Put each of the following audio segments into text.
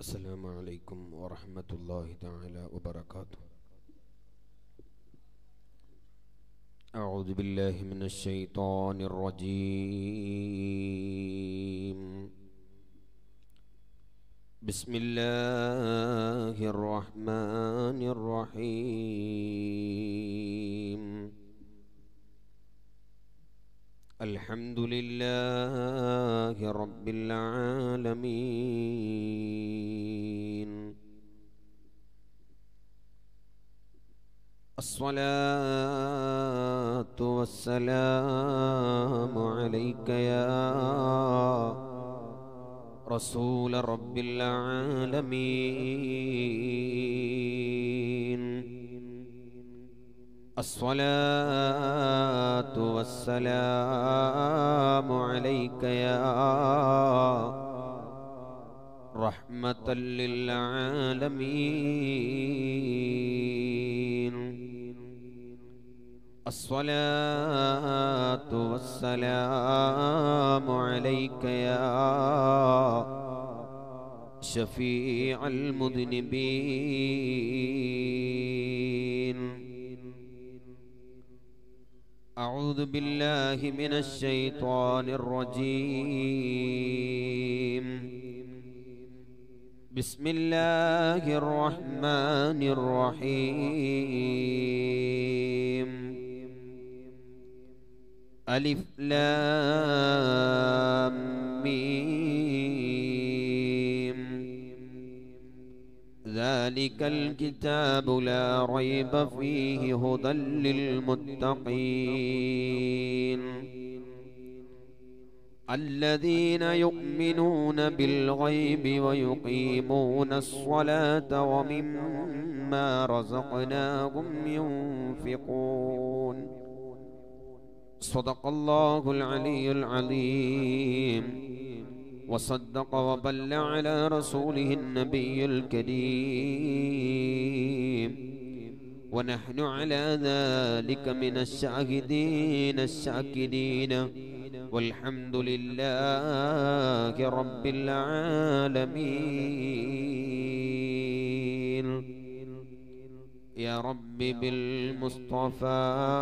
السلام عليكم ورحمة الله تعالى وبركاته أعوذ بالله من الشيطان الرجيم بسم الله الرحمن الرحيم الحمد لله رب العالمين الصلاة والسلام عليك يا رسول رب العالمين الصلاة والسلام عليك يا رحمة للعالمين الصلاة والسلام عليك يا شفيع المذنبين أعوذ بالله من الشيطان الرجيم بسم الله الرحمن الرحيم ألف لام ميم ذلك الكتاب لا ريب فيه هدى للمتقين الذين يؤمنون بالغيب ويقيمون الصلاة ومما رزقناهم ينفقون صدق الله العلي العظيم وصدق وبل على رسوله النبي الكريم ونحن على ذلك من الشاهدين الشاكرين والحمد لله رب العالمين يا رب بالمصطفى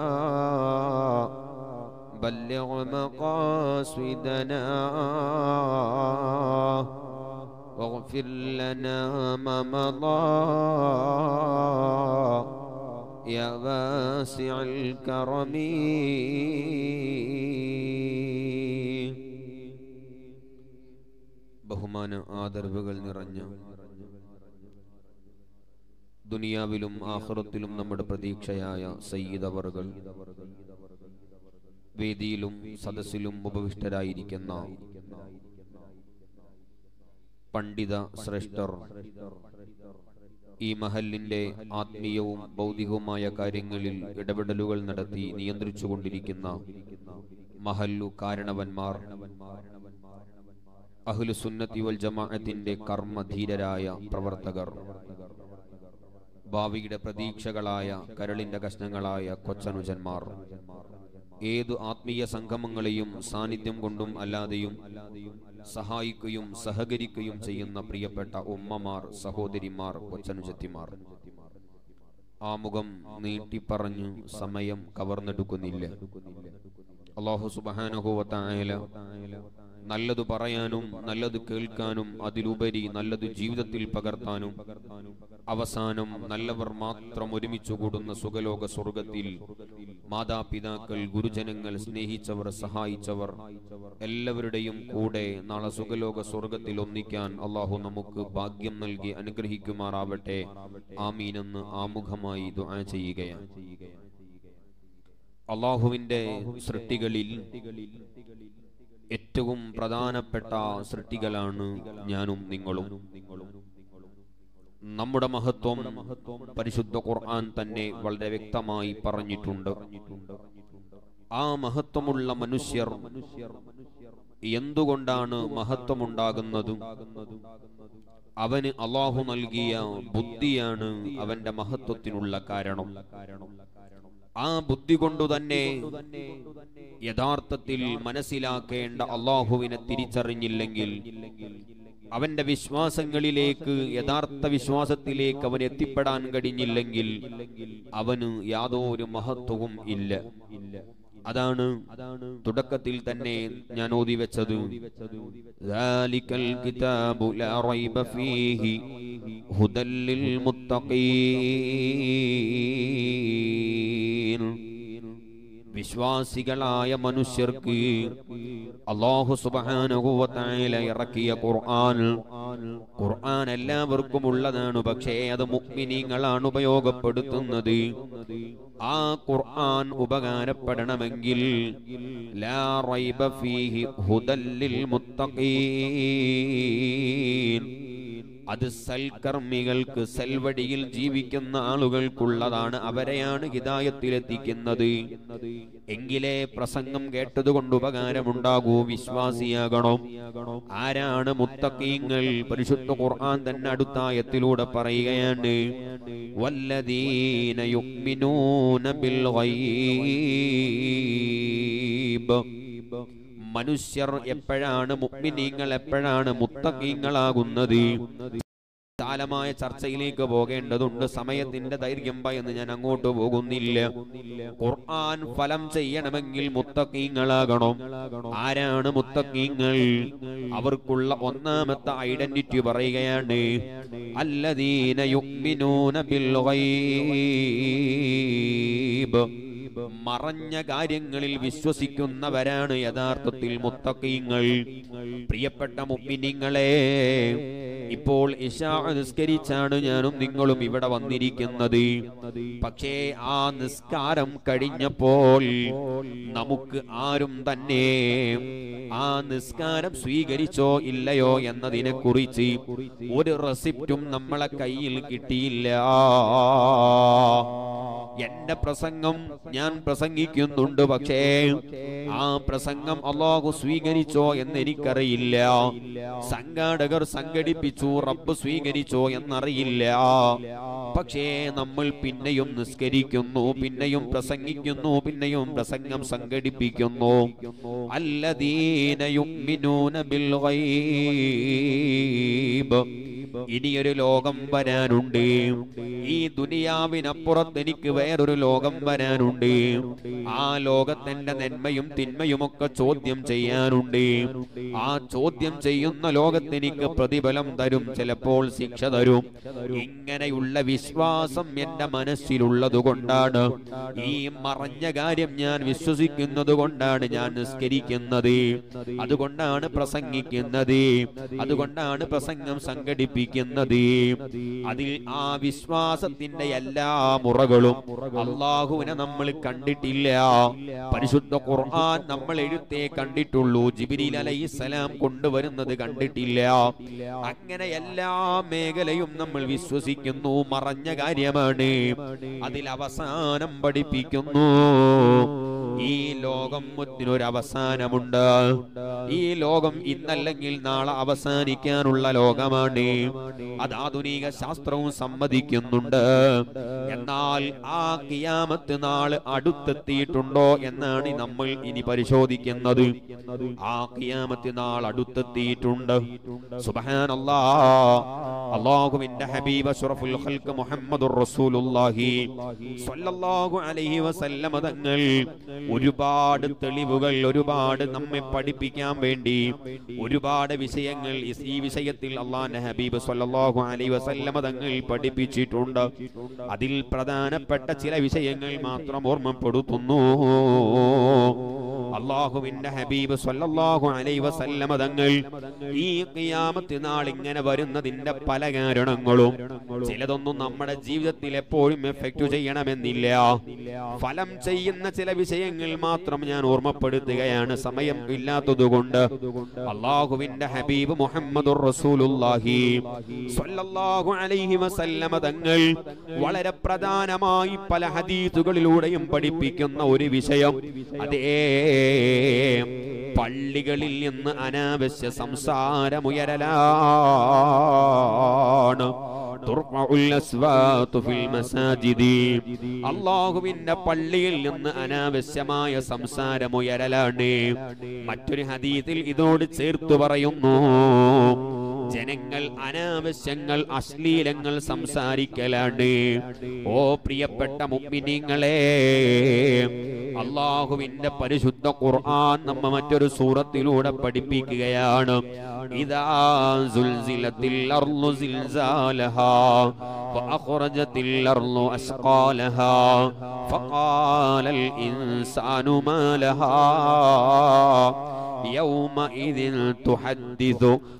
بلغ مقاصدنا واغفر لنا ما مضى يا واسع الكرم ബഹുമാന ആദരവുകൾ നിറഞ്ഞ ദുനിയാവിലും ആഹ്റത്തിലും നമ്മുടെ പ്രതീക്ഷയായ സയ്യിദ് അവറുകൾ വേദിയിലും സദസ്സിലും ഉപവിഷ്ടരായിരിക്കുന്ന പണ്ഡിത ശ്രേഷ്ഠർ ഈ മഹലിന്റെ ആത്മീയവും ഭൗതികവുമായ കാര്യങ്ങളിൽ ഇടപെടലുകൾ നടത്തി നിയന്ത്രിച്ചുകൊണ്ടിരിക്കുന്ന മഹല്ലു കാരണവന്മാർ അഹ്ലു സുന്നത്തി വൽ ജമാഅത്തിന്റെ കർമ്മധീരരായ പ്രവർത്തകർ ഭാവിയുടെ പ്രതീക്ഷകളായ കരളിന്റെ കഷ്ണങ്ങളായ കൊച്ചനുജന്മാർ ഏതു ആത്മീയ സംഗമങ്ങളെയും സാന്നിധ്യം കൊണ്ടും അല്ലാതെയും സഹായിക്കുകയും സഹകരിക്കുകയും ചെയ്യുന്ന പ്രിയപ്പെട്ട ഉമ്മമാർ സഹോദരിമാർ കൊച്ചനുജത്തിമാർ ആമുഖം നീട്ടിപ്പറഞ്ഞു സമയം കവർന്നെടുക്കുന്നില്ല അള്ളാഹു സുബാനുഭവത്തായ നല്ലത് പറയാനും നല്ലത് കേൾക്കാനും അതിലുപരി നല്ലത് ജീവിതത്തിൽ പകർത്താനും അവസാനം നല്ലവർ മാത്രം ഒരുമിച്ചു കൂടുന്ന സുഖലോക സ്വർഗത്തിൽ മാതാപിതാക്കൾ ഗുരുജനങ്ങൾ സ്നേഹിച്ചവർ സഹായിച്ചവർ എല്ലാവരുടെയും കൂടെ നാളെ സുഖലോക സ്വർഗത്തിൽ ഒന്നിക്കാൻ അള്ളാഹു നമുക്ക് ഭാഗ്യം നൽകി അനുഗ്രഹിക്കുമാറാവട്ടെ ആമീനെന്ന് ആമുഖമായി ദുആ ചെയ്യുകയാണ് അള്ളാഹുവിന്റെ സൃഷ്ടികളിൽ ഏറ്റവും പ്രധാനപ്പെട്ട സൃഷ്ടികളാണ് ഞാനും നിങ്ങളും നമ്മുടെ മഹത്വം പരിശുദ്ധ ഖുർആൻ തന്നെ വളരെ വ്യക്തമായി പറഞ്ഞിട്ടുണ്ട് ആ മഹത്വമുള്ള മനുഷ്യർ എന്തുകൊണ്ടാണ് മഹത്വമുണ്ടാകുന്നത് അവന് അള്ളാഹു നൽകിയ ബുദ്ധിയാണ് അവന്റെ മഹത്വത്തിനുള്ള കാരണം ആ ബുദ്ധി കൊണ്ടു തന്നെ യഥാർത്ഥത്തിൽ മനസ്സിലാക്കേണ്ട അള്ളാഹുവിനെ തിരിച്ചറിഞ്ഞില്ലെങ്കിൽ അവന്റെ വിശ്വാസങ്ങളിലേക്ക് യഥാർത്ഥ വിശ്വാസത്തിലേക്ക് അവൻ എത്തിപ്പെടാൻ കഴിഞ്ഞില്ലെങ്കിൽ അവന് യാതൊരു മഹത്വവും ഇല്ല അതാണ് തുടക്കത്തിൽ തന്നെ ഞാൻ ഓതി വെച്ചത് ذَلِكَ الْكِتَابُ لَا رَيْبَ فِيهِ هُدًى لِّلْمُتَّقِينَ വിശ്വാസികളായ മനുഷ്യർക്ക് അള്ളാഹു സുബാനുഭവത്തായ ഇറക്കിയ ഖുർആൻ ഖുർആൻ എല്ലാവർക്കും ഉള്ളതാണ് പക്ഷേ അത് മുക്മിനീങ്ങളാണ് ഉപയോഗപ്പെടുത്തുന്നത് ആ ഖുർആൻ ഉപകാരപ്പെടണമെങ്കിൽ ലാ റൈബ ഫീഹി ഹുദല്ലിൽ മുത്തഖീൻ അത് സൽക്കർമ്മികൾക്ക് സൽവടിയിൽ ജീവിക്കുന്ന ആളുകൾക്കുള്ളതാണ് അവരെയാണ് ഹിതായത്തിലെത്തിക്കുന്നത് എങ്കിലേ പ്രസംഗം കേട്ടതുകൊണ്ട് ഉപകാരമുണ്ടാകൂ വിശ്വാസിയാകണം ആരാണ് മുത്തക്കീങ്ങൾ പരിശുദ്ധ ഖുർആൻ തന്നെ അടുത്തായത്തിലൂടെ പറയുകയാണ് വല്ലദീന യുഗ്മിനൂന ബിൽ ഗൈബ് മനുഷ്യർ എപ്പോഴാണ് മുഗ്മിനീങ്ങൾ എപ്പോഴാണ് മുത്തക്കീങ്ങളാകുന്നത് വിശാലമായ ചർച്ചയിലേക്ക് പോകേണ്ടതുണ്ട് സമയത്തിന്റെ ദൈർഘ്യം ഭയന്ന് ഞാൻ അങ്ങോട്ട് പോകുന്നില്ല ഖുർആൻ ഫലം ചെയ്യണമെങ്കിൽ മുത്തക്കീങ്ങളാകണം ആരാണ് മുത്തക്കീങ്ങൾ അവർക്കുള്ള ഒന്നാമത്തെ ഐഡന്റിറ്റി പറയുകയാണ് അല്ലദീന യുഗ്മിനൂന ബിൽ ഗൈബ് മറഞ്ഞ കാര്യങ്ങളിൽ വിശ്വസിക്കുന്നവരാണ് യഥാർത്ഥത്തിൽ മുത്തക്കീങ്ങൾ പ്രിയപ്പെട്ട മുമ്മിനിങ്ങളെ ഇപ്പോൾ ഇഷാ നിസ്കരിച്ചാണ് ഞാനും നിങ്ങളും ഇവിടെ വന്നിരിക്കുന്നത് പക്ഷേ ആ നിസ്കാരം കഴിഞ്ഞപ്പോൾ നമുക്ക് ആരും തന്നെ ആ നിസ്കാരം സ്വീകരിച്ചോ ഇല്ലയോ എന്നതിനെ കുറിച്ച് ഒരു റെസിപ്റ്റും നമ്മളെ കയ്യിൽ കിട്ടിയില്ല എന്റെ പ്രസംഗം ഞാൻ പ്രസംഗിക്കുന്നുണ്ട് പക്ഷേ ആ പ്രസംഗം അള്ളാഹു സ്വീകരിച്ചോ എന്ന് എനിക്കറിയില്ല സംഘാടകർ സംഘടിപ്പിച്ചു റബ്ബ് സ്വീകരിച്ചോ എന്നറിയില്ല പക്ഷേ നമ്മൾ പിന്നെയും നിസ്കരിക്കുന്നു പിന്നെയും പ്രസംഗിക്കുന്നു പിന്നെയും പ്രസംഗം സംഘടിപ്പിക്കുന്നു അല്ലദീന യുഗ്മിനൂന ബിൽ ഗൈബ് ഇനിയൊരു ലോകം വരാനുണ്ട് ഈ ദുനിയാവിനപ്പുറത്ത് എനിക്ക് വേറൊരു ലോകം വരാനുണ്ട് ആ ലോകത്തിന്റെ നന്മയും തിന്മയും ഒക്കെ ചോദ്യം ചെയ്യാനുണ്ട് ആ ചോദ്യം ചെയ്യുന്ന ലോകത്തെനിക്ക് പ്രതിഫലം തരും ചിലപ്പോൾ ശിക്ഷ തരും ഇങ്ങനെയുള്ള വിശ്വാസം എന്റെ മനസ്സിലുള്ളത് കൊണ്ടാണ് ഈ മറഞ്ഞ കാര്യം ഞാൻ വിശ്വസിക്കുന്നത് കൊണ്ടാണ് ഞാൻ നിസ്കരിക്കുന്നത് അതുകൊണ്ടാണ് പ്രസംഗിക്കുന്നത് അതുകൊണ്ടാണ് പ്രസംഗം സംഘടിപ്പിക്കുന്നത് അതിൽ ആ വിശ്വാസത്തിന്റെ എല്ലാ മുറകളും അള്ളാഹുവിനെ നമ്മൾ കണ്ടിട്ടില്ല പരിശുദ്ധ ഖുർആൻ നമ്മൾ എഴുത്തേ കണ്ടിട്ടുള്ളൂ ജിബിരിൽ അലൈഹിസ്സലാം കൊണ്ടുവരുന്നത് കണ്ടിട്ടില്ല അങ്ങനെ എല്ലാ മേഖലയും നമ്മൾ വിശ്വസിക്കുന്നു മറഞ്ഞ കാര്യമാണ് അതിൽ അവസാനം പഠിപ്പിക്കുന്നു ഈ ലോകം ഒരു അവസാനമുണ്ട് ഈ ലോകം ഇന്നല്ലെങ്കിൽ നാളെ അവസാനിക്കാനുള്ള ലോകമാണ് അത് ആധുനിക ശാസ്ത്രവും സമ്മതിക്കുന്നുണ്ട് എന്നാൽ ആ കിയാമത്ത് നാള് അടുത്തെത്തിയിട്ടുണ്ടോ എന്നാണ് നമ്മൾ ഇനി പരിശോധിക്കുന്നത് ആ കിയാമത്ത് നാൾ അടുത്തെത്തിയിട്ടുണ്ട് സുബ്ഹാനല്ലാ അള്ളാഹുവിന്റെ ഹബീബ് അഷ്റഫുൽ ഖൽഖ് മുഹമ്മദുർ റസൂലുള്ളാഹി സ്വല്ലല്ലാഹു അലൈഹി വസല്ലമ തങ്ങൾ ഒരുപാട് തെളിവുകൾ ഒരുപാട് നമ്മെ പഠിപ്പിക്കാൻ വേണ്ടി ഒരുപാട് വിഷയങ്ങൾ ഇസ് ഈ വിഷയത്തിൽ അള്ളാന്റെ ഹബീബ് സ്വല്ലല്ലാഹു അലൈഹി വസല്ലമ തങ്ങൾ പഠിപ്പിച്ചിട്ടുണ്ട് അതിൽ പ്രധാനപ്പെട്ട ചില വിഷയങ്ങൾ മാത്രം ഓർമ്മപ്പെടുത്തുന്നു അള്ളാഹുവിന്റെ ഹബീബ് സ്വല്ലല്ലാഹു അലൈഹി വസല്ലമ തങ്ങൾ ഈ ഖിയാമത്ത് നാൾ ഇങ്ങനെ വരുന്നതിന്റെ പല കാരണങ്ങളും ചിലതൊന്നും നമ്മുടെ ജീവിതത്തിൽ എപ്പോഴും എഫക്റ്റ് ചെയ്യണമെന്നില്ല ഫലം ചെയ്യുന്ന ചില വിഷയങ്ങൾ മാത്രം ഞാൻ ഓർമ്മപ്പെടുത്തുകയാണ് സമയം ഇല്ലാത്തതുകൊണ്ട് അള്ളാഹുവിന്റെ ഹബീബ് മുഹമ്മദുർ റസൂലുള്ളാഹി സ്വല്ലല്ലാഹു അലൈഹി വസല്ലമ തങ്ങൾ വളരെ പ്രധാനമായി പല ഹദീസുകളിലൂടെയും പഠിപ്പിക്കുന്ന ഒരു വിഷയം അതേ പള്ളികളിൽ നിന്ന് അനാവശ്യ സംസാരമുയരലാണ് തുർഫഉൽ അസ്വാതു ഫിൽ മസാജിദി. അള്ളാഹുവിന്റെ പള്ളിയിൽ നിന്ന് അനാവശ്യമായ സംസാരമുയരലാണ് മറ്റൊരു ഹദീസിൽ ഇതോട് ചേർത്തു പറയുന്നു ജനങ്ങൾ അനാവശ്യങ്ങൾ അശ്ലീലങ്ങൾ സംസാരിക്കലാണ് ഓ പ്രിയപ്പെട്ട മുമ്മിനിങ്ങളെ അള്ളാഹുവിന്റെ പരിശുദ്ധ ഖുർആൻ നമ്മ മറ്റൊരു സൂറത്തിലൂടെ പഠിപ്പിക്കുകയാണ് ഇതാ സുൽസിലത്തിൽ അർളു സിൽസാലഹാ وأخرجت الأرض أثقالها فقال الإنسان ما لها يومئذ تحدث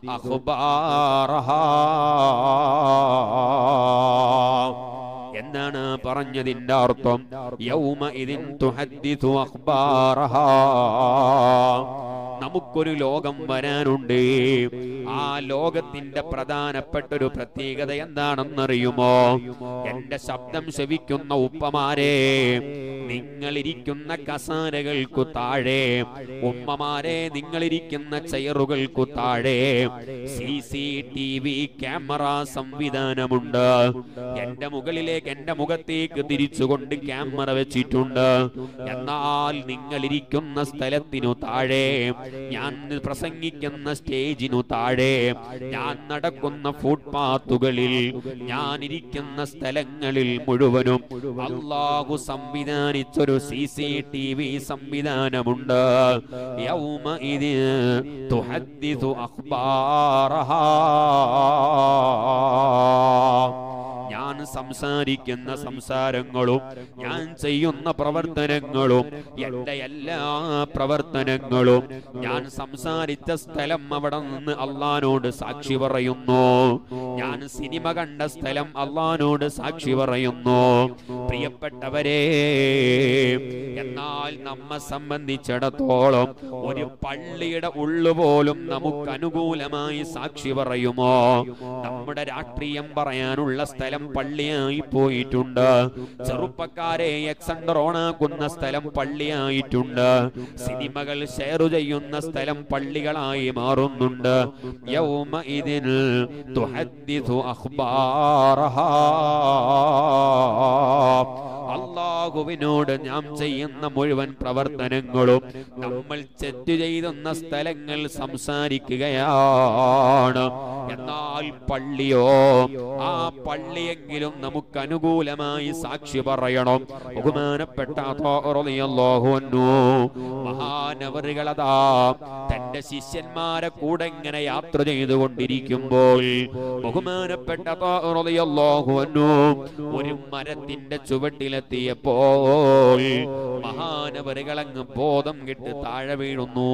أخبارها എന്താണ് പറഞ്ഞതിന്റെ അർത്ഥം യൗമ ഇതിൻ തുഹദ്ദിഥു അഖ്ബാറഹാ നമുക്കൊരു ലോകം വരാനുണ്ട് ആ ലോകത്തിന്റെ പ്രധാനപ്പെട്ട ഒരു പ്രത്യേകത എന്താണെന്നറിയുമോ എന്റെ ശബ്ദം ശവിക്കുന്ന ഉപ്പമാരെ നിങ്ങളിരിക്കുന്ന കസാരകൾക്കു താഴെ ഉമ്മമാരെ നിങ്ങളിരിക്കുന്ന ചെയറുകൾക്കു താഴെ C C T V camera സംവിധാനമുണ്ട് എന്റെ മുകളിലേക്ക് എന്റെ മുഖത്തേക്ക് തിരിച്ചുകൊണ്ട് ക്യാമറ വെച്ചിട്ടുണ്ട് എന്നാൽ നിങ്ങളിരിക്കുന്ന സ്ഥലത്തിനു താഴെ ഞാൻ പ്രസംഗിക്കുന്ന സ്റ്റേജിനു താഴെ ഞാൻ നടക്കുന്ന ഫുട്പാത്തുകളിൽ ഞാൻ ഇരിക്കുന്ന സ്ഥലങ്ങളിൽ മുഴുവനും അള്ളാഹു സംവിധാനിച്ചൊരു സി സി ടി വി സംവിധാനമുണ്ട് യൗമ ഇത് തുഹദ്ദിഥു അഖ്ബാറഹാ ഞാൻ സംസാരിക്കുന്ന സംസാരങ്ങളും ഞാൻ ചെയ്യുന്ന പ്രവർത്തനങ്ങളും എന്റെ എല്ലാ പ്രവർത്തനങ്ങളും ഞാൻ സംസാരിച്ച സ്ഥലം അവിടെ നിന്ന് അള്ളഹാനോട് സാക്ഷി പറയുന്നു ഞാൻ സിനിമ കണ്ട സ്ഥലം അള്ളഹാനോട് സാക്ഷി പറയുന്നു പ്രിയപ്പെട്ടവരെ എന്നാൽ നമ്മെ സംബന്ധിച്ചിടത്തോളം ഒരു പള്ളിയുടെ ഉള്ളുപോലും നമുക്ക് അനുകൂലമായി സാക്ഷി പറയുമോ നമ്മുടെ രാഷ്ട്രീയം പറയാനുള്ള സ്ഥലം പള്ളിയായി പോയിട്ടുണ്ട് ചെറുപ്പക്കാരെ എക്സണ്ടർ ഓണാക്കുന്ന സ്ഥലം പള്ളിയായിട്ടുണ്ട് സിനിമകൾ ഷെയർ ചെയ്യുന്ന സ്ഥലം പള്ളികളായി മാറുന്നുണ്ട് യൗമ ഇതിൽ തുഹദ്ദിഥു അഖ്ബാറഹാ അള്ളാഹുവിനോട് നാം ചെയ്യുന്ന മുഴുവൻ പ്രവർത്തനങ്ങളും നമ്മൾ തെറ്റ് ചെയ്യുന്ന സ്ഥലങ്ങൾ സംസാരിക്കുകയാണ് എന്നാൽ പള്ളിയോ ആ പള്ളിയെങ്കിലും നമുക്ക് അനുകൂലമായി സാക്ഷി പറയണം ബഹുമാനപ്പെട്ട മഹാനവറുകളതാ തന്റെ ശിഷ്യന്മാരെ കൂടെ ഇങ്ങനെ യാത്ര ചെയ്തുകൊണ്ടിരിക്കുമ്പോൾ ബഹുമാനപ്പെട്ട ഒരു മരത്തിന്റെ ചുവട്ടിലെത്തിയപ്പോൾ മഹാനവറുകളങ്ങ് ബോധം കെട്ട് താഴെ വീഴുന്നു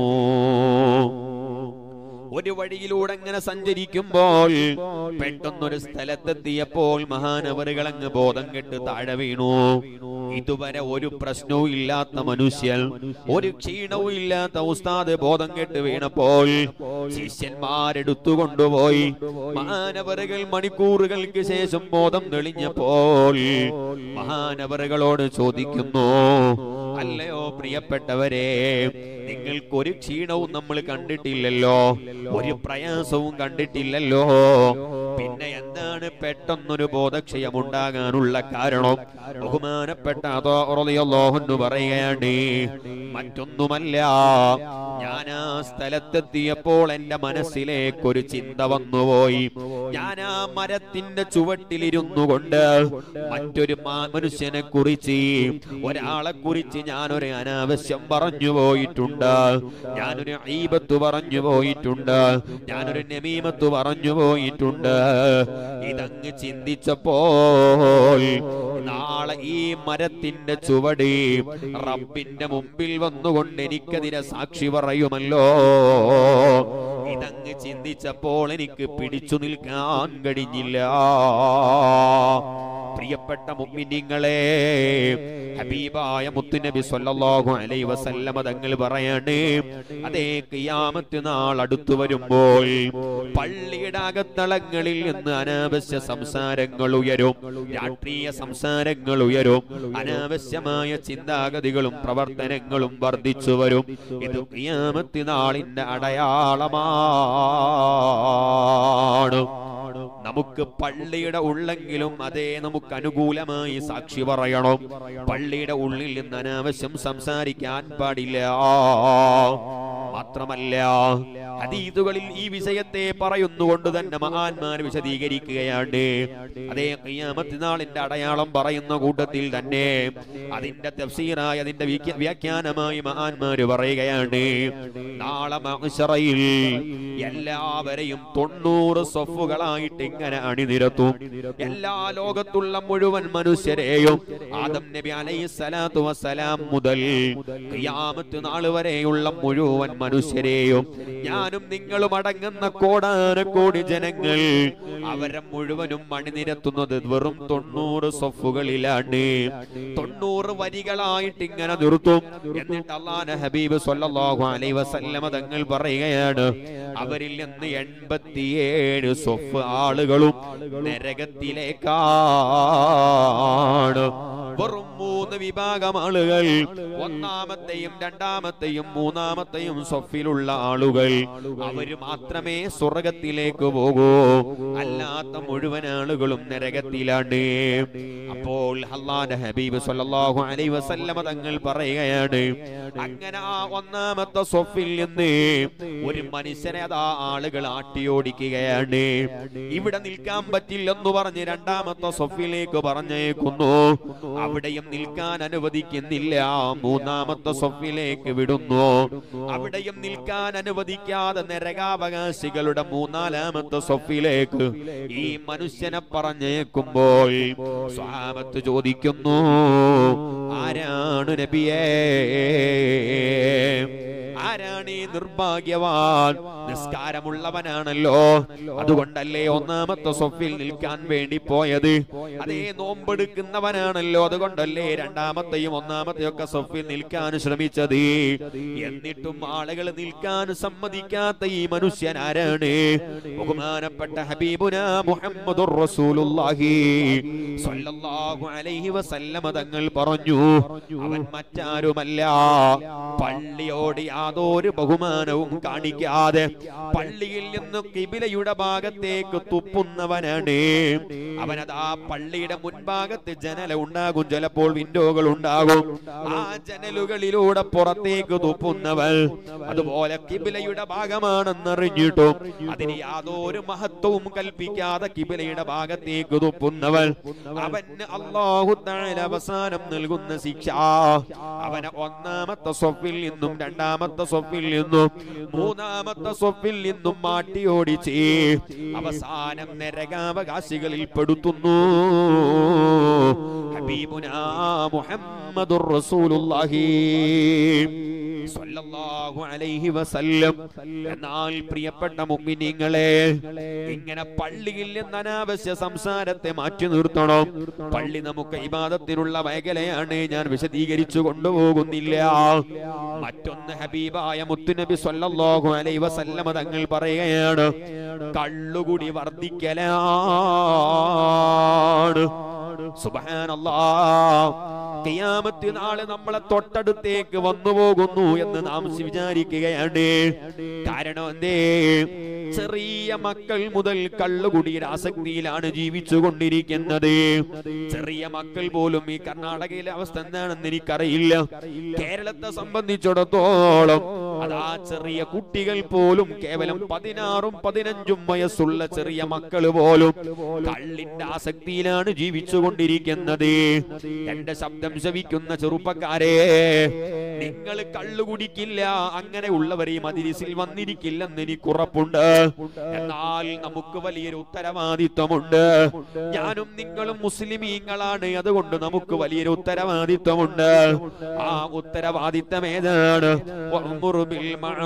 ഒരു വഴിയിലൂടെ അങ്ങനെ സഞ്ചരിക്കുമ്പോൾ പെട്ടെന്നൊരു സ്ഥലത്തെത്തിയപ്പോൾ മഹാനവറുകൾ അങ്ങ് ബോധം കെട്ട് താഴെ വീണു ഇതുവരെ ഒരു പ്രശ്നവും ഇല്ലാത്ത മനുഷ്യൻ ഒരു ക്ഷീണവും ഇല്ലാത്ത ഉസ്താദ് ബോധം കെട്ട് വീണപ്പോൾ ശിഷ്യന്മാരെടുത്തു കൊണ്ടുപോയി മഹാനവറുകൾ മണിക്കൂറുകൾക്ക് ശേഷം ബോധം തെളിഞ്ഞപ്പോൾ മഹാനവറുകളോട് ചോദിക്കുന്നു അല്ലയോ പ്രിയപ്പെട്ടവരെ നിങ്ങൾക്ക് ഒരു ക്ഷീണവും നമ്മൾ കണ്ടിട്ടില്ലല്ലോ ഒരു പ്രയാസവും കണ്ടിട്ടില്ലല്ലോ പിന്നെ എന്താണ് പെട്ടെന്നൊരു ബോധക്ഷയം ഉണ്ടാകാനുള്ള കാരണം ബഹുമാനപ്പെട്ട അതോറിയല്ലോഹെന്ന് പറയുകയാണ് മറ്റൊന്നുമല്ല ഞാൻ ആ സ്ഥലത്തെത്തിയപ്പോൾ എന്റെ മനസ്സിലേക്ക് ഒരു ചിന്ത വന്നുപോയി ഞാൻ ആ മരത്തിന്റെ ചുവട്ടിലിരുന്നു കൊണ്ട് മറ്റൊരു മാ- മനുഷ്യനെ കുറിച്ച് ഒരാളെ കുറിച്ച് ഞാനൊരു അനാവശ്യം പറഞ്ഞു പോയിട്ടുണ്ട് ഞാനൊരു ഈബത്ത് പറഞ്ഞു പോയിട്ടുണ്ട് ഞാനൊരു നമീമത്ത് പറഞ്ഞു പോയിട്ടുണ്ട് ഇതങ്ങ് ചിന്തിച്ചപ്പോൾ നാളെ ഈ മരത്തിന്റെ ചുവട് റബ്ബിന്റെ മുമ്പിൽ വന്നുകൊണ്ട് എനിക്കെതിരെ സാക്ഷി പറയുമല്ലോ ഇതങ്ങ് ചിന്തിച്ചപ്പോൾ എനിക്ക് പിടിച്ചു നിൽക്കാൻ കഴിഞ്ഞില്ല പ്രിയപ്പെട്ട മുഅ്മിനീങ്ങളെ ഹബീബായ മുത്തുനബി സല്ലല്ലാഹു അലൈഹി വസല്ലമ തങ്ങൾ പറയാണ് അതേ ഖിയാമത്ത് നാൾ അടുത്തു വരുമ്പോൾ പള്ളിയുടെ അകത്തളങ്ങളിൽ നിന്ന് അനാവശ്യ സംസാരങ്ങൾ ഉയരും രാഷ്ട്രീയ സംസാരങ്ങൾ ഉയരും അനാവശ്യമായ ചിന്താഗതികളും പ്രവർത്തനങ്ങളും വർദ്ധിച്ചു വരും ഇത് ഖിയാമത്ത് നാളിന്റെ അടയാളമാണ് നമുക്ക് പള്ളിയുടെ ഉള്ളെങ്കിലും അതേ നമുക്ക് അനുകൂലമായി സാക്ഷി പറയണം പള്ളിയുടെ ഉള്ളിൽ നിന്ന് അനാവശ്യം സംസാരിക്കാൻ പാടില്ല മാത്രമല്ല ഹദീസുകളിൽ ഈ വിഷയത്തെ പറയുന്നുകൊണ്ട് തന്നെ മഹാന്മാർ വിശദീകരിക്കുകയാണ് അതേ ഖിയാമത്ത് നാളിന്റെ അടയാളം പറയുന്ന കൂട്ടത്തിൽ തന്നെ അതിന്റെ തഫ്സീറായി അതിന്റെ വ്യാഖ്യ- വ്യാഖ്യാനമായി മഹാന്മാര് പറയുകയാണ് നാളെ മഹ്ശറയിൽ എല്ലാവരെയും തൊണ്ണൂറ് സൊഫുകളായിട്ട് ഇങ്ങനെ അണിനിരത്തും എല്ലാ ലോകത്തുള്ള മുഴുവൻ മനുഷ്യരെയും ആദം നബി അലൈഹി സ്വലാത്തു വസ്സലാം മുതൽ ഖിയാമത്ത് നാൾ വരെയുള്ള മുഴുവൻ മനുഷ്യരെയും ഞാനും നിങ്ങളും അടങ്ങുന്ന കോടാനക്കോടി ജനങ്ങൾ അവരെ മുഴുവനും അണിനിരത്തുന്നത് വെറും തൊണ്ണൂറ് സൊഫുകളിലാണ് തൊണ്ണൂറ് വരികളായിട്ട് ഇങ്ങനെ നിർത്തും എന്നിട്ട് അള്ളാഹ് ഹബീബ് സല്ലല്ലാഹു അലൈഹി വസല്ലമ തങ്ങൾ പറയുകയാണ് അവരിൽ നിന്ന് എൺപത്തിയേഴ് സൊഫ് ആളുകളും നരകത്തിലേക്കാണ് വെറും മൂന്ന് വിഭാഗം ആളുകൾ ഒന്നാമത്തെയും രണ്ടാമത്തെയും മൂന്നാമത്തെയും സൊഫിലുള്ള ആളുകൾ അവര് മാത്രമേ സ്വർഗത്തിലേക്ക് പോകൂ അല്ലാത്ത മുഴുവൻ ആളുകളും നരകത്തിലാണ് അപ്പോൾ അള്ളാന്റെ ഹബീബ് സല്ലല്ലാഹു അലൈഹി വസല്ലമ തങ്ങൾ പറയുകയാണ് അങ്ങനെ ആ ഒന്നാമത്തെ സൊഫിൽ നിന്ന് ഒരു മനുഷ്യനെ അതാ ആളുകൾ ആട്ടിയോടിക്കുകയാണ് ഇവിടെ നിൽക്കാൻ പറ്റില്ലെന്ന് പറഞ്ഞ് രണ്ടാമത്തെ സൊഫിലേക്ക് പറഞ്ഞേക്കുന്നു അവിടെയും നിൽക്കാൻ അനുവദിക്കുന്നില്ല മൂന്നാമത്തെ സൊഫിലേക്ക് വിടുന്നു അവിടെയും നിൽക്കാൻ അനുവദിക്കാതെ നരകാവകാശികളുടെ മൂന്നാലാമത്തെ സൊഫിലേക്ക് ഈ മനുഷ്യനെ പറഞ്ഞേക്കുമ്പോൾ സ്വാമത്ത് ചോദിക്കുന്നു ആരാണ് നബിയേ ആരാണ് ഈ നിർഭാഗ്യവാൻ നിസ്കാരമുള്ളവനാണല്ലോ അതുകൊണ്ടല്ലേ ഒന്നാമത്തെ സൊഫിൽ നിൽക്കാൻ വേണ്ടി പോയത് അതേ നോമ്പെടുക്കുന്നവനാണല്ലോ അതുകൊണ്ടല്ലേ രണ്ടാമത്തെയും ഒന്നാമത്തെയും ഒക്കെ സൊഫിൽ നിൽക്കാൻ ശ്രമിച്ചത് എന്നിട്ടും ആളുകൾ നിൽക്കാൻ സമ്മതിക്കാത്ത ഈ മനുഷ്യൻ ആരാണ് ബഹുമാനപ്പെട്ട ഹബീബുന മുഹമ്മദുർ റസൂലുള്ളാഹി സ്വല്ലല്ലാഹു അലൈഹി വസല്ലമ തങ്ങൾ പറഞ്ഞു അവൻ മറ്റാരുമല്ല പള്ളിയോട് യാതൊരു ബഹുമാനവും കാണിക്കാതെ പള്ളിയിൽ നിന്ന് കിബിലയുടെ ഭാഗത്തേക്ക് തുപ്പുന്നവനാണ് അവനതാ പള്ളിയുടെ മുൻഭാഗത്ത് ജനല ഉണ്ടാകും ചിലപ്പോൾ വിൻഡോകൾ ഉണ്ടാകും ആ ജനലുകളിലൂടെ പുറത്തേക്ക് തുപ്പുന്നവൻ അതുപോലെ കിബിലയുടെ ഭാഗമാണെന്നറിഞ്ഞിട്ടും അതിന് യാതൊരു മഹത്വവും കൽപ്പിക്കാതെ കിബിലയുടെ ഭാഗത്തേക്ക് തുപ്പുന്നവൻ അവന് അള്ളാഹു താഴെ അവസാനം നൽകുന്ന ശിക്ഷ അവനെ ഒന്നാമത്തെ സ്വപ്പിൽ നിന്നും രണ്ടാമത്തെ സ്വപ്പിൽ നിന്നും മൂന്നാമത്തെ സ്വപ്പിൽ നിന്നും മാട്ടിയോടിച്ച് അവസാനം നരകാവകാശികളിൽ പെടുത്തുന്നു ഹബീബുനാ മുഹമ്മദുർ റസൂലുള്ളാഹി സ്വല്ലല്ലാഹു അലൈഹി വസല്ലം എന്നാൽ പ്രിയപ്പെട്ട മുഅ്മിനീങ്ങളെ ഇങ്ങനെ പള്ളിയിൽ നിന്ന് അനാവശ്യ സംസാരത്തെ മാറ്റി നിർത്തണം പള്ളി നമുക്ക് ഇബാദത്തിനുള്ള മേഖലയാണ് ഞാൻ വിശദീകരിച്ചു കൊണ്ടുപോകുന്നില്ല മറ്റൊന്ന് ഹബീബായ മുത്തുനബി സ്വല്ലല്ലാഹു അലൈഹി വസല്ലമ തങ്ങൾ പറയുകയാണ് കള്ളുകുടി വർദ്ധിക്കലാണ് സുബ്ഹാനല്ലാ ഖിയാമത്ത് നാളെ നമ്മളെ തൊട്ടടുത്തേക്ക് വന്നു പോകുന്നു എന്ന് നാം വിചാരിക്കുകയാണ് കാരണം എന്തേ ചെറിയ മക്കൾ മുതൽ കള്ളുകുടിയുടെ ആസക്തിയിലാണ് ജീവിച്ചു കൊണ്ടിരിക്കുന്നത് ചെറിയ മക്കൾ പോലും ഈ കർണാടകയിലെ അവസ്ഥ എന്താണെന്ന് എനിക്കറിയില്ല കേരളത്തെ സംബന്ധിച്ചിടത്തോളം അതാ ചെറിയ കുട്ടികൾ പോലും കേവലം പതിനാറും പതിനഞ്ചും വയസ്സുള്ള ചെറിയ മക്കൾ പോലും കള്ളിന്റെ ആസക്തിയിലാണ് ജീവിച്ചു കൊണ്ടിരിക്കുന്നത് എന്റെ ശബ്ദം ശവിക്കുന്ന ചെറുപ്പക്കാരെ നിങ്ങൾ കള്ളു കുടിക്കില്ല അങ്ങനെ ഉള്ളവർ ഈ മതിരിസിൽ വന്നിരിക്കില്ലെന്ന് എനിക്ക് ഉറപ്പുണ്ട് എന്നാൽ നമുക്ക് വലിയൊരു ഉത്തരവാദിത്വമുണ്ട് ഞാനും നിങ്ങളും മുസ്ലിമീങ്ങളാണ് അതുകൊണ്ട് നമുക്ക് വലിയൊരു ഉത്തരവാദിത്വമുണ്ട് ആ ഉത്തരവാദിത്വം ഏതാണ് വഅ്മുറു ബിൽ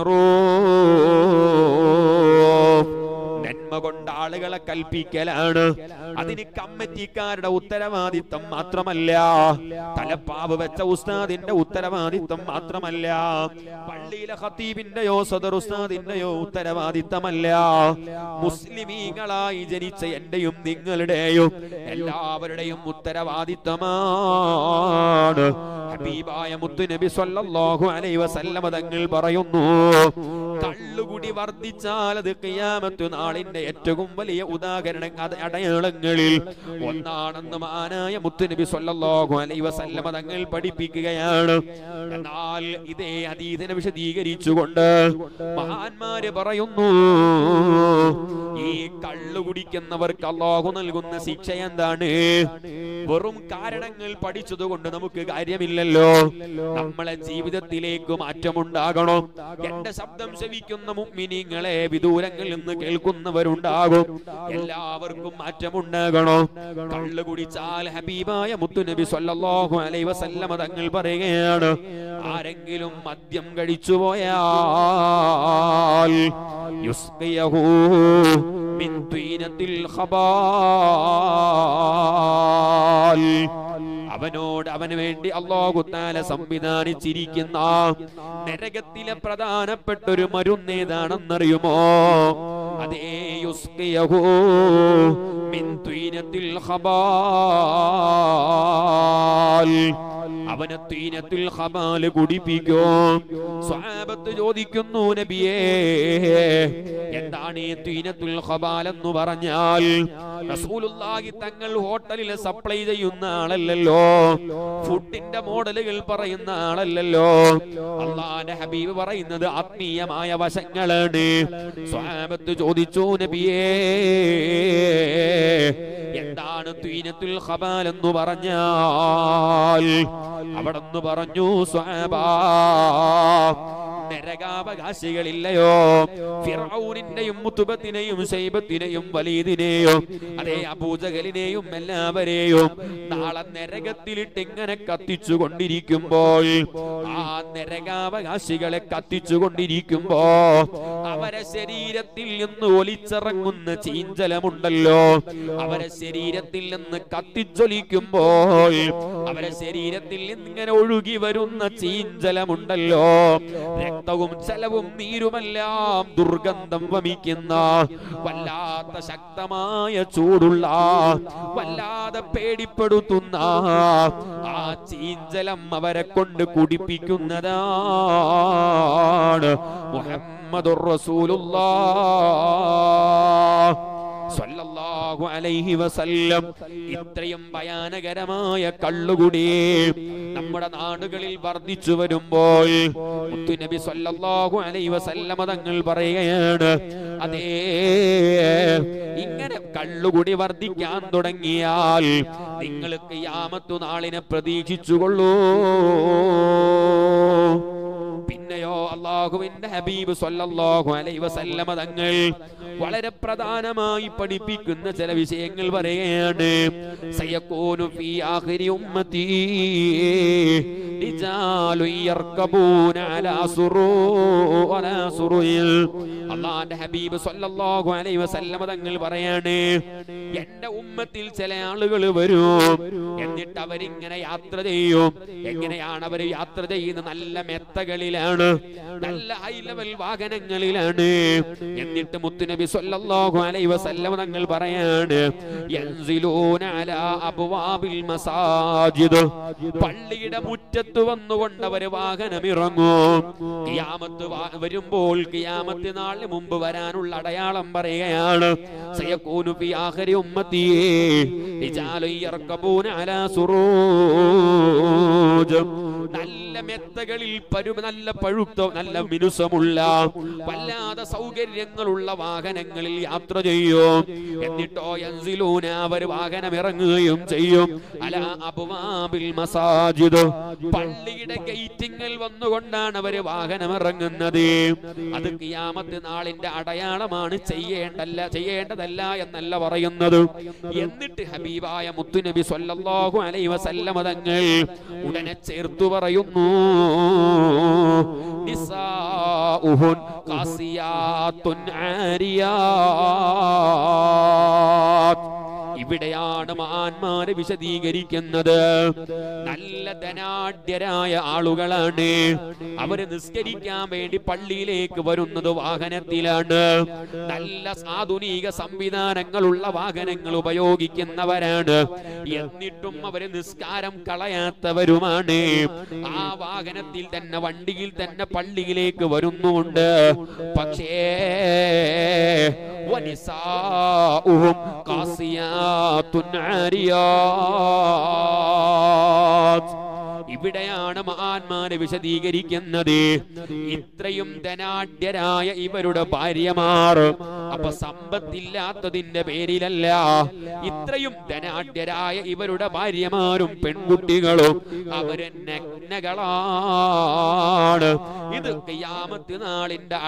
മഅറൂഫ് നന്മ കൊണ്ട് ആളുകളെ കൽപ്പിക്കലാണ് അതിന് കമ്മിറ്റിക്കാരുടെ ഉത്തരവാദിത്തം മാത്രമല്ല തലപ്പാവ് വെച്ച ഉസ്താദിന്റെ ഉത്തരവാദിത്തം മാത്രമല്ല പള്ളിയിലെ ഖത്തീബിന്റെയോ സദർ ഉസ്താദിന്റെയോ ഉത്തരവാദിത്തമല്ല മുസ്ലിമീങ്ങളായി ജനിച്ച എന്റെയും നിങ്ങളുടെയും എല്ലാവരുടെയും ഉത്തരവാദിത്തമാണ് ഹബീബായ മുത്തുനബി സ്വല്ലല്ലാഹു അലൈഹി വസല്ലമ തങ്ങൾ പറയുന്നു കള്ളു കള്ളുകുടി വർദ്ധിച്ചാൽ അത് ഖിയാമത്ത് നാളിന്റെ ഏറ്റവും വലിയ ഉദാഹരണ അത് അടയാളങ്ങളിൽ ഒന്നാണെന്ന് മാനായ മുത്തുനബി സല്ലല്ലാഹു അലൈഹി വസല്ലമ തങ്ങൾ പഠിപ്പിക്കുകയാണ് എന്നാൽ ഇതേ അതീതനെ വിശദീകരിച്ചുകൊണ്ട് മഹാന്മാര് പറയുന്നു ഈ കള്ളു കുടിക്കുന്നവർക്ക് അള്ളാഹു നൽകുന്ന ശിക്ഷ എന്താണ് വെറും കാരണങ്ങൾ പഠിച്ചതുകൊണ്ട് നമുക്ക് കാര്യമില്ലല്ലോ നമ്മളെ ജീവിതത്തിലേക്ക് മാറ്റമുണ്ടാകണം എന്റെ ശബ്ദം ശ്രവിക്കുന്ന മുഗ്മിനിങ്ങളെ വിദൂരങ്ങളിൽ നിന്ന് കേൾക്കുന്നവരുണ്ടാകും എല്ലാവർക്കും മാറ്റമുണ്ടാകണം കള്ളു കുടിച്ചാൽ ഹബീബായ മുത്തുനബി സല്ലല്ലാഹു അലൈഹി വസല്ലമ തങ്ങൾ പറയുകയാണ് ആരെങ്കിലും മദ്യം കഴിച്ചു പോയാൽ യുസ്ഖിയഹു മിൻ തീനത്തിൽ ഖബാൽ അവനോട് അവന് വേണ്ടി അള്ളാഹു താല സംവിധാനിച്ചിരിക്കുന്ന നരകത്തിലെ പ്രധാനപ്പെട്ട ഒരു മരുന്നേതാണെന്നറിയുമോ അതേ യുസ്ഖിയഹു മിൻ തീനത്തിൽ ഖബാൽ അവനെ തീനത്തിൽ ഹമാല് കുടിപ്പിക്കും സ്വഹാബത്ത് ചോദിക്കുന്നു നബിയേ എന്താണ് ഈ തീനത്തുൽ ഖബാൽ എന്ന് പറഞ്ഞാൽ റസൂലുള്ളാഹി തങ്ങൾ ഹോട്ടലിൽ സപ്ലൈ ചെയ്യുന്ന ആളല്ലല്ലോ ഫുഡിന്റെ മോഡലുകൾ പറയുന്ന ആളല്ലല്ലോ അള്ളാന്റെ ഹബീബ് പറയുന്നത് ആത്മീയമായ വശങ്ങളാണ് സ്വഹാബത്ത് ചോദിച്ചു നബിയേ എന്താണ് തീനത്തുൽ ഖബാൽ എന്ന് പറഞ്ഞാൽ അവിടെന്ന് പറഞ്ഞു സ്വഹാബാ നരകാവകാശികളില്ലയോ ഫിറൌനിന്റെയും മുത്തുബത്തിനെയും ശൈബത്തിനെയും വലീദിനെയും അതേ അബൂജഹലിനെയും എല്ലാവരെയും നാളെ നരകത്തിലിട്ട് ഇങ്ങനെ കത്തിച്ചു കൊണ്ടിരിക്കുമ്പോൾ ആ നരകാവകാശികളെ കത്തിച്ചു കൊണ്ടിരിക്കുമ്പോ അവരെ ശരീരത്തിൽ നിന്ന് ഒലിച്ചിറങ്ങുന്ന ചീഞ്ചലമുണ്ടല്ലോ അവരെ ശരീരത്തിൽ നിന്ന് കത്തിച്ചൊലിക്കുമ്പോൾ അവരെ ശരീരത്തിൽ നിന്ന് ഇങ്ങനെ ഒഴുകി വരുന്ന ചീഞ്ചലമുണ്ടല്ലോ രക്തവും ജലവും നീരുമെല്ലാം ദുർഗന്ധം വമിക്കുന്ന വല്ലാത്ത ശക്തമായ ചൂടുള്ള വല്ലാതെ പേടിപ്പെടുത്തുന്ന ആ ചീഞ്ചലം അവരെ കൊണ്ട് കുടിപ്പിക്കുന്നതാണ് മുഹമ്മദുർ റസൂലുള്ളാഹ് സ്വല്ലല്ലാഹു അലൈഹി വസല്ലം ഇത്രയും ഭയാനകരമായ കള്ളുകുടി നമ്മുടെ നാടുകളിൽ വർദ്ധിച്ചു വരുമ്പോൾ മുത്തുനബി സ്വല്ലല്ലാഹു അലൈഹി വസല്ലമ തങ്ങൾ പറയുകയാണ് അതേ ഇങ്ങനെ കള്ളുകുടി വർദ്ധിക്കാൻ തുടങ്ങിയാൽ നിങ്ങൾക്ക് യാമത്തു നാളിനെ പ്രതീക്ഷിച്ചുകൊള്ളൂ പിന്നെയോ അള്ളാഹുവിന്റെ ഹബീബ് സല്ലല്ലാഹു അലൈഹി വസല്ലമ തങ്ങൾ വളരെ പ്രധാനമായി പഠിപ്പിക്കുന്ന ചില വിഷയങ്ങൾ പറയുകയാണ് സയക്കൂനു ഫീ ആഖിരി ഉമ്മത്തി റിജാലു യർകബൂന അലാ സുറൂ അലാ സുറൂയിൽ അള്ളാന്റെ ഹബീബ് സല്ലല്ലാഹു അലൈഹി വസല്ലമ തങ്ങൾ പറയാണ് എന്റെ ഉമ്മത്തിൽ ചില ആളുകൾ വരും എന്നിട്ട് അവരിങ്ങനെ യാത്ര ചെയ്യും എങ്ങനെയാണ് അവർ യാത്ര ചെയ്യുന്നത് നല്ല മെത്തകളിലാണ് നല്ല ഹൈ ലെവൽ വാഹനങ്ങളിലാണ് എന്നിട്ട് മുത്തുനബി സല്ലല്ലാഹു അലൈഹി വസല്ലമ തങ്ങൾ പറയാണ് യൻസിലൂന അലാ അബ്വാബിൽ മസാജിദ് പള്ളിയുടെ മുറ്റത്ത് വന്നുകൊണ്ട് അവര് വാഹനം ഇറങ്ങും കിയാമത്ത് വാ- വരുമ്പോൾ കിയാമത്ത് നാളിന് മുമ്പ് വരാനുള്ള അടയാളം പറയുകയാണ് സയകൂനു ഫി ആഖിരി ഉമ്മത്തി റിജാലു യർകബൂന അലാ സുറൂജ് നല്ല മെത്തകളിൽ പരു നല്ല പഴുത്ത നല്ല മിനുസമുള്ള വല്ലാതെ സൗകര്യങ്ങളുള്ള വാഹനങ്ങളിൽ യാത്ര ചെയ്യും എന്നിട്ടോ യൻസിലൂന അവർ വാഹനം ഇറങ്ങുകയും ചെയ്യും അല അബുവാബിൽ മസാജിദ് പള്ളിയുടെ ഗേറ്റിങ്ങിൽ വന്നുകൊണ്ടാണ് അവര് വാഹനം ഇറങ്ങുന്നത് അത് കിയാമത്ത് നാളിന്റെ അടയാളമാണ് ചെയ്യേണ്ടല്ല ചെയ്യേണ്ടതല്ല എന്നല്ല പറയുന്നത് എന്നിട്ട് ഹബീബായ മുത്തുനബി സ്വല്ലല്ലാഹു അലൈഹി വസല്ലമ തങ്ങൾ ഉടനെ ചേർത്തു പറയുന്നു നിസാഉഹുൻ ഖാസിയാത്തുൻ ആരിയാത്ത് ഇവിടെയാണ് മഹാന്മാര് വിശദീകരിക്കുന്നത് നല്ല ധനാഢ്യരായ ആളുകളാണ് അവര് നിസ്കരിക്കാൻ വേണ്ടി പള്ളിയിലേക്ക് വരുന്നത് വാഹനത്തിലാണ് നല്ല ആധുനിക സംവിധാനങ്ങളുള്ള വാഹനങ്ങൾ ഉപയോഗിക്കുന്നവരാണ് എന്നിട്ടും അവര് നിസ്കാരം കളയാത്തവരുമാണ് ആ വാഹനത്തിൽ തന്നെ വണ്ടിയിൽ തന്നെ പള്ളിയിലേക്ക് വരുന്നുണ്ട് പക്ഷേ വനിസാഉഹും കാസിയാത്തുൻ ആരിയാത്ത് ഇവിടെയാണ് മഹാന്മാര് വിശദീകരിക്കുന്നത് ഇത്രയും ധനാഢ്യരായ ഇവരുടെ ഭാര്യമാർ അപ്പൊ സമ്പത്തില്ലാത്തതിന്റെ പേരിലല്ല ഇത്രയും ധനാഢ്യരായ ഇവരുടെ ഭാര്യമാരും പെൺകുട്ടികളും അവര് നഗ്നകളാണ് ഇത് ഖിയാമത്ത് നാളിന്റെ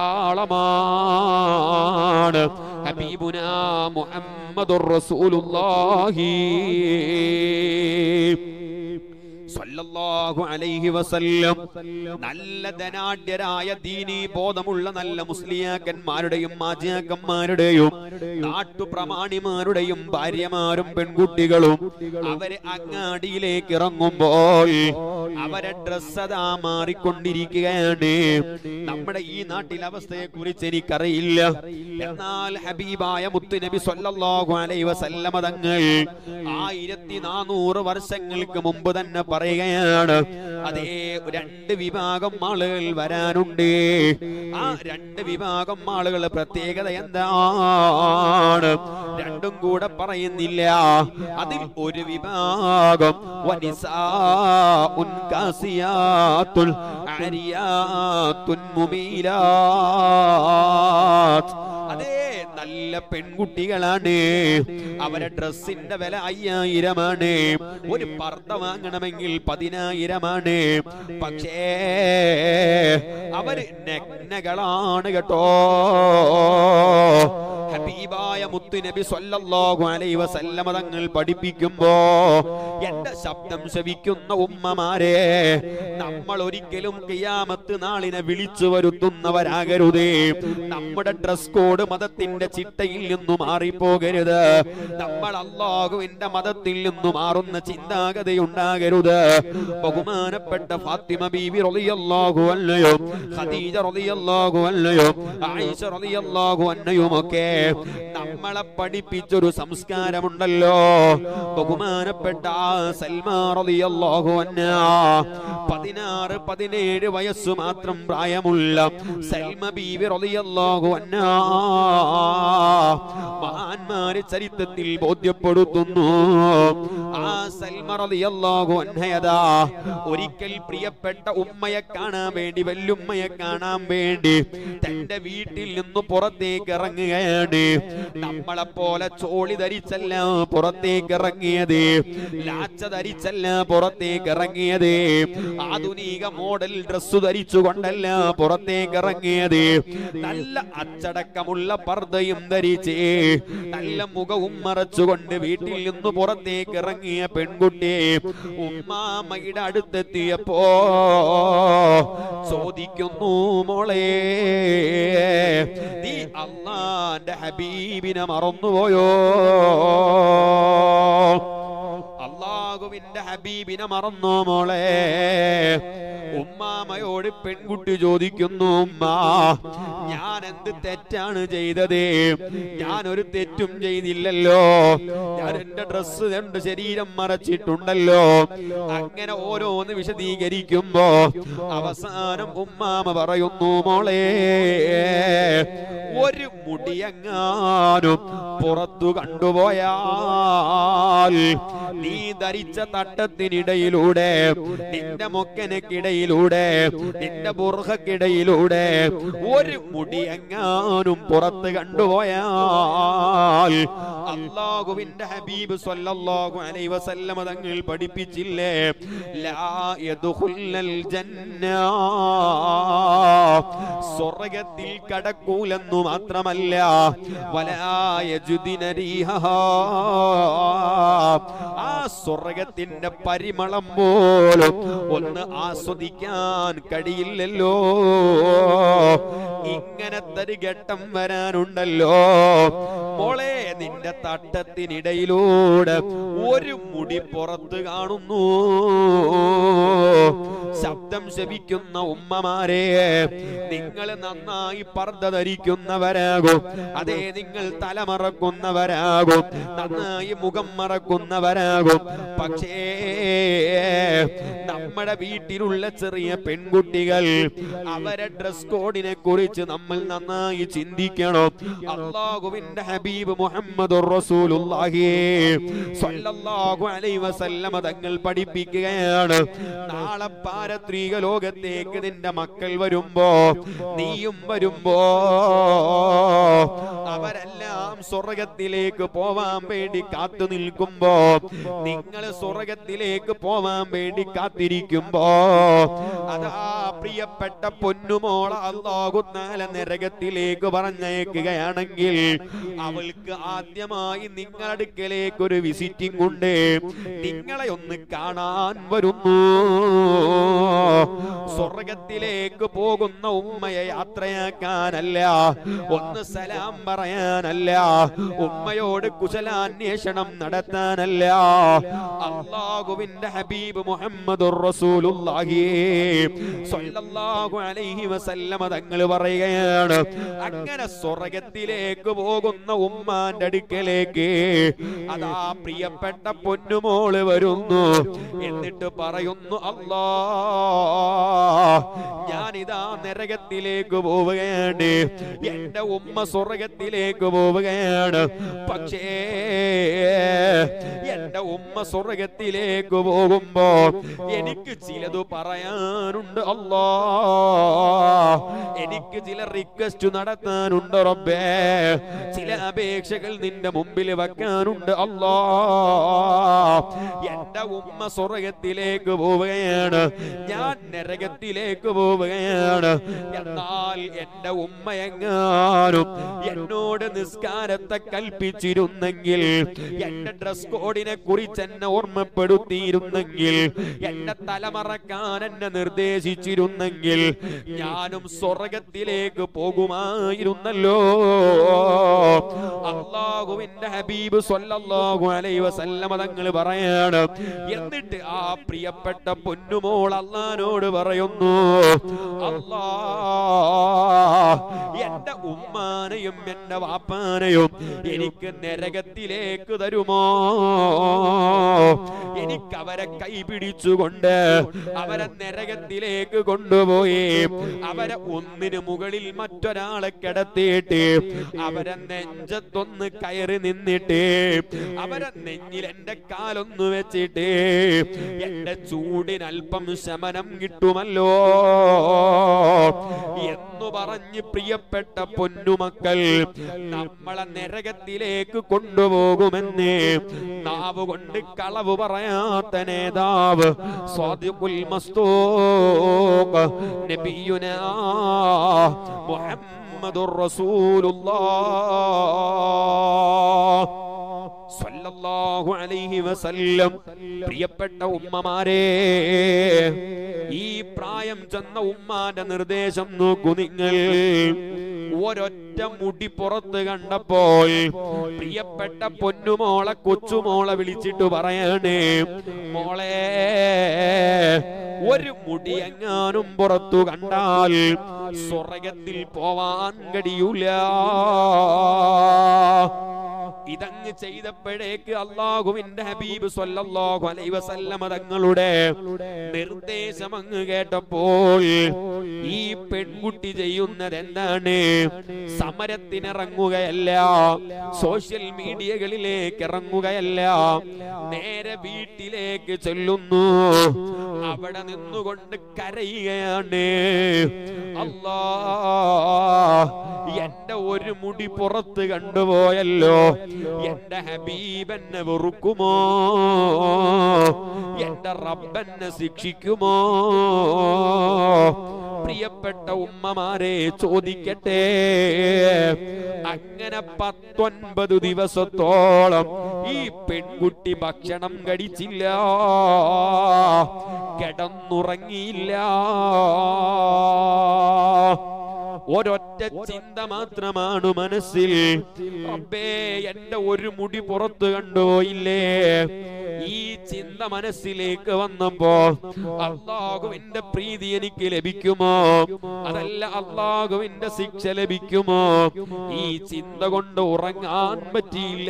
അടയാളമാണ് ഹബീബുന മുഹമ്മദുർ റസൂലുള്ളാഹി സല്ലല്ലാഹു അലൈഹി വസല്ലം നല്ല ധനാഢ്യരായ ദീനീ ബോധമുള്ള നല്ല മുസ്ലിയാക്കന്മാരുടെയും മാജിയാക്കന്മാരുടെയും നാട്ടുപ്രമാണിമാരുടെയും ഭാര്യമാരും പെൺകുട്ടികളും അവര് അങ്ങാടിയിലേക്ക് ഇറങ്ങുമ്പോൾ അവരെ ഡ്രസ് അതാ മാറിക്കൊണ്ടിരിക്കുകയാണ് നമ്മുടെ ഈ നാട്ടിലെ അവസ്ഥയെ കുറിച്ച് എനിക്കറിയില്ല എന്നാൽ ഹബീബായ മുത്തുനബി സല്ലല്ലാഹു അലൈഹി വസല്ലമ തങ്ങൾ ആയിരത്തി നാനൂറ് വർഷങ്ങൾക്ക് മുമ്പ് തന്നെ പറയുകയാണ് അതേ രണ്ട് വിഭാഗം ആളുകൾ വരാനുണ്ട് ആ രണ്ട് വിഭാഗം ആളുകൾ പ്രത്യേകത എന്താണ് രണ്ടും കൂടെ പറയുന്നില്ല അതിൽ ഒരു വിഭാഗം വനിസാഉൻ കാസിയാത്തുൽ ആരിയാത്തുൻ മുമീലാത്ത് അതേ നല്ല പെൺകുട്ടികളാണ് അവരെ ഡ്രസ്സിന്റെ വില അയ്യായിരമാണ് ഒരു പർദ്ദ വാങ്ങണമെങ്കിൽ പതിനായിരമാണ് പക്ഷേ അവര് നഗ്നകളാണ് കേട്ടോ ഹബീബായ മുത്തുനബി സല്ലല്ലാഹു അലൈഹി വസല്ലമ തങ്ങൾ പഠിപ്പിക്കുമ്പോ എന്റെ ശബ്ദം ശ്രവിക്കുന്ന ഉമ്മമാരെ നമ്മൾ ഒരിക്കലും കിയാമത്ത് നാളിനെ വിളിച്ചു വരുത്തുന്നവരാകരുതേ നമ്മുടെ ഡ്രസ് കോഡ് മതത്തിന്റെ ചിട്ടയിൽ നിന്നു മാറിപ്പോകരുത് നമ്മൾ അള്ളാഹുവിന്റെ മതത്തിൽ നിന്നു മാറുന്ന ചിന്താഗതിയുണ്ടാകരുത് ബഹുമാനപ്പെട്ട ഫാത്തിമ ബീവി റളിയല്ലാഹു അല്ലയോ ഖദീജ റളിയല്ലാഹു അല്ലയോ ആയിഷ റളിയല്ലാഹു അന്നയും ഒക്കെ നമ്മളെ പഠിപ്പിച്ചൊരു സംസ്കാരമുണ്ടല്ലോ ബഹുമാനപ്പെട്ട ആ സൽമാ റളിയല്ലാഹു അന്ന പതിനാറ് പതിനേഴ് വയസ്സ് മാത്രം പ്രായമുള്ള സൽമ ബീവി റളിയല്ലാഹു അന്ന മഹാന്മാര് ചരിത്രത്തിൽ ബോധ്യപ്പെടുത്തുന്നു ആ സൽമ റളിയല്ലാഹു അൻഹയതാ ഒരിക്കൽ പ്രിയപ്പെട്ട ഉമ്മയെ കാണാൻ വേണ്ടി വല്ലുമ്മയെ കാണാൻ വേണ്ടി തന്റെ വീട്ടിൽ നിന്ന് പുറത്തേക്ക് ഇറങ്ങുകയാണ് നമ്മളെ പോലെ ചോളി ധരിച്ചല്ല പുറത്തേക്ക് ഇറങ്ങിയത് ലാച്ച ധരിച്ചല്ല പുറത്തേക്ക് ഇറങ്ങിയത് ആധുനിക മോഡൽ ഡ്രസ് ധരിച്ചുകൊണ്ടല്ല പുറത്തേക്ക് ഇറങ്ങിയത് നല്ല അച്ചടക്കമുള്ള പർദ്ദയും ധരിച്ച് നല്ല മുഖവും മറച്ചുകൊണ്ട് വീട്ടിൽ നിന്ന് പുറത്തേക്ക് ഇറങ്ങിയ പെൺകുട്ടി ഉമ്മാമ്മയുടെ അടുത്തെത്തിയപ്പോ ചോദിക്കുന്നു മോളെ നീ അള്ളാന്റെ ഹബീബിനെ മറന്നുപോയോ അള്ളാഹുവിന്റെ ഹബീബിനെ മറന്നോ മോളെ ഉമ്മാമയോട് പെൺകുട്ടി ചോദിക്കുന്നു ഉമ്മ ഞാൻ എന്ത് തെറ്റാണ് ചെയ്തത് ഞാൻ ഒരു തെറ്റും ചെയ്തില്ലല്ലോ ഞാൻ എന്റെ ഡ്രസ്സ് എന്റെ ശരീരം മറച്ചിട്ടുണ്ടല്ലോ അങ്ങനെ ഓരോന്ന് വിശദീകരിക്കുമ്പോ അവസാനം ഉമ്മാമ പറയുന്നു മോളെ ഒരു മുടിയങ്ങാനും പുറത്തു കണ്ടുപോയാൽ നീ ധരിച്ച തട്ടത്തിനിടയിലൂടെ നിന്റെ മൊക്കനക്കിടയിലൂടെ നിന്റെ ബുർഹക്കിടയിലൂടെ ഒരു മുടി എങ്ങാനും പുറത്ത് കണ്ടുപോയാൽ അള്ളാഹുവിന്റെ ഹബീബ് സല്ലല്ലാഹു അലൈഹി വസല്ലമ തങ്ങൾ പഠിപ്പിച്ചില്ലേ ലാ യദ്ഖുൽനൽ ജന്ന സ്വർഗത്തിൽ കടക്കൂലെന്നു മാത്രമല്ല വലാ യജുദിന റീഹഹാ ആ സ്വർഗത്തിന്റെ പരിമളം പോലും ഒന്ന് ആസ്വദിക്കാൻ കഴിയില്ലല്ലോ ഇങ്ങനത്തെ ഒരു ഘട്ടം വരാനുണ്ടല്ലോ മോളെ നിന്റെ തട്ടത്തിനിടയിലൂടെ ഒരു മുടി പുറത്ത് കാണുന്നു ശബ്ദം ശപിക്കുന്ന ഉമ്മമാരെ നിങ്ങൾ നന്നായി പർദ്ദ ധരിക്കുന്നവരാകും അതേ നിങ്ങൾ തലമറക്കുന്നവരാകും നന്നായി മുഖം മറക്കുന്നവരാകും പക്ഷേ നമ്മുടെ വീട്ടിലുള്ള ചെറിയ പെൺകുട്ടികൾ അവരെ ഡ്രസ് കോഡിനെ കുറിച്ച് നമ്മൾ നന്നായി ചിന്തിക്കണം അള്ളാഹുവിന്റെ ഹബീബ് മുഹമ്മദ് റസൂലുള്ളാഹി സ്വല്ലല്ലാഹു അലൈഹി വസല്ലമ തങ്ങൾ പഠിപ്പിക്കുകയാണ് നാളെ പാരത്രിക ലോകത്തേക്ക് നിന്റെ മക്കൾ വരുമ്പോ നീയും വരുമ്പോ അവരെല്ലാം സ്വർഗത്തിലേക്ക് പോവാൻ വേണ്ടി കാത്തു നിൽക്കുമ്പോ നിങ്ങൾ സ്വർഗത്തിലേക്ക് പോവാൻ വേണ്ടി കാത്തിരിക്കുമ്പോ അതാ പ്രിയപ്പെട്ട പൊന്നുമോള അള്ളാഹുന്നാല നരകത്തിലേക്ക് പറഞ്ഞയക്കുകയാണെങ്കിൽ അവൾക്ക് ആദ്യമായി നിങ്ങളുടെ അടുക്കലേക്ക് ഒരു വിസിറ്റിംഗ് ഉണ്ട് നിങ്ങളെ ഒന്ന് കാണാൻ വരുന്നു സ്വർഗത്തിലേക്ക് പോകുന്ന ഉമ്മയെ യാത്രയാക്കാനല്ല ഒന്ന് സലാം പറയാനല്ല ഉമ്മയോട് കുശലാന്വേഷണം നടത്താനല്ല അള്ളാഹുവിന്റെ ഹബീബ് മുഹമ്മദ് റസൂലുള്ളാഹി സ്വല്ലല്ലാഹു അലൈഹി വസല്ലമ തങ്ങൾ പറയുകയാണ് അങ്ങനെ സ്വർഗത്തിലേക്ക് പോകുന്ന ഉമ്മാന്റെ അടുക്കലേക്ക് അതാ പ്രിയപ്പെട്ട പൊന്നുമോള് വരുന്നു എന്നിട്ട് പറയുന്നു അല്ലാ ഞാനിതാ നരകത്തിലേക്ക് പോവുകയാണ് എന്റെ ഉമ്മ സ്വർഗത്തിലേക്ക് പോവുകയാണ് പക്ഷേ എന്റെ ഉമ്മ സ്വർഗത്തിലേക്ക് പോകുമ്പോ എനിക്ക് ചിലത് പറയാനുണ്ട് അല്ലാ എനിക്ക് ചില റിക്വസ്റ്റ് നടത്താനുണ്ട് റബ്ബേ ചില അപേക്ഷകൾ നിന്റെ മുമ്പിൽ വെക്കാനുണ്ട് അല്ലാ എന്റെ ഉമ്മ സ്വർഗത്തിലേക്ക് പോവുകയാണ് ഞാൻ നരകത്തിലേക്ക് പോവുകയാണ് എന്നാൽ എന്റെ ഉമ്മ എങ്ങാനും എന്നോട് നിസ്കാരത്തെ കൽപ്പിച്ചിരുന്നെങ്കിൽ എന്റെ ഡ്രസ് കോഡിനെ കുറിച്ച് എന്നെ ഓർമ്മപ്പെടുത്തിയിരുന്നെങ്കിൽ എന്റെ തലമറക്കാൻ എന്നെ നിർദ്ദേശിച്ചിരുന്നെങ്കിൽ ഞാനും സ്വർഗത്തിലേക്ക് പോകുമായിരുന്നല്ലോ അള്ളാഹുവിന്റെ ഹബീബ് സ്വല്ലല്ലാഹു അലൈഹി വസല്ലമ തങ്ങൾ പറയാണ് എന്നിട്ട് ആ പ്രിയപ്പെട്ട പൊന്നുമോൾ അള്ളഹാനോട് പറയുന്നു അല്ലാ എന്റെ ഉമ്മാനെയും എന്റെ വാപ്പാനെയും എനിക്ക് നരകത്തിലേക്ക് തരുമോ എനിക്ക് അവരെ കൈപിടിച്ചുകൊണ്ട് അവരെ നരകത്തിലേക്ക് കൊണ്ടുപോയി അവരെ ഒന്നിനു മുകളിൽ മറ്റൊരാളെ കിടത്തിയിട്ട് അവരെ നെഞ്ചത്തൊന്ന് കയറി നിന്നിട്ട് അവരെ നെഞ്ഞിൽ എന്റെ കാലൊന്ന് വെച്ചിട്ട് എന്റെ ചൂടിനൽപ്പം ശമനം കിട്ടുമല്ലോ എന്നു പറഞ്ഞ് പ്രിയപ്പെട്ട പൊന്നുമക്കൾ നമ്മളെ നരകത്തിലേക്ക് കൊണ്ടുപോകുമെന്ന് നാവ് കൊണ്ട് കളവ് പറയാത്ത നേതാവ് സ്വാദിഖുൽ മസ്തൂഖ് നബിയുനാ മുഹമ്മദുർ റസൂലുള്ളാഹ് സ്വല്ലല്ലാഹു അലൈഹി വസല്ലം പ്രിയപ്പെട്ട ഉമ്മമാരെ ഈ പ്രായം ചെന്ന ഉമ്മാന്റെ നിർദ്ദേശം നോക്കൂ നിങ്ങൾ ഒരൊറ്റ മുടി പുറത്ത് കണ്ടപ്പോൾ പ്രിയപ്പെട്ട പൊന്നുമോളെ കൊച്ചുമോളെ വിളിച്ചിട്ട് പറയണേ മോളെ ഒരു മുടി എങ്ങാനും പുറത്തു കണ്ടാൽ സ്വർഗത്തിൽ പോവാൻ കഴിയൂല ഇതങ്ങ് ചെയ്തപ്പോഴേക്ക് അള്ളാഹുവിന്റെ ഹബീബ് സ്വല്ലല്ലാഹു അലൈഹി വസല്ലമ തങ്ങളുടെ നിർദ്ദേശം അങ്ങ് കേട്ടപ്പോൾ ഈ പെൺകുട്ടി ചെയ്യുന്നത് എന്താണ് സമരത്തിനിറങ്ങുകയല്ല സോഷ്യൽ മീഡിയകളിലേക്ക് ഇറങ്ങുകയല്ല നേരെ വീട്ടിലേക്ക് ചെല്ലുന്നു അവിടെ നിന്നുകൊണ്ട് കരയുകയാണ് അല്ലാ എന്റെ ഒരു മുടി പുറത്ത് കണ്ടുപോയല്ലോ എന്റെ ഹബീബെന്നെ വെറുക്കുമോ എന്റെ റബ്ബെന്നെ ശിക്ഷിക്കുമോ പ്രിയപ്പെട്ട ഉമ്മമാരെ ചോദിക്കട്ടെ അങ്ങനെ പത്തൊൻപത് ദിവസത്തോളം ഈ പെൺകുട്ടി ഭക്ഷണം കഴിച്ചില്ല കിടന്നുറങ്ങിയില്ല ഒരൊറ്റ ചിന്ത മാത്രമാണ് മനസ്സിൽ റബ്ബേ എന്റെ ഒരു മുടി പുറത്തു കണ്ടുപോയില്ലേ ഈ ചിന്ത മനസ്സിലേക്ക് വന്നപ്പോ അള്ളാഹുവിന്റെ പ്രീതി എനിക്ക് ലഭിക്കുമോ അതല്ല അള്ളാഹുവിന്റെ ശിക്ഷ ലഭിക്കുമോ ഈ ചിന്ത കൊണ്ട് ഉറങ്ങാൻ പറ്റിയില്ല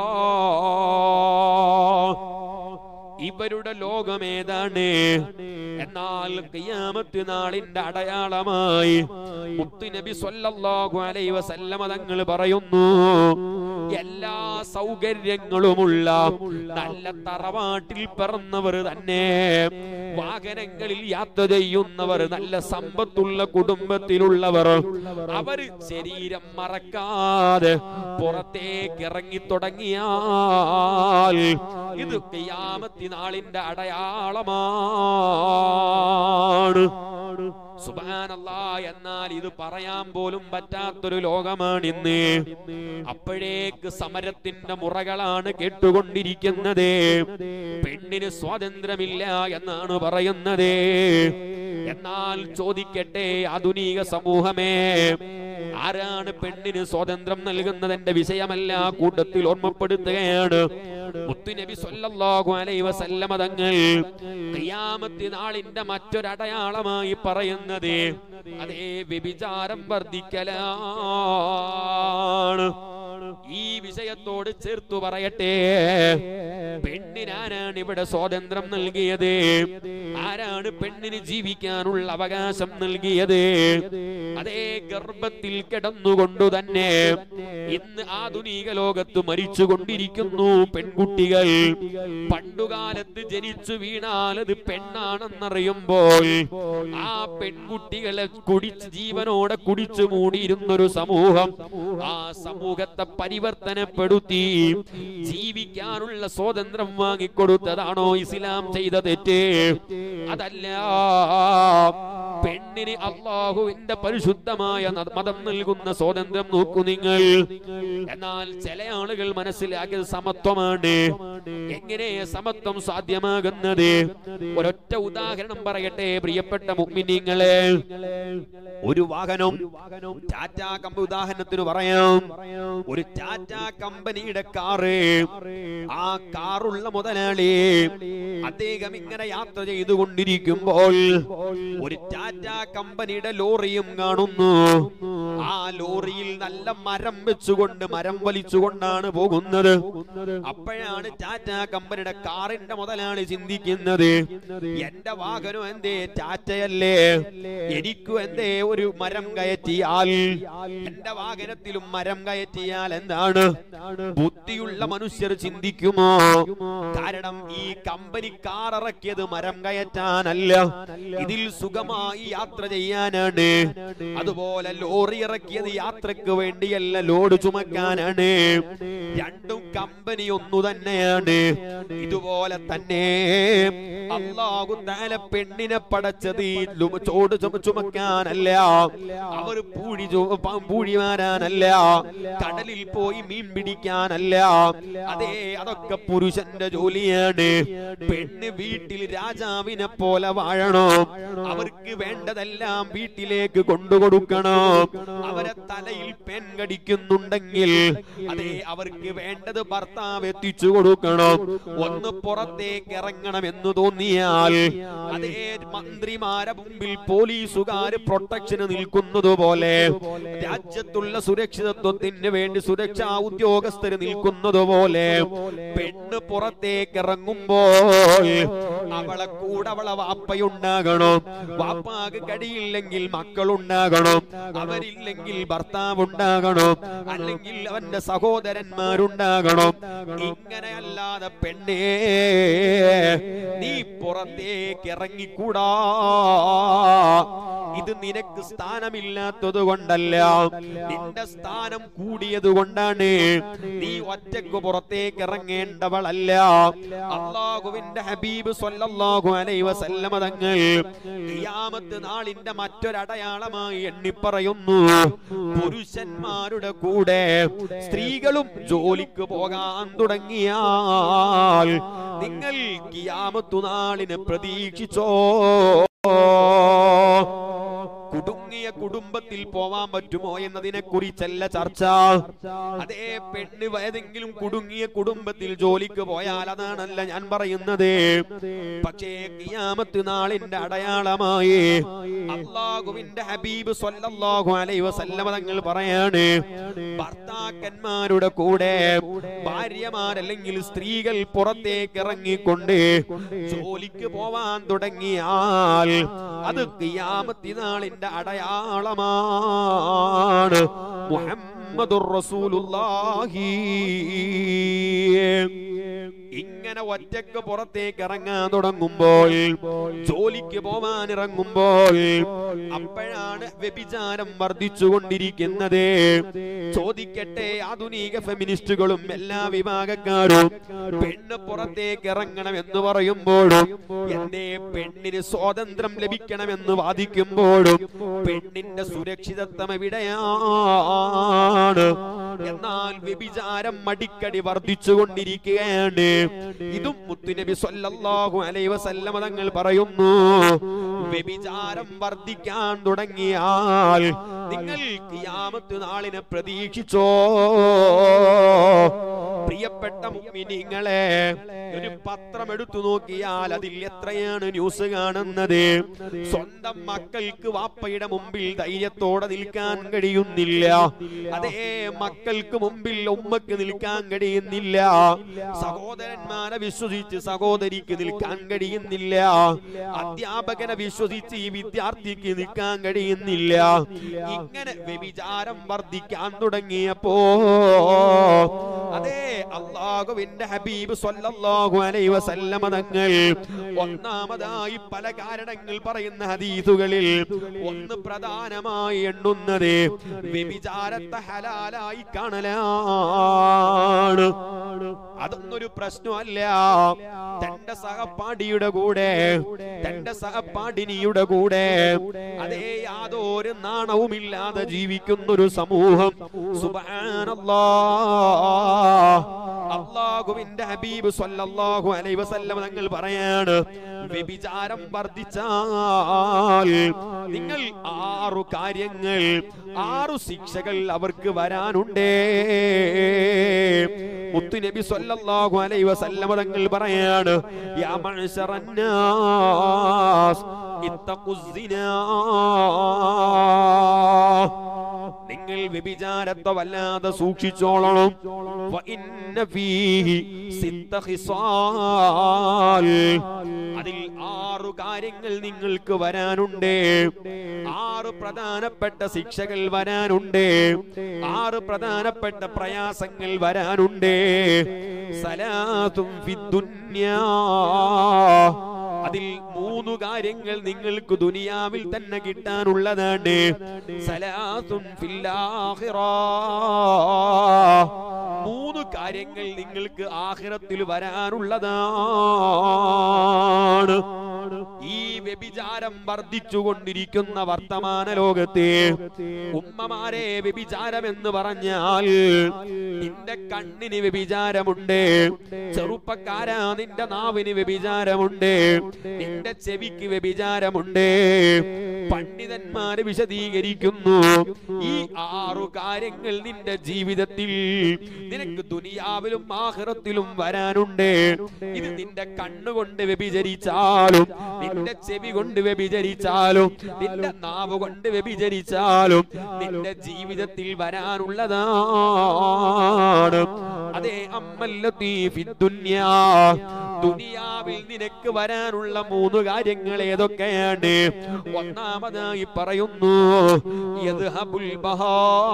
ഇവരുടെ ലോകമേതാണ് എന്നാൽ ഖിയാമത്ത് നാളിന്റെ അടയാളമായി മുത്തുനബി സ്വല്ലല്ലാഹു അലൈഹി വസല്ലമ തങ്ങൾ പറയുന്നു എല്ലാ സൗകര്യങ്ങളുമുള്ള നല്ല തറവാട്ടിൽ പിറന്നവർ തന്നെ വാഹനങ്ങളിൽ യാത്ര ചെയ്യുന്നവർ നല്ല സമ്പത്തുള്ള കുടുംബത്തിലുള്ളവർ അവർ ശരീരം മറക്കാതെ പുറത്തേക്ക് ഇറങ്ങി തുടങ്ങിയാൽ ഇത് ഖിയാമത്തി നാളിന്റെ അടയാളമാണ് സുബാനല്ലാ എന്നാൽ ഇത് പറയാൻ പോലും പറ്റാത്തൊരു ലോകമാണ് ഇന്ന് അപ്പോഴേക്ക് സമരത്തിന്റെ മുറകളാണ് കേട്ടുകൊണ്ടിരിക്കുന്നത് പെണ്ണിന് സ്വാതന്ത്ര്യമില്ല എന്നാണ് പറയുന്നത് എന്നാൽ ചോദിക്കട്ടെ ആധുനിക സമൂഹമേ ആരാണ് പെണ്ണിന് സ്വാതന്ത്ര്യം നൽകുന്നതിന്റെ വിഷയമല്ല കൂട്ടത്തിൽ ഓർമ്മപ്പെടുത്തുകയാണ് മുത്തുനബി സല്ലല്ലാഹു അലൈഹി വസല്ലമ തങ്ങൾ ഖിയാമത്ത് നാളിന്റെ മറ്റൊരടയാളമായി പറയുന്നത് അതേ വ്യഭിചാരം വർദ്ധിക്കലാണ് ഈ വിഷയത്തോട് ചേർത്തു പറയട്ടെ പെണ്ണിനാരാണ് ഇവിടെ സ്വാതന്ത്ര്യം നൽകിയത് ആരാണ് പെണ്ണിന് ജീവിക്കാനുള്ള അവകാശം നൽകിയത് അതേ ഗർഭത്തിൽ കിടന്നുകൊണ്ടു തന്നെ ഇന്ന് ആധുനിക ലോകത്ത് മരിച്ചുകൊണ്ടിരിക്കുന്നു പെൺകുട്ടികൾ പണ്ടുകാലത്ത് ജനിച്ചു വീണാൽ അത് പെണ്ണാണെന്നറിയുമ്പോൾ ആ പെൺകുട്ടികളെ കുടിച്ച് ജീവനോടെ കുടിച്ചു മൂടിയിരുന്നൊരു സമൂഹം ആ സമൂഹത്തെ പരിവർത്തനപ്പെടുത്തി ജീവിക്കാനുള്ള സ്വാതന്ത്ര്യം വാങ്ങിക്കൊടുത്തതാണോ ഇസ്ലാം ചെയ്ത തെറ്റ് അതല്ല പെണ്ണിന് അള്ളാഹുവിന്റെ പരിശുദ്ധമായ ന- മതം നൽകുന്ന സ്വാതന്ത്ര്യം നോക്കൂ നിങ്ങൾ എന്നാൽ ചില ആളുകൾ മനസ്സിലാക്കിയത് സമത്വമാണ് എങ്ങനെ സമത്വം സാധ്യമാകുന്നത് ഒരൊറ്റ ഉദാഹരണം പറയട്ടെ പ്രിയപ്പെട്ട മുഗ്മിനിങ്ങളെ ഒരു വാഹനം ടാറ്റ കമ്പനി ഉദാഹരണത്തിന് പറയാം ഒരു ടാറ്റ കമ്പനിയുടെ കാറ് ആ കാറുള്ള മുതലാളി അദ്ദേഹം ഇങ്ങനെ യാത്ര ചെയ്തുകൊണ്ടിരിക്കുമ്പോൾ ഒരു ടാറ്റ കമ്പനിയുടെ ലോറിയും കാണുന്നു ആ ലോറിയിൽ നല്ല മരം വെച്ചുകൊണ്ട് മരം വലിച്ചുകൊണ്ടാണ് പോകുന്നത് അപ്പോഴാണ് ടാറ്റ കമ്പനിയുടെ കാറിന്റെ മുതലാളി ചിന്തിക്കുന്നത് എന്റെ വാഹനം എന്തേ ടാറ്റയല്ലേ എനിക്കും എന്തേ ഒരു മരം കയറ്റിയാൽ എന്റെ വാഹനത്തിലും മരം കയറ്റിയാൽ എന്താണ് ബുദ്ധിയുള്ള മനുഷ്യർ ചിന്തിക്കുമോ കാരണം ഈ കമ്പനി കാർ ഇറക്കിയത് മരം കയറ്റാനല്ല ഇതിൽ സുഖമായി യാത്ര ചെയ്യാനാണ് അതുപോലെ ലോറി ഇറക്കിയത് യാത്രക്ക് വേണ്ടിയല്ല ലോഡ് ചുമക്കാനാണ് രണ്ടും കമ്പനി ഒന്നു തന്നെയാണ് ഇതുപോലെ തന്നെ അള്ളാഹു താല പെണ്ണിനെ പടച്ചത് ഈ ലു- ചോട് ചുമ ചുമക്കാനല്ല അവർ പൂഴി ചു- പ- പൂഴി മാരാനല്ല കടലിൽ പോയി മീൻ പിടിക്കാനല്ല അതേ അതൊക്കെ പുരുഷന്റെ ജോലിയാണ് പെണ്ണ് വീട്ടിൽ രാജാവിനെ പോലെ വാഴണോ അവർക്ക് വേണ്ടതെല്ലാം വീട്ടിലേക്ക് കൊണ്ടുകൊടുക്കണം അവരെ തലയിൽ പെൺ കടിക്കുന്നുണ്ടെങ്കിൽ അതേ അവർക്ക് വേണ്ടത് ഭർത്താവ് എത്തിച്ചു കൊടുക്കണം ഒന്ന് പുറത്തേക്ക് ഇറങ്ങണം എന്ന് തോന്നിയാൽ അതേ മന്ത്രിമാരെ മുമ്പിൽ പോലീസുകാര് പ്രൊട്ടക്ഷന് നിൽക്കുന്നത് പോലെ രാജ്യത്തുള്ള സുരക്ഷിതത്വത്തിന് വേണ്ടി സുരക്ഷാ ഉദ്യോഗസ്ഥര് നിൽക്കുന്നത് പോലെ പെണ്ണ് പുറത്തേക്ക് ഇറങ്ങുമ്പോൾ അവളെ കൂടെ അവളെ വാപ്പയുണ്ടാകണം വാപ്പാക്ക് കഴിയില്ലെങ്കിൽ മക്കളുണ്ടാകണം അവരില്ലെങ്കിൽ ഭർത്താവ് ഉണ്ടാകണം അല്ലെങ്കിൽ അവന്റെ സഹോദരന്മാരുണ്ടാകണം ഇങ്ങനെയല്ലാതെ പെണ്ണേ നീ പുറത്തേക്ക് ഇറങ്ങിക്കൂടാ ഇത് നിനക്ക് സ്ഥാനമില്ലാത്തത് കൊണ്ടല്ല നിന്റെ സ്ഥാനം കൂടിയത് കൊണ്ടാണ് നീ ഒറ്റക്ക് പുറത്തേക്ക് ഇറങ്ങേണ്ടവളല്ല അള്ളാഹുവിന്റെ ഹബീബ് സ്വല്ലല്ലാഹു അലൈഹി വസല്ലമ തങ്ങൾ ഖിയാമത്ത് നാളിന്റെ മറ്റൊരടയാളമായി എണ്ണിപ്പറയുന്നു പുരുഷന്മാരുടെ കൂടെ സ്ത്രീകളും ജോലിക്ക് പോകാൻ തുടങ്ങിയാൽ നിങ്ങൾ ഖിയാമത്തു നാളിനെ പ്രതീക്ഷിച്ചോ കുടുങ്ങിയ കുടുങ്ങിയ കുടുംബത്തിൽ പോവാൻ പറ്റുമോ എന്നതിനെ കുറിച്ചല്ല ചർച്ച അതേ പെണ്ണ് ഏതെങ്കിലും കുടുങ്ങിയ കുടുംബത്തിൽ ജോലിക്ക് പോയാൽ അതാണല്ല ഞാൻ പറയുന്നത് പക്ഷേ കിയാമത്ത് നാളിന്റെ അടയാളമായി അള്ളാഹുവിന്റെ ഹബീബ് സ്വല്ലല്ലാഹു അലൈഹി വസല്ലമ തങ്ങൾ പറയാണ് ഭർത്താക്കന്മാരുടെ കൂടെ ഭാര്യമാരല്ലെങ്കിൽ സ്ത്രീകൾ പുറത്തേക്ക് ഇറങ്ങിക്കൊണ്ട് ജോലിക്ക് പോവാൻ തുടങ്ങിയാൽ അത് കിയാമത്തി നാളിന്റെ അടയാളമാണ് മുഹമ്മദുർ റസൂലുള്ളാഹി ഇങ്ങനെ ഒറ്റക്ക് പുറത്തേക്ക് ഇറങ്ങാൻ തുടങ്ങുമ്പോൾ ജോലിക്ക് പോവാൻ ഇറങ്ങുമ്പോൾ അപ്പോഴാണ് വ്യഭിചാരം വർദ്ധിച്ചുകൊണ്ടിരിക്കുന്നത് ചോദിക്കട്ടെ ആധുനിക ഫെമിനിസ്റ്റുകളും എല്ലാ വിഭാഗക്കാരും പെണ്ണ് പുറത്തേക്ക് ഇറങ്ങണം എന്ന് പറയുമ്പോഴും എന്റെ പെണ്ണിന് സ്വാതന്ത്ര്യം ലഭിക്കണമെന്ന് വാദിക്കുമ്പോഴും പെണ്ണിന്റെ സുരക്ഷിതത്വം എവിടെയാണ് എന്നാൽ വ്യഭിചാരം മടിക്കടി വർദ്ധിച്ചുകൊണ്ടിരിക്കുകയാണ് ഇതും മുത്തുനബി സല്ലല്ലാഹു അലൈഹി വസല്ലമ തങ്ങൾ പറയുന്നു വ്യഭിചാരം വർദ്ധിക്കാൻ തുടങ്ങിയാൽ നിങ്ങൾ കിയാമത്ത് നാളിനെ പ്രതീക്ഷിച്ചോ പ്രിയപ്പെട്ട മുഅ്മിനീങ്ങളെ ഒരു പത്രം എടുത്തു നോക്കിയാൽ അതിൽ എത്രയാണ് ന്യൂസ് കാണുന്നത് സ്വന്തം മക്കൾക്ക് വാപ്പയുടെ മുമ്പിൽ ധൈര്യത്തോടെ നിൽക്കാൻ കഴിയുന്നില്ല അതേ മക്കൾക്ക് മുമ്പിൽ ഉമ്മക്ക് നിൽക്കാൻ കഴിയുന്നില്ല സഹോദരന്മാരെ വിശ്വസിച്ച് സഹോദരിക്ക് നിൽക്കാൻ കഴിയുന്നില്ല അധ്യാപകനെ വിശ്വസിച്ച് ഈ വിദ്യാർത്ഥിക്ക് നിൽക്കാൻ കഴിയുന്നില്ല ഇങ്ങനെ വ്യഭിചാരം വർദ്ധിക്കാൻ തുടങ്ങിയപ്പോ അതേ അള്ളാഹുവിന്റെ ഹബീബ് സ്വല്ലല്ലാഹു അലൈഹി വസല്ലമ തങ്ങൾ ഒന്നാമതായി പല കാരണങ്ങൾ പറയുന്ന ഹദീസുകളിൽ ഒന്ന് പ്രധാനമായി എണ്ണുന്നത് വ്യഭിചാരത്തെ ഹലാലായി കാണലാണ് അതൊന്നൊരു പ്രശ്നമല്ല തന്റെ സഹപാഠിയുടെ കൂടെ തന്റെ സഹപാഠിനിയുടെ കൂടെ അതേ യാതൊരു നാണവുമില്ലാതെ ജീവിക്കുന്ന ഒരു സമൂഹം സുബ്ഹാനല്ലാ അള്ളാഹുവിന്റെ ഹബീബ് സ്വല്ലല്ലാഹു അലൈഹി വസല്ലം തങ്ങൾ പറയാണ് വ്യഭിചാരം വർദ്ധിച്ചാൽ നിങ്ങൾ ആറു കാര്യങ്ങൾ ആറു ശിക്ഷകൾ അവർക്ക് വരാനുണ്ടേ മുത്തുനബി സ്വല്ലല്ലാഹു അലൈഹി വസല്ലം തങ്ങൾ പറയാണ് യാ മഅ്ശറന്നാസ് ഇത്തഖുസ്സിനാ നിങ്ങൾ വ്യഭിചാരത്തെ വല്ലാതെ സൂക്ഷിച്ചോളണം വ ഇന്ന ഫീഹി സിത്ത ഖിസാൽ. അതിൽ ആറു കാര്യങ്ങൾ നിങ്ങൾക്ക് വരാനുണ്ട് ആറ് പ്രധാനപ്പെട്ട ശിക്ഷകൾ വരാനുണ്ട് ആറ് പ്രധാനപ്പെട്ട പ്രയാസങ്ങൾ വരാനുണ്ട് സലാത്തും ഫിദ്ദുന്യാ അതിൽ മൂന്ന് കാര്യങ്ങൾ നിങ്ങൾക്ക് ദുനിയാവിൽ തന്നെ കിട്ടാനുള്ളതാണ് സലാത്തുൻ ഫിൽ ആഖിറാ. മൂന്ന് കാര്യങ്ങൾ നിങ്ങൾക്ക് ആഖിറത്തിൽ വരാനുള്ളതാണ് ഈ വ്യഭിചാരം വർദ്ധിച്ചുകൊണ്ടിരിക്കുന്ന വർത്തമാന ലോകത്തെ ഉമ്മമാരെ വ്യഭിചാരം എന്ന് പറഞ്ഞാൽ നിന്റെ കണ്ണിന് വ്യഭിചാരമുണ്ട് ചെറുപ്പക്കാരാ നിന്റെ നാവിന് വ്യഭിചാരമുണ്ട് നിന്റെ ചെവിക്ക് വ്യഭിചാരമുണ്ട് പണ്ഡിതന്മാര് വിശദീകരിക്കുന്നു ഈ ആറു കാര്യങ്ങൾ നിന്റെ ജീവിതത്തിൽ നിനക്ക് ദുനിയാവിലും ആഹ്റത്തിലും വരാനുണ്ട് ഇത് നിന്റെ കണ്ണുകൊണ്ട് വ്യഭിചരിച്ചാലും നിന്റെ ചെവി കൊണ്ട് വ്യഭിചരിച്ചാലും നിന്റെ നാവ് കൊണ്ട് വ്യഭിചരിച്ചാലും നിന്റെ ജീവിതത്തിൽ വരാനുള്ളതാണ് അതേ അമ്മല്ലത്തീ ഫിദ്ദുന്യാ ദുനിയാവിൽ നിനക്ക് വരാനുള്ള മൂന്ന് കാര്യങ്ങൾ ഏതൊക്കെയാണ് ഒന്നാമതായി പറയുന്നു യദ്ഹബുൽ ബഹാ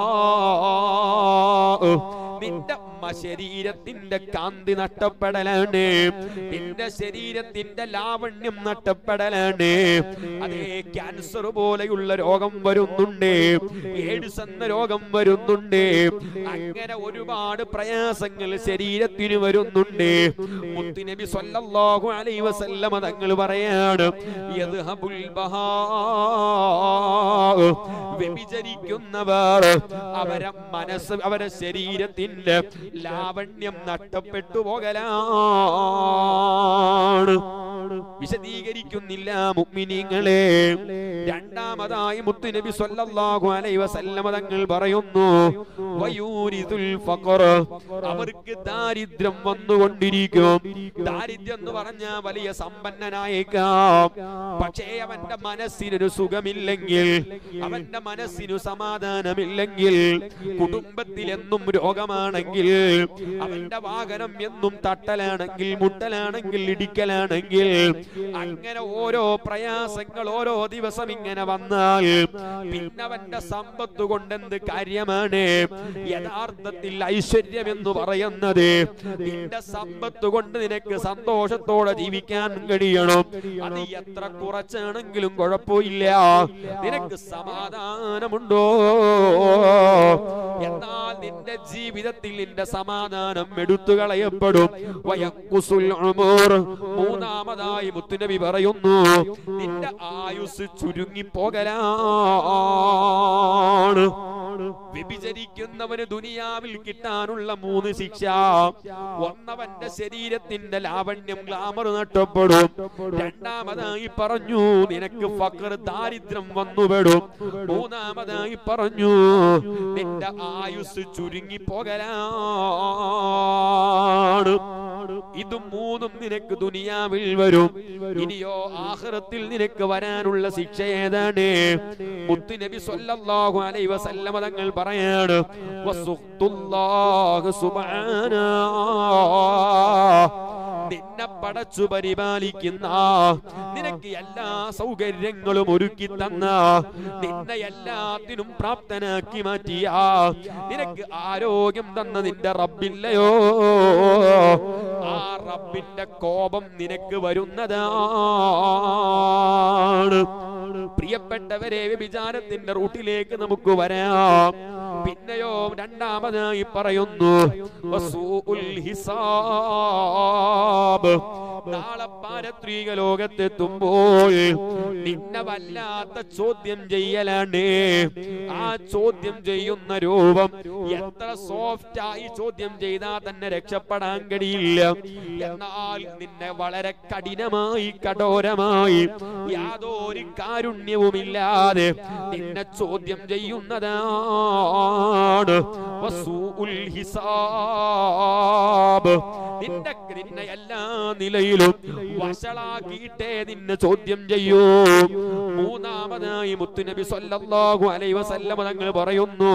നിന്റെ മ ശരീരത്തിന്റെ കാന്തി നഷ്ടപ്പെടലാണ് നിന്റെ ശരീരത്തിന്റെ ലാവണ്യം നഷ്ടപ്പെടലാണ് അതേ ക്യാൻസർ പോലെയുള്ള രോഗം വരുന്നുണ്ട് എയ്ഡ്സ് എന്ന രോഗം വരുന്നുണ്ട് അങ്ങനെ ഒരുപാട് പ്രയാസങ്ങൾ ശരീരത്തിന് വരുന്നുണ്ട് മുത്തുനബി സ്വല്ലല്ലാഹു അലൈഹി വസല്ലമ തങ്ങൾ പറയാണ് യദ്ഹബുൽ ബഹാ വ്യഭിചരിക്കുന്നവർ അവരെ മനസ്സ് അവരെ ശരീരത്തിന്റെ ലാവണ്യം നഷ്ടപ്പെട്ടു പോകലാണ് വിശദീകരിക്കുന്നില്ല മുഅ്മിനീങ്ങളെ രണ്ടാമതായി മുത്തുനബി സ്വല്ലല്ലാഹു അലൈഹി വസല്ലമ തങ്ങൾ പറയുന്നു വയൂരിദുൽ ഫഖർ അവർക്ക് ദാരിദ്ര്യം വന്നുകൊണ്ടിരിക്കും ദാരിദ്ര്യം എന്ന് പറഞ്ഞാൽ വലിയ സമ്പന്നനായേക്കാം പക്ഷേ അവന്റെ മനസ്സിനൊരു സുഖമില്ലെങ്കിൽ അവന്റെ മനസ്സിനു സമാധാനമില്ലെങ്കിൽ കുടുംബത്തിൽ എന്നും രോഗമാണെങ്കിൽ അവന്റെ വാഹനം എന്നും തട്ടലാണെങ്കിൽ മുട്ടലാണെങ്കിൽ ഇടിക്കലാണെങ്കിൽ അങ്ങനെ ഓരോ പ്രയാസങ്ങൾ ഓരോ ദിവസം ഇങ്ങനെ വന്നാൽ പിന്നെ അവന്റെ സമ്പത്ത് കൊണ്ടെന്ത് കാര്യമാണ് യഥാർത്ഥത്തിൽ ഐശ്വര്യം എന്ന് പറയുന്നത് നിന്റെ സമ്പത്ത് കൊണ്ട് നിനക്ക് സന്തോഷത്തോടെ ജീവിക്കാൻ കഴിയണം അത് എത്ര കുറച്ചാണെങ്കിലും കുഴപ്പമില്ല നിനക്ക് സമാധാനമുണ്ടോ എന്നാൽ നിന്റെ ജീവിതത്തിൽ നിന്റെ സമാധാനം എടുത്തു കളയപ്പെടും വയക്കുസുൽ ഉമൂർ. മൂന്നാമതായി മുത്തുനബി പറയുന്നു നിന്റെ ആയുസ് ചുരുങ്ങിപ്പോകലാണ് വ്യഭിചരിക്കുന്നവന് ദുനിയാവിൽ കിട്ടാനുള്ള മൂന്ന് ശിക്ഷ ഒന്നവന്റെ ശരീരത്തിന്റെ ലാവണ്യം ഗ്ലാമർ നഷ്ടപ്പെടും രണ്ടാമതായി പറഞ്ഞു നിനക്ക് ഫക്കർ ദാരിദ്ര്യം വന്നുപെടും മൂന്നാമതായി പറഞ്ഞു നിന്റെ ആയുസ് ചുരുങ്ങിപ്പോകലാണ് ഇത് മൂന്നും നിനക്ക് ദുനിയാവിൽ വരും ഇനിയോ ആഖിറത്തിൽ നിനക്ക് വരാനുള്ള ശിക്ഷ ഏതാണ് മുത്തുനബി സ്വല്ലല്ലാഹു അലൈഹി വസല്ലമ തങ്ങൾ പറയാണ് വസുഖ്തുല്ലാഹ് സുബ്ഹാനാ നിന്നെ പടച്ചു പരിപാലിക്കുന്ന നിനക്ക് എല്ലാ സൗകര്യങ്ങളും ഒരുക്കി തന്ന നിന്നെ എല്ലാത്തിനും പ്രാപ്തനാക്കി മാറ്റിയ നിനക്ക് ആരോഗ്യം തന്ന നിന്റെ റബ്ബില്ലയോ ആ റബ്ബിന്റെ കോപം നിനക്ക് വരുന്നതാണ് പ്രിയപ്പെട്ടവരെ വ്യഭിചാരത്തിന്റെ റൂട്ടിലേക്ക് നമുക്ക് വരാം പിന്നെയോ രണ്ടാമതായി പറയുന്നു വസൂഉൽ ഹിസാബ് നാളെ പാരത്രിക ലോകത്തെത്തുമ്പോൾ നിന്നെ വല്ലാത്ത ചോദ്യം ചെയ്യലാണ് ആ ചോദ്യം ചെയ്യുന്ന രൂപം എത്ര സോഫ്റ്റ് ആയി ചോദ്യം ചെയ്താൽ തന്നെ രക്ഷപ്പെടാൻ കഴിയില്ല എന്നാൽ നിന്നെ വളരെ കഠിനമായി കഠോരമായി യാതൊരു കാരുണ്യവുമില്ലാതെ നിന്നെ ചോദ്യം ചെയ്യുന്നതാണ് വസൂഉൽ ഹിസാബ് നിന്റെ നിന്നെ എല്ലാ നിലയിലും വഷളാക്കിയിട്ടേ നിന്നെ ചോദ്യം ചെയ്യൂ മൂന്നാമതായി മുത്തുനബി സല്ലല്ലാഹു അലൈഹി വസല്ലമ തങ്ങൾ പറയുന്നു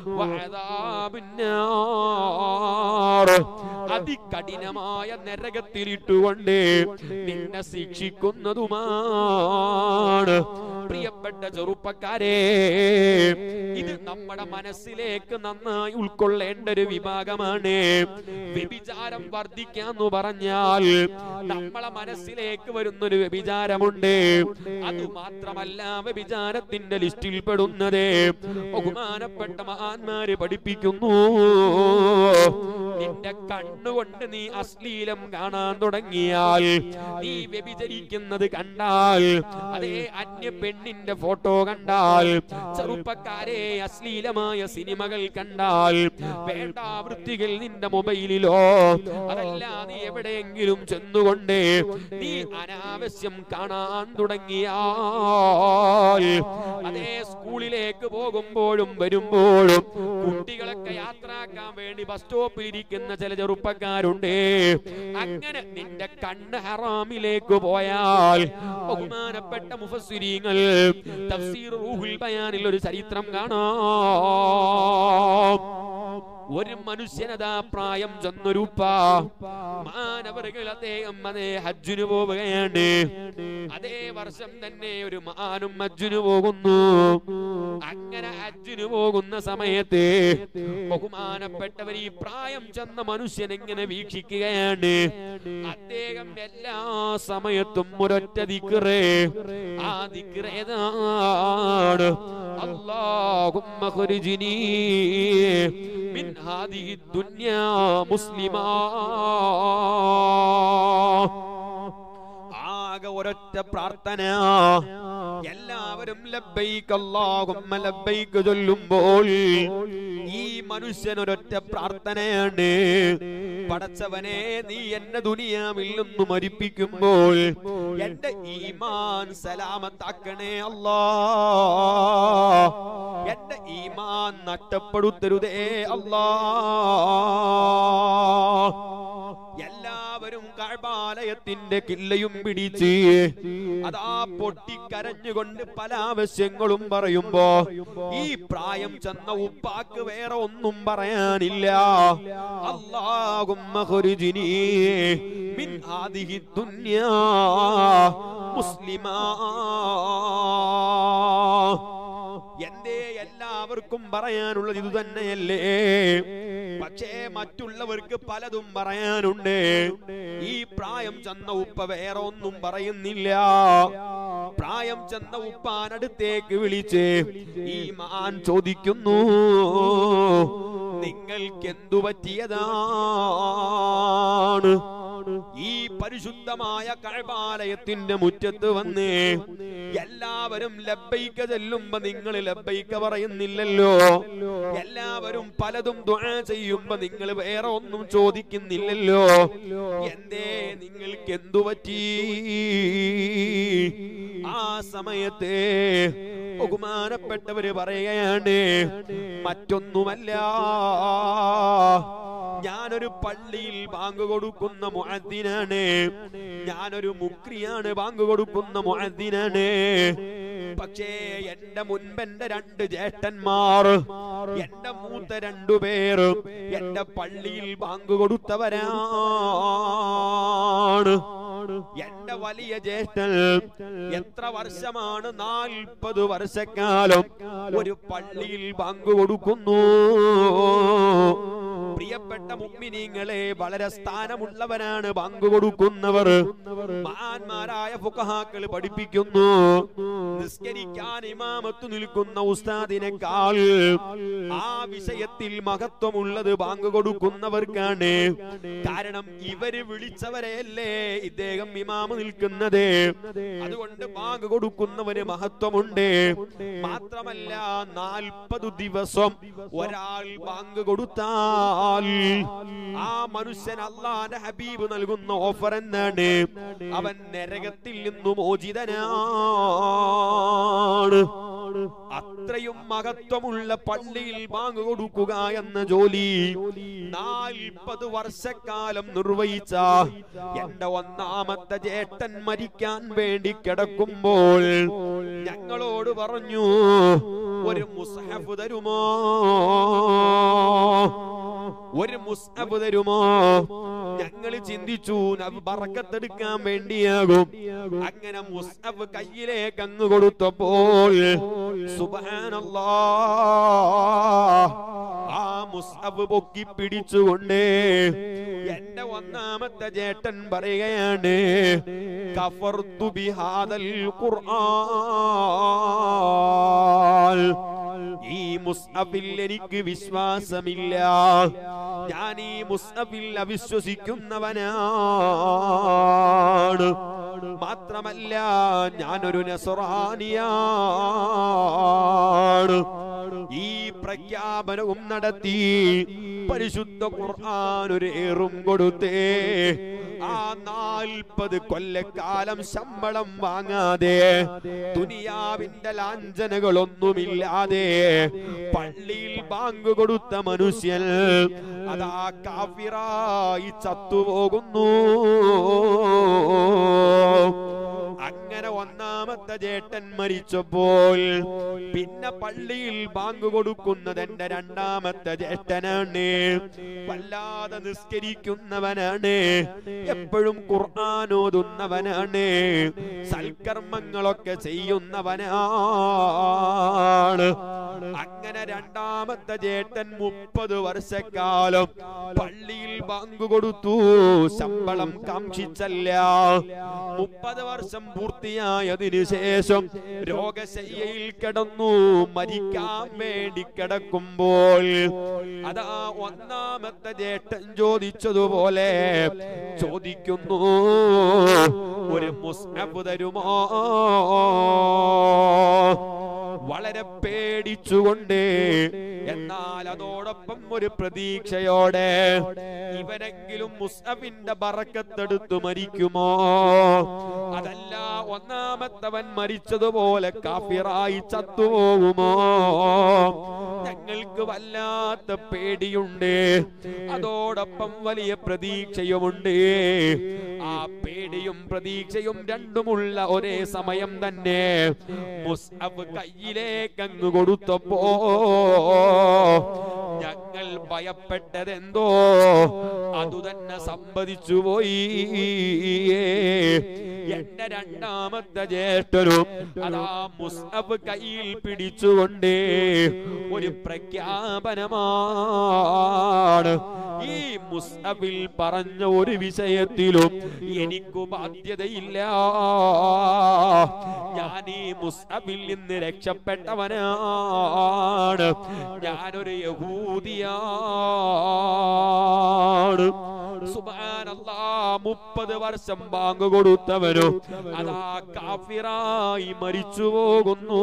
വഅദാബിന്നാർ അതികഠിനമായ നരകത്തിലിട്ടുകൊണ്ട് നിന്നെ ശിക്ഷിക്കുന്നതുമാണ് പ്രിയപ്പെട്ട ചെറുപ്പക്കാരെ ഇത് നമ്മുടെ മനസ്സിലേക്ക് നന്നായി ഉൾക്കൊള്ളേണ്ട ഒരു വിഭാഗമാണ് വ്യഭിചാരം വർദ്ധിക്കാന്ന് പറഞ്ഞാൽ നമ്മളെ മനസ്സിലേക്ക് വരുന്നൊരു വ്യഭിചാരമുണ്ട് അത് മാത്രമല്ല വ്യഭിചാരത്തിന്റെ ലിസ്റ്റിൽ പെടുന്നത് ബഹുമാനപ്പെട്ട മഹാന്മാര് പഠിപ്പിക്കുന്നു നിന്റെ കണ്ണുകൊണ്ട് നീ അശ്ലീലം കാണാൻ തുടങ്ങിയാൽ നീ വ്യഭിചരിക്കുന്നത് കണ്ടാൽ അതേ അന്യ പെണ്ണിന്റെ ഫോട്ടോ കണ്ടാൽ ചെറുപ്പക്കാരെ അശ്ലീലമായ സിനിമകൾ കണ്ടാൽ വേണ്ട വൃത്തികൾ നിന്റെ മൊബൈലിലോ അതല്ല നീ എവിടെയെങ്കിലും ചെന്നുകൊണ്ട് നീ അനാവശ്യം കാണാൻ തുടങ്ങിയാൽ അതേ സ്കൂളിലേക്ക് പോകുമ്പോഴും വരുമ്പോഴും കുട്ടികളൊക്കെ യാത്രാക്കാൻ വേണ്ടി ബസ് സ്റ്റോപ്പിൽ ഇരിക്കുന്ന ചില ചെറുപ്പക്കാരുണ്ട് അങ്ങനെ നിന്റെ കണ്ണ് ഹറാമിലേക്ക് പോയാൽ ബഹുമാനപ്പെട്ട മുഫസ്സിരീങ്ങൾ തഫ്സീർ റൂഹുൽ ബയാനിൽ ഒരു ചരിത്രം കാണാം ഒരു മനുഷ്യനതാ പ്രായം ചെന്നൊരു ഉപ്പ മാനവറുകൾ അദ്ദേഹം അതേ ഹജ്ജിന് പോവുകയാണ് അതേ വർഷം തന്നെ ഒരു മാനും ഹജ്ജിന് പോകുന്നു അങ്ങനെ ഹജ്ജിന് പോകുന്ന സമയത്ത് ബഹുമാനപ്പെട്ടവർ ഈ പ്രായം ചെന്ന മനുഷ്യൻ എങ്ങനെ വീക്ഷിക്കുകയാണ് അദ്ദേഹം എല്ലാ സമയത്തും ഒരൊറ്റ ദിക്റേ ആ ദിക്റ് ഏതാണ് اللهم خرجني من هذه الدنيا مسلما ആകെ ഒരൊറ്റ പ്രാർത്ഥന എല്ലാവരും ലബ്ബൈക്ക് അല്ലാഹുമ്മ ലബ്ബൈക്ക് ചൊല്ലുമ്പോൾ ഈ മനുഷ്യൻ ഒരൊറ്റ പ്രാർത്ഥനയാണ് പടച്ചവനെ നീ എന്നെ ദുനിയാവിൽ നിന്ന് മരിപ്പിക്കുമ്പോൾ എന്റെ ഈമാൻ സലാമത്താക്കണേ അല്ലാ എന്റെ ഈമാൻ നഷ്ടപ്പെടുത്തരുതേ അല്ലാ എല്ലാവരും കഴബാലയത്തിന്റെ കില്ലയും പിടിച്ച് അതാ പൊട്ടിക്കരഞ്ഞുകൊണ്ട് പല ആവശ്യങ്ങളും പറയുമ്പോ ഈ പ്രായം ചെന്ന ഉപ്പാക്ക് വേറെ ഒന്നും പറയാനില്ല അല്ലാഹുമ്മ ഖുർജിനി മിൻ ഹാദിഹി ദുനിയാ മുസ്ലിമാ എന്തേ എല്ലാവർക്കും പറയാനുള്ളത് ഇത് തന്നെയല്ലേ പക്ഷേ മറ്റുള്ളവർക്ക് പലതും പറയാനുണ്ട് ഈ പ്രായം ചെന്ന ഉപ്പ വേറെ ഒന്നും പറയുന്നില്ല പ്രായം ചെന്ന ഉപ്പാനടുത്തേക്ക് വിളിച്ച് ഈ മാൻ ചോദിക്കുന്നു നിങ്ങൾക്ക് എന്തു പറ്റിയതാണ് ഈ പരിശുദ്ധമായ കഴബാലയത്തിന്റെ മുറ്റത്ത് വന്ന് എല്ലാവരും ലബ്ബൈക്ക ചെല്ലുമ്പോ നിങ്ങൾ ലബ്ബൈക്ക പറയുന്നില്ലല്ലോ എല്ലാവരും പലതും ദുആ ചെയ്യുമ്പോ നിങ്ങൾ വേറെ ഒന്നും ചോദിക്കുന്നില്ലല്ലോ എന്തേ നിങ്ങൾക്ക് എന്തു പറ്റി ആ സമയത്ത് ബഹുമാനപ്പെട്ടവര് പറയുകയാണ് മറ്റൊന്നുമല്ല ഞാനൊരു പള്ളിയിൽ ബാങ്ക് കൊടുക്കുന്ന മുഅദ്ദിനാണ് ഞാനൊരു മുക്രിയാണ് ബാങ്ക് കൊടുക്കുന്ന മുഅദ്ദിനാണ് പക്ഷേ എന്റെ മുൻപെന്റെ രണ്ട് ജ്യേഷ്ഠന്മാർ എന്റെ മൂത്ത രണ്ടു പേർ എന്റെ പള്ളിയിൽ ബാങ്ക് കൊടുത്തവരാണ് എന്റെ വലിയ ജ്യേഷ്ഠൻ എത്ര വർഷമാണ് നാൽപ്പത് വർഷക്കാലം ഒരു പള്ളിയിൽ ബാങ്ക് കൊടുക്കുന്നു പ്രിയപ്പെട്ട മുമ്മിനീങ്ങളെ വളരെ സ്ഥാനമുള്ളവരാണ് ബാങ്ക് കൊടുക്കുന്നവർ മഹാന്മാരായ ഫുഖഹാക്കൾ പഠിപ്പിക്കുന്നു നിസ്കരിക്കാൻ ഇമാമത്ത് നിൽക്കുന്ന ഉസ്താദിനേക്കാൾ ആ വിഷയത്തിൽ മഹത്വമുള്ളത് ബാങ്ക് കൊടുക്കുന്നവർക്കാണ് കാരണം ഇവര് വിളിച്ചവരെയല്ലേ ഇദ്ദേഹം ഇമാമ് നിൽക്കുന്നത് അതുകൊണ്ട് ബാങ്ക് കൊടുക്കുന്നവന് മഹത്വമുണ്ട് മാത്രമല്ല നാൽപ്പത് ദിവസം ഒരാൾ ബാങ്ക് കൊടുത്താൽ ആ മനുഷ്യൻ അള്ളാന്റെ ഹബീബ് നൽകുന്ന ഓഫർ എന്താണ് അവൻ നരകത്തിൽ നിന്ന് മോചിതനാണ് അത്രയും മഹത്വമുള്ള പള്ളിയിൽ ബാങ്ക് കൊടുക്കുക എന്ന ജോലി നാൽപ്പത് വർഷക്കാലം നിർവഹിച്ച എന്റെ ഒന്നാമത്തെ ചേട്ടൻ മരിക്കാൻ വേണ്ടി കിടക്കുമ്പോൾ ഞങ്ങളോട് പറഞ്ഞു ഒരു മുസ്ഹഫ് തരുമോ ഒരു മുസ്ഹഫ് തരുമോ ഞങ്ങൾ ചിന്തിച്ചു നബ് ബറക്കത്തെടുക്കാൻ വേണ്ടിയാകും അങ്ങനെ മുസ്ഹഫ് കയ്യിലേക്ക് അങ്ങ് കൊടുത്തപ്പോൾ സുബ്ഹാനല്ലാ ആ മുസ്ഹഫ് പൊക്കി പിടിച്ചുകൊണ്ട് എന്റെ ഒന്നാമത്തെ ചേട്ടൻ പറയുകയാണ് കഫർതു ബിഹാദൽ ഖുർആൻ ഈ മുസ്ഹഫിൽ എനിക്ക് വിശ്വാസമില്ല ഞാൻ ഈ മുസ്ഹഫിൽ അവിശ്വസിക്കുന്നവനാണ് മാത്രമല്ല ഞാനൊരു നസറാനിയാണ് ഈ പ്രഖ്യാപനവും നടത്തി പരിശുദ്ധ ഖുർആൻ ഒരു ഏറും കൊടുത്തേ ആ നാൽപ്പത് കൊല്ലക്കാലം ശമ്പളം വാങ്ങാതെ ദുനിയാവിന്റെ ലാഞ്ചനകളൊന്നുമില്ലാതെ പള്ളിയിൽ ബാങ്ക് കൊടുത്ത മനുഷ്യൻ അതാ കാഫിറായി ചത്തുപോകുന്നു അങ്ങനെ ഒന്നാമത്തെ ചേട്ടൻ മരിച്ചപ്പോൾ പിന്നെ പള്ളിയിൽ ബാങ്ക് കൊടുക്കുന്നത് എന്റെ രണ്ടാമത്തെ ചേട്ടനാണ് വല്ലാതെ നിസ്കരിക്കുന്നവനാണ് എപ്പോഴും ഖുർആൻ ഓതുന്നവനാണ് സൽക്കർമ്മങ്ങളൊക്കെ ചെയ്യുന്നവനാണ് അങ്ങനെ രണ്ടാമത്തെ ചേട്ടൻ മുപ്പത് വർഷക്കാലം പള്ളിയിൽ ബാങ്ക് കൊടുത്തു ശമ്പളം കാക്ഷിച്ചല്ല മുപ്പത് വർഷം പൂർത്തിയായതിനു ശേഷം രോഗശയ്യയിൽ കിടന്നു മരിക്കാൻ വേണ്ടി കിടക്കുമ്പോൾ അതാ ഒന്നാമത്തെ ചേട്ടൻ ചോദിച്ചതുപോലെ ചോദിക്കുന്നു ഒരു മുസ്ഹബ് തരുമോ വളരെ പേടിച്ചുകൊണ്ട് എന്നാൽ അതോടൊപ്പം ഒരു പ്രതീക്ഷയോടെ ഇവരെങ്കിലും മുസ്അഫിന്റെ ബറക്കത്തെടുത്തു മരിക്കുമോ അതല്ല ഒന്നാമത്തവൻ മരിച്ചതുപോലെ കാഫിറായി ചത്തുപോകുമോ ഞങ്ങൾക്ക് വല്ലാത്ത പേടിയുണ്ട് അതോടൊപ്പം വലിയ പ്രതീക്ഷയുമുണ്ട് ആ പേടിയും പ്രതീക്ഷയും രണ്ടുമുള്ള ഒരേ സമയം തന്നെ മുസ്അഫ് കയ്യിലേക്ക് അങ്ങ് കൊടുത്തപ്പോ ഞങ്ങൾ ഭയപ്പെട്ടതെന്തോ അതുതന്നെ സംഭവിച്ചു പോയി എന്റെ രണ്ടാമത്തെ ജ്യേഷ്ഠനും അതാ മുസ്അഫ് കയ്യിൽ പിടിച്ചുകൊണ്ട് ഒരു പ്രഖ്യാപനമാണ് ഈ മുസ്അഫിൽ പറഞ്ഞ ഒരു വിഷയത്തിലും എനിക്കു ബാധ്യതയില്ല ഞാൻ ഈ മുസ്അഫിൽ നിന്ന് രക്ഷപ്പെട്ടവനാണ് ഞാനൊരു യഹൂദിയാണ് സുബ്ഹാനല്ലാ മുപ്പത് വർഷം ബാങ്ക് കൊടുത്തവനോ അതാ കാഫിറായി മരിച്ചു പോകുന്നു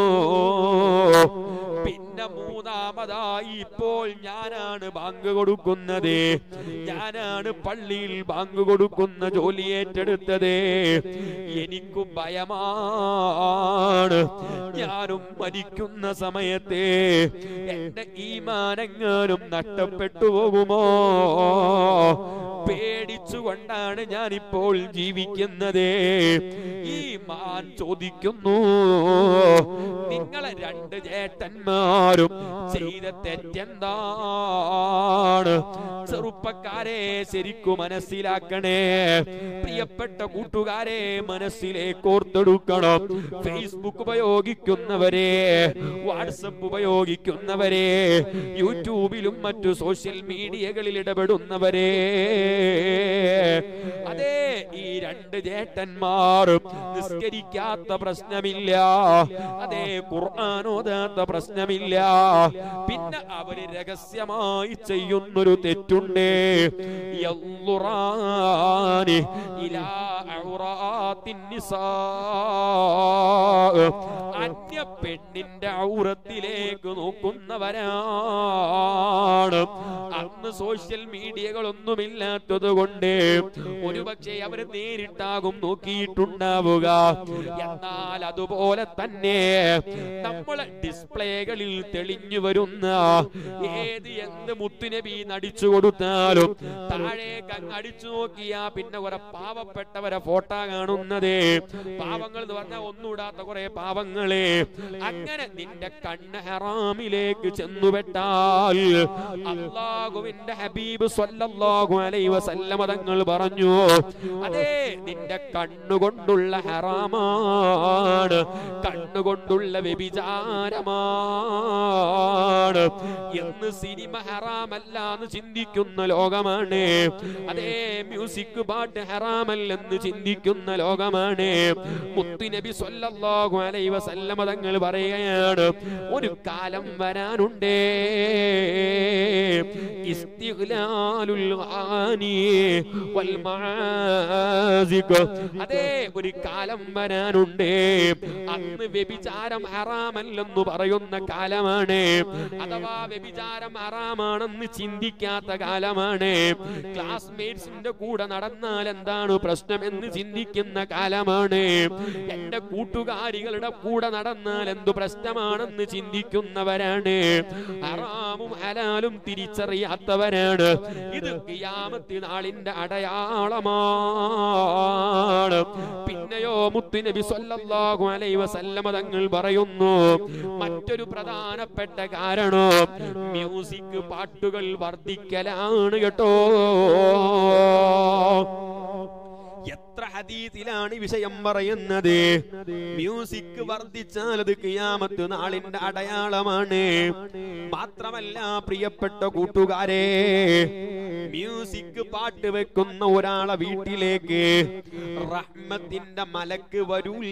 പിന്നെ മൂന്നാമതായി ഇപ്പോൾ ഞാനാണ് ബാങ്ക് കൊടുക്കുന്നത് ഞാനാണ് പള്ളിയിൽ ബാങ്ക് കൊടുക്കുന്ന ജോലി ഏറ്റെടുത്തത് എനിക്കു ഭയമാണ് ഞാനും മരിക്കുന്ന സമയത്തെ എന്റെ ഈമാനെങ്ങാനും നഷ്ടപ്പെട്ടു പോകുമോ പേടിച്ചുകൊണ്ടാണ് ഞാനിപ്പോൾ ജീവിക്കുന്നത് ഈ മാൻ ചോദിക്കുന്നു നിങ്ങളെ രണ്ട് ചേട്ടന്മാരും ചെയ്ത തെറ്റെന്താണ് ചെറുപ്പക്കാരെ ശരിക്കു മനസ്സിലാക്കണേ പ്രിയപ്പെട്ട കൂട്ടുകാരെ മനസ്സിലേക്ക് ഓർത്തെടുക്കണം ഫേസ്ബുക്ക് ഉപയോഗിക്കുന്നവരെ വാട്സപ്പ് ഉപയോഗിക്കുന്നവരെ യൂട്യൂബിലും മറ്റു സോഷ്യൽ മീഡിയകളിൽ ഇടപെടുന്നവരെ അതെ ഈ രണ്ട് ചേട്ടന്മാരും നിസ്കരിക്കാത്ത പ്രശ്നമില്ല അതെ ഖുർആാനോദാത്ത പ്രശ്നമില്ല പിന്നെ അവര് രഹസ്യമായി ചെയ്യുന്നൊരു തെറ്റുണ്ട് യല്ലുറാനി ഇലാ ഔറാത്തിൻ നിസാ. അന്യ പെണ്ണിന്റെ ഔറത്തിലേക്ക് നോക്കുന്നവരാണ് അന്ന് സോഷ്യൽ മീഡിയകളൊന്നുമില്ലാത്തത് കൊണ്ട് ഒരുപക്ഷെ അവർ നേരിട്ടാകും നോക്കിയിട്ടുണ്ടാവുക എന്നാൽ അതുപോലെ തന്നെ നമ്മളെ ഡിസ്പ്ലേകളിൽ തെളിഞ്ഞു വരുന്ന ഏത് എന്ത് മുത്തുനബി നടിച്ചു കൊടുത്താലും താഴേക്ക് അങ്ങ് അടിച്ചു നോക്കിയാ പിന്നെ കുറെ പാവപ്പെട്ടവരെ ഫോട്ടോ കാണുന്നത് പാവങ്ങൾ എന്ന് പറഞ്ഞാൽ ഒന്നുകൂടാത്ത കുറെ പാവങ്ങളെ അങ്ങനെ നിന്റെ കണ്ണ് ഹറാമിലേക്ക് ചെന്നുപെട്ടാൽ അള്ളാഹുവിന്റെ ഹബീബ് സ്വല്ലല്ലാഹു അലൈഹി വസല്ലമ തങ്ങൾ പറഞ്ഞു അതേ നിന്റെ കണ്ണുകൊണ്ടുള്ള ഹറാമാണ് കണ്ണുകൊണ്ടുള്ള വ്യഭിചാരമാണ് എന്ന് സിനിമ ഹറാമല്ല എന്ന് ചിന്തിക്കുന്ന ലോകമാണ് അതേ മ്യൂസിക് പാട്ട് ഹറാമല്ലെന്ന് ചിന്തിക്കുന്ന ലോകമാണ് മുത്തുനബി സ്വല്ലല്ലാഹു അലൈഹി വസല്ലമ തങ്ങൾ പറയുകയാണ് ഒരു കാലം വരാനുണ്ടേ ഇസ്തിഗ്ലാലുൽ ആനി വൽ മആസിക് അതേ ഒരു കാലം വരാനുണ്ട് അന്ന് വ്യഭിചാരം ഹറാമല്ലെന്ന് പറയുന്ന കാലമാണ് അഥവാ വ്യഭിചാരം ഹറാമാണെന്ന് ചിന്തിക്കാത്ത കാലമാണ് ക്ലാസ്മേറ്റ്സിന്റെ കൂടെ നടന്നാൽ എന്താണ് പ്രശ്നമെന്ന് ചിന്തിക്കുന്ന കാലമാണ് എന്റെ കൂട്ടുകാരികളുടെ കൂടെ നടന്നാൽ എന്തു പ്രശ്നമാണെന്ന് ചിന്തിക്കുന്നവരാണ് ഹറാമും ഹലാലും തിരിച്ചറിയാത്തവരാണ് ഇത് കിയാമത്തി നാളിന്റെ അടയാളമാണ് പിന്നെയോ മുത്തുനബി സല്ലല്ലാഹു അലൈഹി വസല്ലമ തങ്ങൾ പറയുന്നു മറ്റൊരു പ്രധാനപ്പെട്ട കാരണം മ്യൂസിക് പാട്ടുകൾ വർദ്ധിക്കലാണ് കേട്ടോ എത്ര ഹദീസിലാണ് ഈ വിഷയം പറയുന്നത് മ്യൂസിക് വർദ്ധിച്ചാൽ അത് കിയാമത്ത് നാളിന്റെ അടയാളമാണ് മാത്രമല്ല പ്രിയപ്പെട്ട കൂട്ടുകാരെ മ്യൂസിക് പാട്ട് വെക്കുന്ന ഒരാളെ വീട്ടിലേക്ക് റഹ്മത്തിന്റെ മലക്ക് വരൂല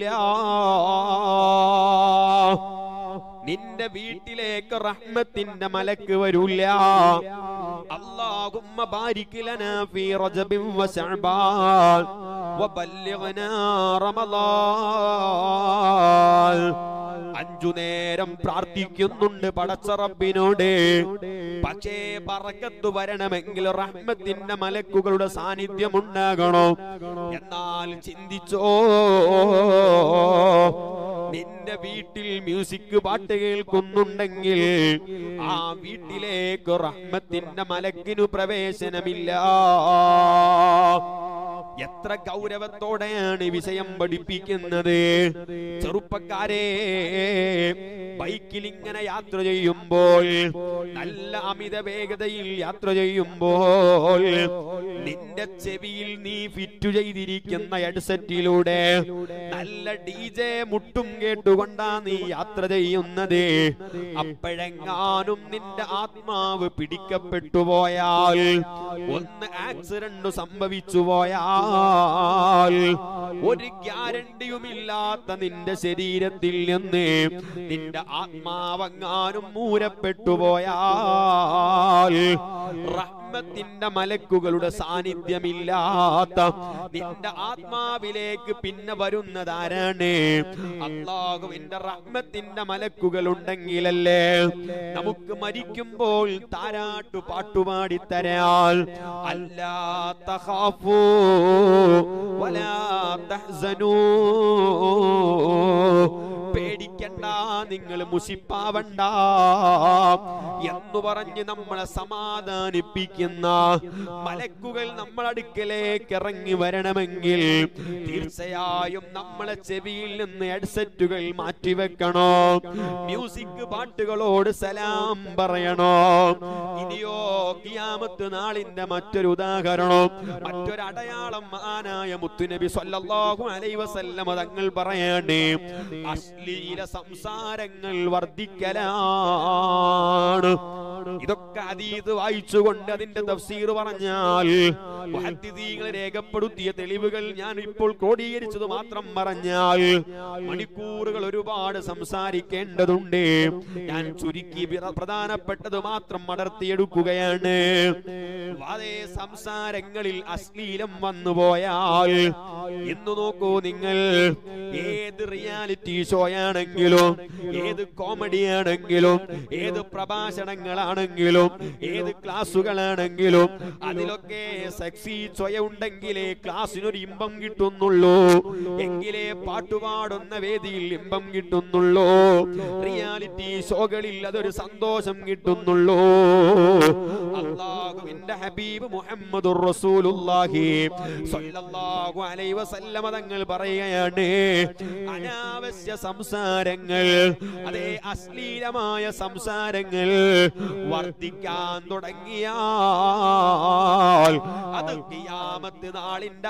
നിന്റെ വീട്ടിലേക്ക് റഹ്മത്തിന്റെ മലക്ക് വരൂല اللهم بارك لنا في رجب وشعبان وبلغنا رمضان അഞ്ചു നേരം പ്രാർത്ഥിക്കുന്നുണ്ട് പടച്ചറബിനോട് പക്ഷേ പറക്കത്ത് വരണമെങ്കിൽ റഹ്മത്തിന്റെ മലക്കുകളുടെ സാന്നിധ്യം ഉണ്ടാകണം എന്നാൽ ചിന്തിച്ചോ നിന്റെ വീട്ടിൽ മ്യൂസിക് പാട്ട് കേൾക്കുന്നുണ്ടെങ്കിൽ ആ വീട്ടിലേക്ക് റഹ്മത്തിന്റെ മലക്കിനു പ്രവേശനമില്ല എത്ര ഗൗരവത്തോടെയാണ് ഈ വിഷയം പഠിപ്പിക്കുന്നത് ചെറുപ്പക്കാരെ ബൈക്കിൽ ഇങ്ങനെ യാത്ര ചെയ്യുമ്പോൾ നല്ല അമിത വേഗതയിൽ യാത്ര ചെയ്യുമ്പോൾ നിന്റെ ചെവിയിൽ നീ ഫിറ്റ് ചെയ്തിരിക്കുന്ന ഹെഡ്സെറ്റിലൂടെ നല്ല ഡി ജെ മുട്ടും കേട്ടുകൊണ്ടാ നീ യാത്ര ചെയ്യുന്നത് അപ്പോഴെങ്ങാനും നിന്റെ ആത്മാവ് പിടിക്കപ്പെട്ടു പോയാൽ ഒന്ന് ആക്സിഡന്റ് സംഭവിച്ചു പോയാൽ ഒരു ഗ്യാരണ്ടിയുമില്ലാത്ത നിന്റെ ശരീരത്തിൽ നിന്ന് നിന്റെ ആത്മാവങ്ങാനും മൂരപ്പെട്ടു പോയാൽ റഹ്മത്തിന്റെ മലക്കുകളുടെ സാന്നിധ്യമില്ലാത്ത നിന്റെ ആത്മാവിലേക്ക് പിന്നെ വരുന്നത് ആരാണ് അള്ളാഹുവിന്റെ റഹ്മത്തിന്റെ മലക്കുകൾ ഉണ്ടെങ്കിലല്ലേ നമുക്ക് മരിക്കുമ്പോൾ താരാട്ടു പാട്ടുപാടി തരാൻ അല്ലാ തഖാഫൂ വലാ തഹ്സനൂ പേടിക്കണ്ട നിങ്ങൾ മുഷിപ്പാവണ്ട എന്ന് പറഞ്ഞ് നമ്മളെ സമാധാനിപ്പിക്കുന്ന മലക്കുകൾ നമ്മളടുക്കലേക്ക് ഇറങ്ങി വരണമെങ്കിൽ തീർച്ചയായും നമ്മളെ ചെവിയിൽ നിന്ന് ഹെഡ്സെറ്റുകൾ മാറ്റിവെക്കണോ മ്യൂസിക് പാട്ടുകളോട് സലാം പറയണോ ഇനിയോ കിയാമത്ത് നാളിന്റെ മറ്റൊരു ഉദാഹരണം മറ്റൊരു അടയാളം ആനായ മുത്തുനബി സല്ലല്ലാഹു അലൈഹി വസല്ലമ തങ്ങൾ പറയാണ് അശ്ലീല സംസാരങ്ങൾ വർദ്ധിക്കലാണ് ഇതൊക്കെ അതീത് വായിച്ചുകൊണ്ട് അതിന്റെ തഫ്സീർ പറഞ്ഞാൽ മുഹദ്ദിദീങ്ങൾ രേഖപ്പെടുത്തിയ തെളിവുകൾ ഞാൻ ഇപ്പോൾ ക്രോഡീകരിച്ചത് മാത്രം പറഞ്ഞാൽ മണിക്കൂറുകൾ ഒരുപാട് സംസാരിക്കേണ്ടതുണ്ട് ഞാൻ ചുരുക്കി വിറ- പ്രധാനപ്പെട്ടത് മാത്രം അടർത്തിയെടുക്കുകയാണ് അതേ സംസാരങ്ങളിൽ അശ്ലീലം വന്നുപോയാൽ ഇന്ന് നോക്കൂ നിങ്ങൾ ഏത് റിയാലിറ്റി ഷോയാണെങ്കിലും ഏത് കോമഡി ആണെങ്കിലും ഏത് പ്രഭാഷണങ്ങളാണെങ്കിലും ഏത് ക്ലാസ്സുകളാണെങ്കിലും അതിലൊക്കെ സെക്സി ചൊയ ഉണ്ടെങ്കിലേ ക്ലാസ്സിനൊരു ഇമ്പം കിട്ടുന്നുള്ളൂ എങ്കിലേ പാട്ടുപാടുന്ന വേദിയിൽ ഇമ്പം കിട്ടുന്നുള്ളൂ റിയാലിറ്റി ഷോകളിൽ അതൊരു സന്തോഷം കിട്ടുന്നുള്ളൂ അള്ളാഹുവിന്റെ ഹബീബ് മുഹമ്മദുർ റസൂലുള്ളാഹി സ്വല്ലല്ലാഹു അലൈഹി വസല്ലമ തങ്ങൾ പറയുകയാണ് അനാവശ്യ സംസാരങ്ങൾ അതേ അശ്ലീലമായ സംസാരങ്ങൾ വർദ്ധിക്കാൻ തുടങ്ങിയാൽ അത് കിയാമത്ത് നാളിന്റെ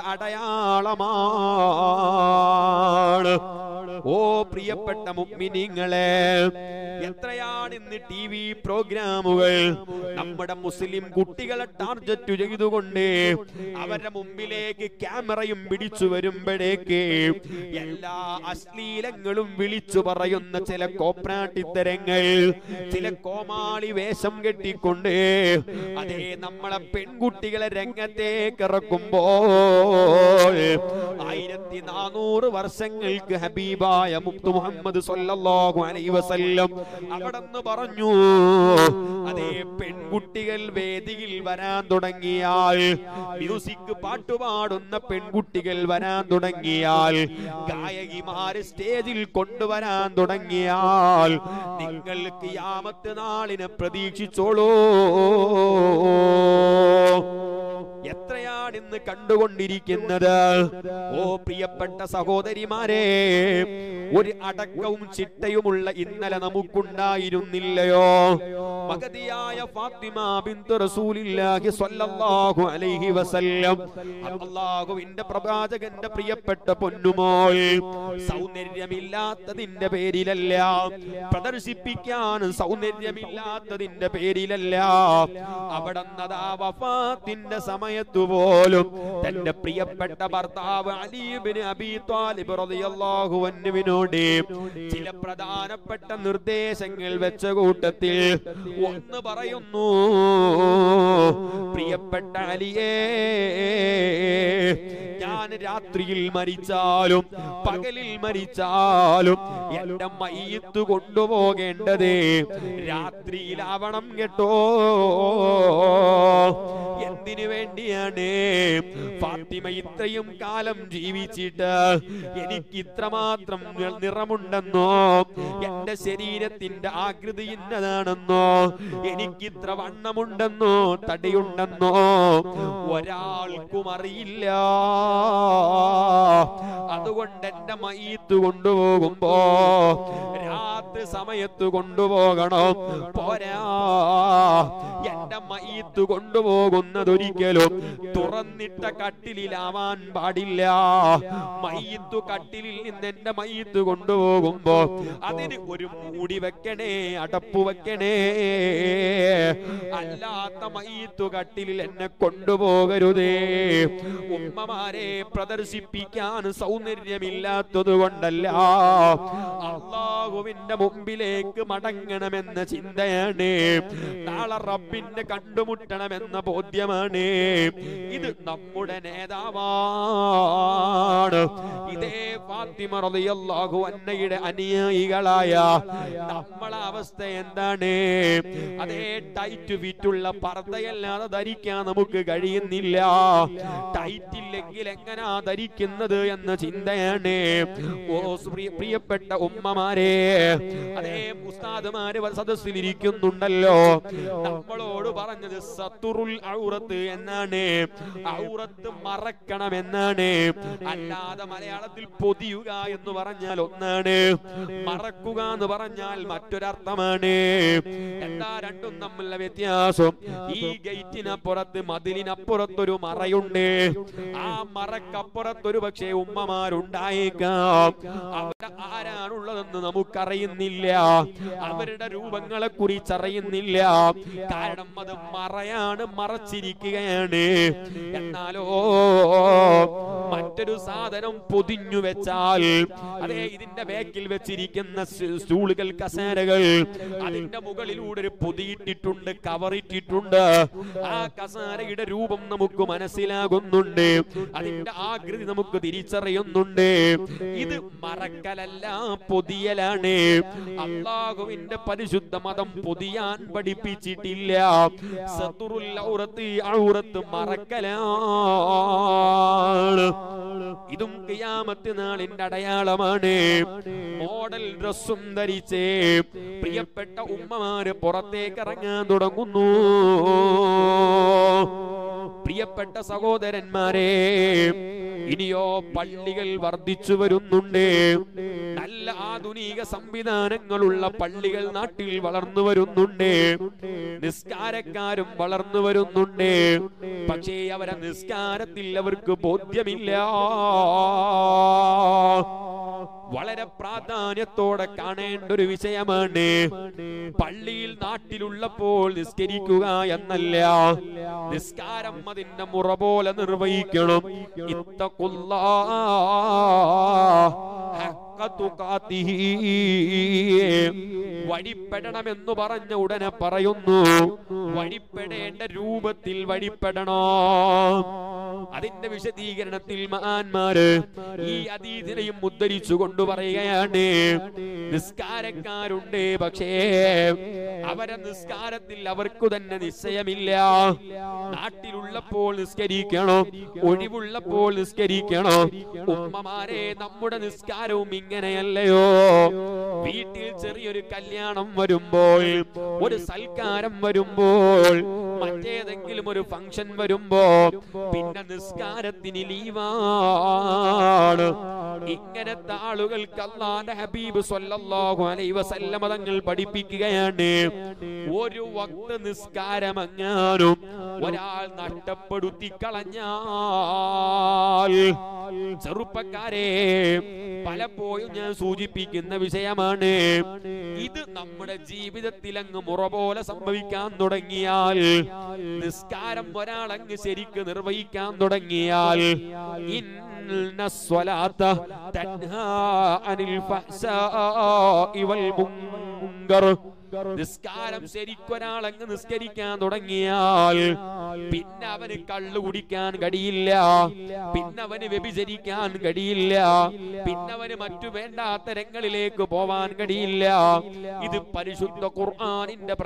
അടയാളമാണ് ഓ പ്രിയപ്പെട്ട മുഗ്മിനിങ്ങളെ എത്രയാണ് ഇന്ന് ടി വി പ്രോഗ്രാമുകൾ നമ്മുടെ മുസ്ലിം കുട്ടികളെ ടാർഗറ്റ് ചെയ്തുകൊണ്ട് അവരുടെ മുമ്പിലേക്ക് ക്യാമറയും പിടിച്ചു വരുമ്പോഴേക്ക് എല്ലാ അശ്ലീലങ്ങളും വിളിച്ചു പറയുന്ന ചില കോപ്രാട്ടിത്തരങ്ങൾ ചില കോമാളി വേഷം കെട്ടിക്കൊണ്ട് അതേ നമ്മളെ പെൺകുട്ടികളെ രംഗത്തേക്ക് ഇറക്കുമ്പോൾ ആയിരത്തി നാനൂറ് വർഷങ്ങൾക്ക് ഹബീബായ മുത്തു മുഹമ്മദ് സല്ലല്ലാഹു അലൈഹി വസല്ലം അവിടെന്ന് പറഞ്ഞു അതേ പെൺകുട്ടികൾ വേദിയിൽ വരാൻ തുടങ്ങിയാൽ മ്യൂസിക് പാട്ടുപാടുന്ന പെൺകുട്ടികൾ വരാൻ തുടങ്ങിയാൽ ഗായകിമാര് സ്റ്റേജിൽ കൊണ്ടുവരാൻ തുടങ്ങിയാൽ നിങ്ങൾക്ക് യാമത്ത് നാളിനെ പ്രതീക്ഷിച്ചോളൂ എത്രയാണ് ഇന്ന് കണ്ടുകൊണ്ടിരിക്കുന്നത് ഓ പ്രിയപ്പെട്ട സഹോദരിമാരെ ഒരു അടക്കവും ചിട്ടയുമുള്ള ഇന്നലെ നമുക്കുണ്ടായിരുന്നില്ലയോ മഗതിയായ ഫാത്തിമ ബിന്തു റസൂലില്ലാഹി സ്വല്ലല്ലാഹു അലൈഹി വസല്ലം അല്ലാഹുവിന്റെ പ്രവാചകന്റെ പ്രിയപ്പെട്ട പൊന്നുമോൾ സൗന്ദര്യമില്ലാത്തതിന്റെ പേരിലല്ല പ്രദർശിപ്പിക്കാൻ സൗന്ദര്യമില്ലാത്തതിന്റെ പേരിലല്ല അവിടന്നതാ വഫാത്തിന്റെ സമയത്തു പോലും തന്റെ പ്രിയപ്പെട്ട ഭർത്താവ് അലീബിന് അബി താലിബ് റളിയല്ലാഹു അൻഹുവിനോട് ചില പ്രധാനപ്പെട്ട നിർദ്ദേശങ്ങൾ വെച്ച കൂട്ടത്തിൽ ഒന്ന് പറയുന്നു പ്രിയപ്പെട്ട അലിയേ ഞാൻ ഞാൻ രാത്രിയിൽ മരിച്ചാലും പകലിൽ മരിച്ചാലും എന്റെ മയ്യത്ത് കൊണ്ടുപോകേണ്ടത് രാത്രിയിലാവണം കേട്ടോ എന്തിനു വേണ്ടിയാണ് ഫാത്തിമ ഇത്രയും കാലം ജീവിച്ചിട്ട് എനിക്ക് ഇത്രമാത്രം നി- നിറമുണ്ടെന്നോ എന്റെ ശരീരത്തിന്റെ ആകൃതി ഇന്നതാണെന്നോ എനിക്ക് ഇത്ര വണ്ണമുണ്ടെന്നോ തടിയുണ്ടെന്നോ ഒരാൾക്കും അറിയില്ല അതുകൊണ്ട് എന്റെ മയ്യത്ത് കൊണ്ടുപോകുമ്പോ രാത്രി സമയത്ത് കൊണ്ടുപോകണം പോരാ എന്റെ മയ്യത്ത് കൊണ്ടുപോകുന്നതൊരിക്കലും തുറന്നിട്ട കട്ടിലിലാവാൻ പാടില്ല മയ്യത്തു കട്ടിലിൽ നിന്ന് എന്റെ മയ്യത്ത് കൊണ്ടുപോകുമ്പോ അതിന് ഒരു മൂടി വെക്കണേ അടപ്പ് വെക്കണേ അല്ലാത്ത മയ്യത്തു കട്ടിലിൽ എന്നെ കൊണ്ടുപോകരുതേ ഉമ്മമാരെ പ്രദർശിപ്പിക്കാൻ സൗന്ദര്യമില്ലാത്തത് കൊണ്ടല്ല അള്ളാഹുവിന്റെ മുമ്പിലേക്ക് മടങ്ങണമെന്ന ചിന്തയാണ് നാളെ റബ്ബിന്റെ കണ്ടുമുട്ടണമെന്ന ബോധ്യമാണ് ഇത് നമ്മുടെ നേതാവാണ് ഇതേ ഫാത്തിമ റളിയല്ലാഹു അന്നയുടെ അനുയായികളായ നമ്മളെ അവസ്ഥ എന്താണ് അതേ ടൈറ്റ് ഫിറ്റുള്ള പർദ്ദയല്ലാതെ ധരിക്കാൻ നമുക്ക് കഴിയുന്നില്ല ടൈറ്റ് ഇല്ലെങ്കിൽ എങ്ങനാ ധരിക്കുന്നത് എന്ന ചിന്തയാണ് ഓ പ്രിയ- പ്രിയപ്പെട്ട ഉമ്മമാരെ അതേ ഉസ്താദുമാര് സദസ്സിലിരിക്കുന്നുണ്ടല്ലോ നമ്മളോട് പറഞ്ഞത് സത്തുറുൽ ഔറത്ത് എന്നാണ് ഔറത്ത് മറക്കണമെന്നാണ് അല്ലാതെ മലയാളത്തിൽ പൊതിയുക എന്ന് പറഞ്ഞാൽ ഒന്നാണ് മറക്കുക എന്ന് പറഞ്ഞാൽ മറ്റൊരർത്ഥമാണ് എന്താ രണ്ടും തമ്മിലുള്ള വ്യത്യാസം ഈ ഗേറ്റിനപ്പുറത്ത് മതിലിനപ്പുറത്തൊരു മറയുണ്ട് ആ മറക്കപ്പുറത്തൊരു പക്ഷേ ഉമ്മമാരുണ്ടായേക്കാം അവർ ആരാണുള്ളതെന്ന് നമുക്കറിയുന്നില്ല അവരുടെ രൂപങ്ങളെ കുറിച്ച് അറിയുന്നില്ല കാരണം അത് മറയാണ് മറച്ചിരിക്കുകയാണ് എന്നാലോ മറ്റൊരു സാധനം പൊതിഞ്ഞു വെച്ചാൽ അതേ ഇതിന്റെ ബാക്കിൽ വെച്ചിരിക്കുന്ന സ് സ്റ്റൂളുകൾ കസേരകൾ അതിന്റെ മുകളിലൂടെ ഒരു പൊതിയിട്ടിട്ടുണ്ട് കവറിട്ടിട്ടുണ്ട് ആ കസേരയുടെ രൂപം നമുക്ക് മനസ്സിലാകുന്നുണ്ട് അതിന്റെ ആകൃതി നമുക്ക് തിരിച്ചറിയുന്നുണ്ട് ഇത് മറക്കലല്ല പൊതിയലാണ് അള്ളാഹുവിന്റെ പരിശുദ്ധ മതം പൊതിയാൻ പഠിപ്പിച്ചിട്ടില്ല സത്തുറുൽ ഔറത്ത് ഔറത്ത് മറക്കലാണ് ഇതും കിയാമത്ത് നാളിന്റെ അടയാളമാണ് മോഡൽ ഡ്രസ്സും ധരിച്ച് പ്രിയപ്പെട്ട ഉമ്മമാര് പുറത്തേക്ക് ഇറങ്ങാൻ തുടങ്ങുന്നു പ്രിയപ്പെട്ട സഹോദരന്മാരെ ഇനിയോ പള്ളികൾ വർദ്ധിച്ചു വരുന്നുണ്ട് നല്ല ആധുനിക സംവിധാനങ്ങളുള്ള പള്ളികൾ നാട്ടിൽ വളർന്നു വരുന്നുണ്ട് നിസ്കാരക്കാരും വളർന്നു വരുന്നുണ്ട് പക്ഷേ അവരെ നിസ്കാരത്തിൽ അവർക്ക് ബോധ്യമില്ല വളരെ പ്രാധാന്യത്തോടെ കാണേണ്ട ഒരു വിഷയമാണ് പള്ളിയിൽ നാട്ടിലുള്ളപ്പോൾ നിസ്കരിക്കുക എന്നല്ല നിസ്കാരം അതിന്റെ മുറ പോലെ നിർവഹിക്കണം ഇത്തക്കുല്ലാ ഹഖ തുഖാത്തിഹി. വഴിപ്പെടണമെന്ന് പറഞ്ഞ ഉടനെ പറയുന്നു വഴിപ്പെടേണ്ട രൂപത്തിൽ വഴിപ്പെടണോ അതിന്റെ വിശദീകരണത്തിൽ മഹാന്മാര് ഈ അതീതിനെയും ഉദ്ധരിച്ചു കൊണ്ട് പറയുകയാണ് നിസ്കാരക്കാരുണ്ട് പക്ഷേ അവരെ നിസ്കാരത്തിൽ അവർക്കു തന്നെ നിശ്ചയമില്ല നാട്ടിലുള്ളപ്പോൾ നിസ്കരിക്കണം ഒഴിവുള്ളപ്പോൾ നിസ്കരിക്കണം ഉമ്മമാരെ നമ്മുടെ നിസ്കാരവും ഇങ്ങനെയല്ലയോ വീട്ടിൽ ചെറിയൊരു കല്യാണം വരുമ്പോൾ ഒരു സൽക്കാരം വരുമ്പോൾ മറ്റേതെങ്കിലും ഒരു ഫംഗ്ഷൻ വരുമ്പോ പിന്നെ നിസ്കാരത്തിന് ലീവാണ് ഇങ്ങനത്തെ ആളുകൾക്ക് അള്ളാന്റെ ഹബീബ് സ്വല്ലല്ലാഹു അലൈഹി വസല്ലമ തങ്ങൾ പഠിപ്പിക്കുകയാണ് ഒരു വക്ത് നിസ്കാരമങ്ങാനും ഒരാൾ നഷ്ടപ്പെടുത്തി കളഞ്ഞാൽ ചെറുപ്പക്കാരെ പലപ്പോഴും ഞാൻ സൂചിപ്പിക്കുന്ന വിഷയമാണ് ഇത് നമ്മുടെ ജീവിതത്തിൽ അങ്ങ് മുറ പോലെ സംഭവിക്കാൻ തുടങ്ങിയാൽ നിസ്കാരം ഒരാളങ്ങ് ശരിക്ക് നിർവഹിക്കാൻ തുടങ്ങിയാൽ ഇന്ന സ്വലാത്ത തൻഹാ അനിൽ ഫഹ്ശാഇ വൽ മുങ്കർ നിസ്കാരം ശരിക്കൊരാൾ അങ്ങ് നിസ്കരിക്കാൻ തുടങ്ങിയാൽ പിന്നെ അവന് കള്ളു കുടിക്കാൻ കഴിയില്ല പിന്നെ അവന് വ്യഭിചരിക്കാൻ കഴിയില്ല പിന്നെ അവന് മറ്റു വേണ്ടാത്ത രംഗങ്ങളിലേക്ക് പോവാൻ കഴിയില്ല ഇത് പരിശുദ്ധ ഖുർആനിന്റെ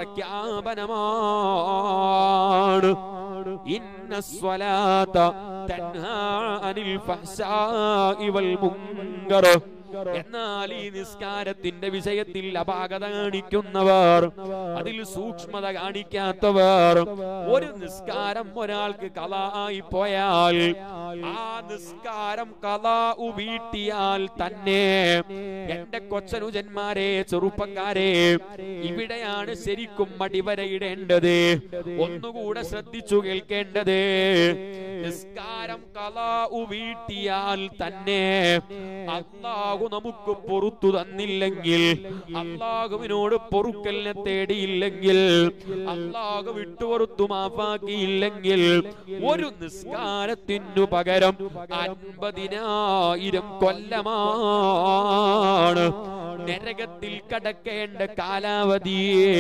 പ്രഖ്യാപനമാണ് ഇന്ന സ്വലാത്ത തൻഹാ അനിൽ ഫഹ്ശാഇ വൽ മുൻകർ എന്നാൽ ഈ നിസ്കാരത്തിന്റെ വിഷയത്തിൽ അപാകത കാണിക്കുന്നവർ അതിൽ സൂക്ഷ്മത കാണിക്കാത്തവർ ഒരു നിസ്കാരം ഒരാൾക്ക് കലായി പോയാൽ ആ നിസ്കാരം കലാ വീട്ടിയാൽ തന്നെ എന്റെ കൊച്ചനുജന്മാരെ ചെറുപ്പക്കാരെ ഇവിടെയാണ് ശരിക്കും അടിവരയിടേണ്ടത് ഒന്നുകൂടെ ശ്രദ്ധിച്ചു കേൾക്കേണ്ടത് നിസ്കാരം കലാ വീട്ടിയാൽ തന്നെ അള്ളാഹു നമുക്ക് പൊറത്തു തന്നില്ലെങ്കിൽ അള്ളാഹുവിനോട് പൊറുക്കലിനെ തേടിയില്ലെങ്കിൽ അള്ളാഹു വിട്ടുപുറത്തു മാഫാക്കിയില്ലെങ്കിൽ ഒരു നിസ്കാരത്തിനു പകരം അൻപതിനായിരം കൊല്ലമാണ് നരകത്തിൽ കടക്കേണ്ട കാലാവധിയെ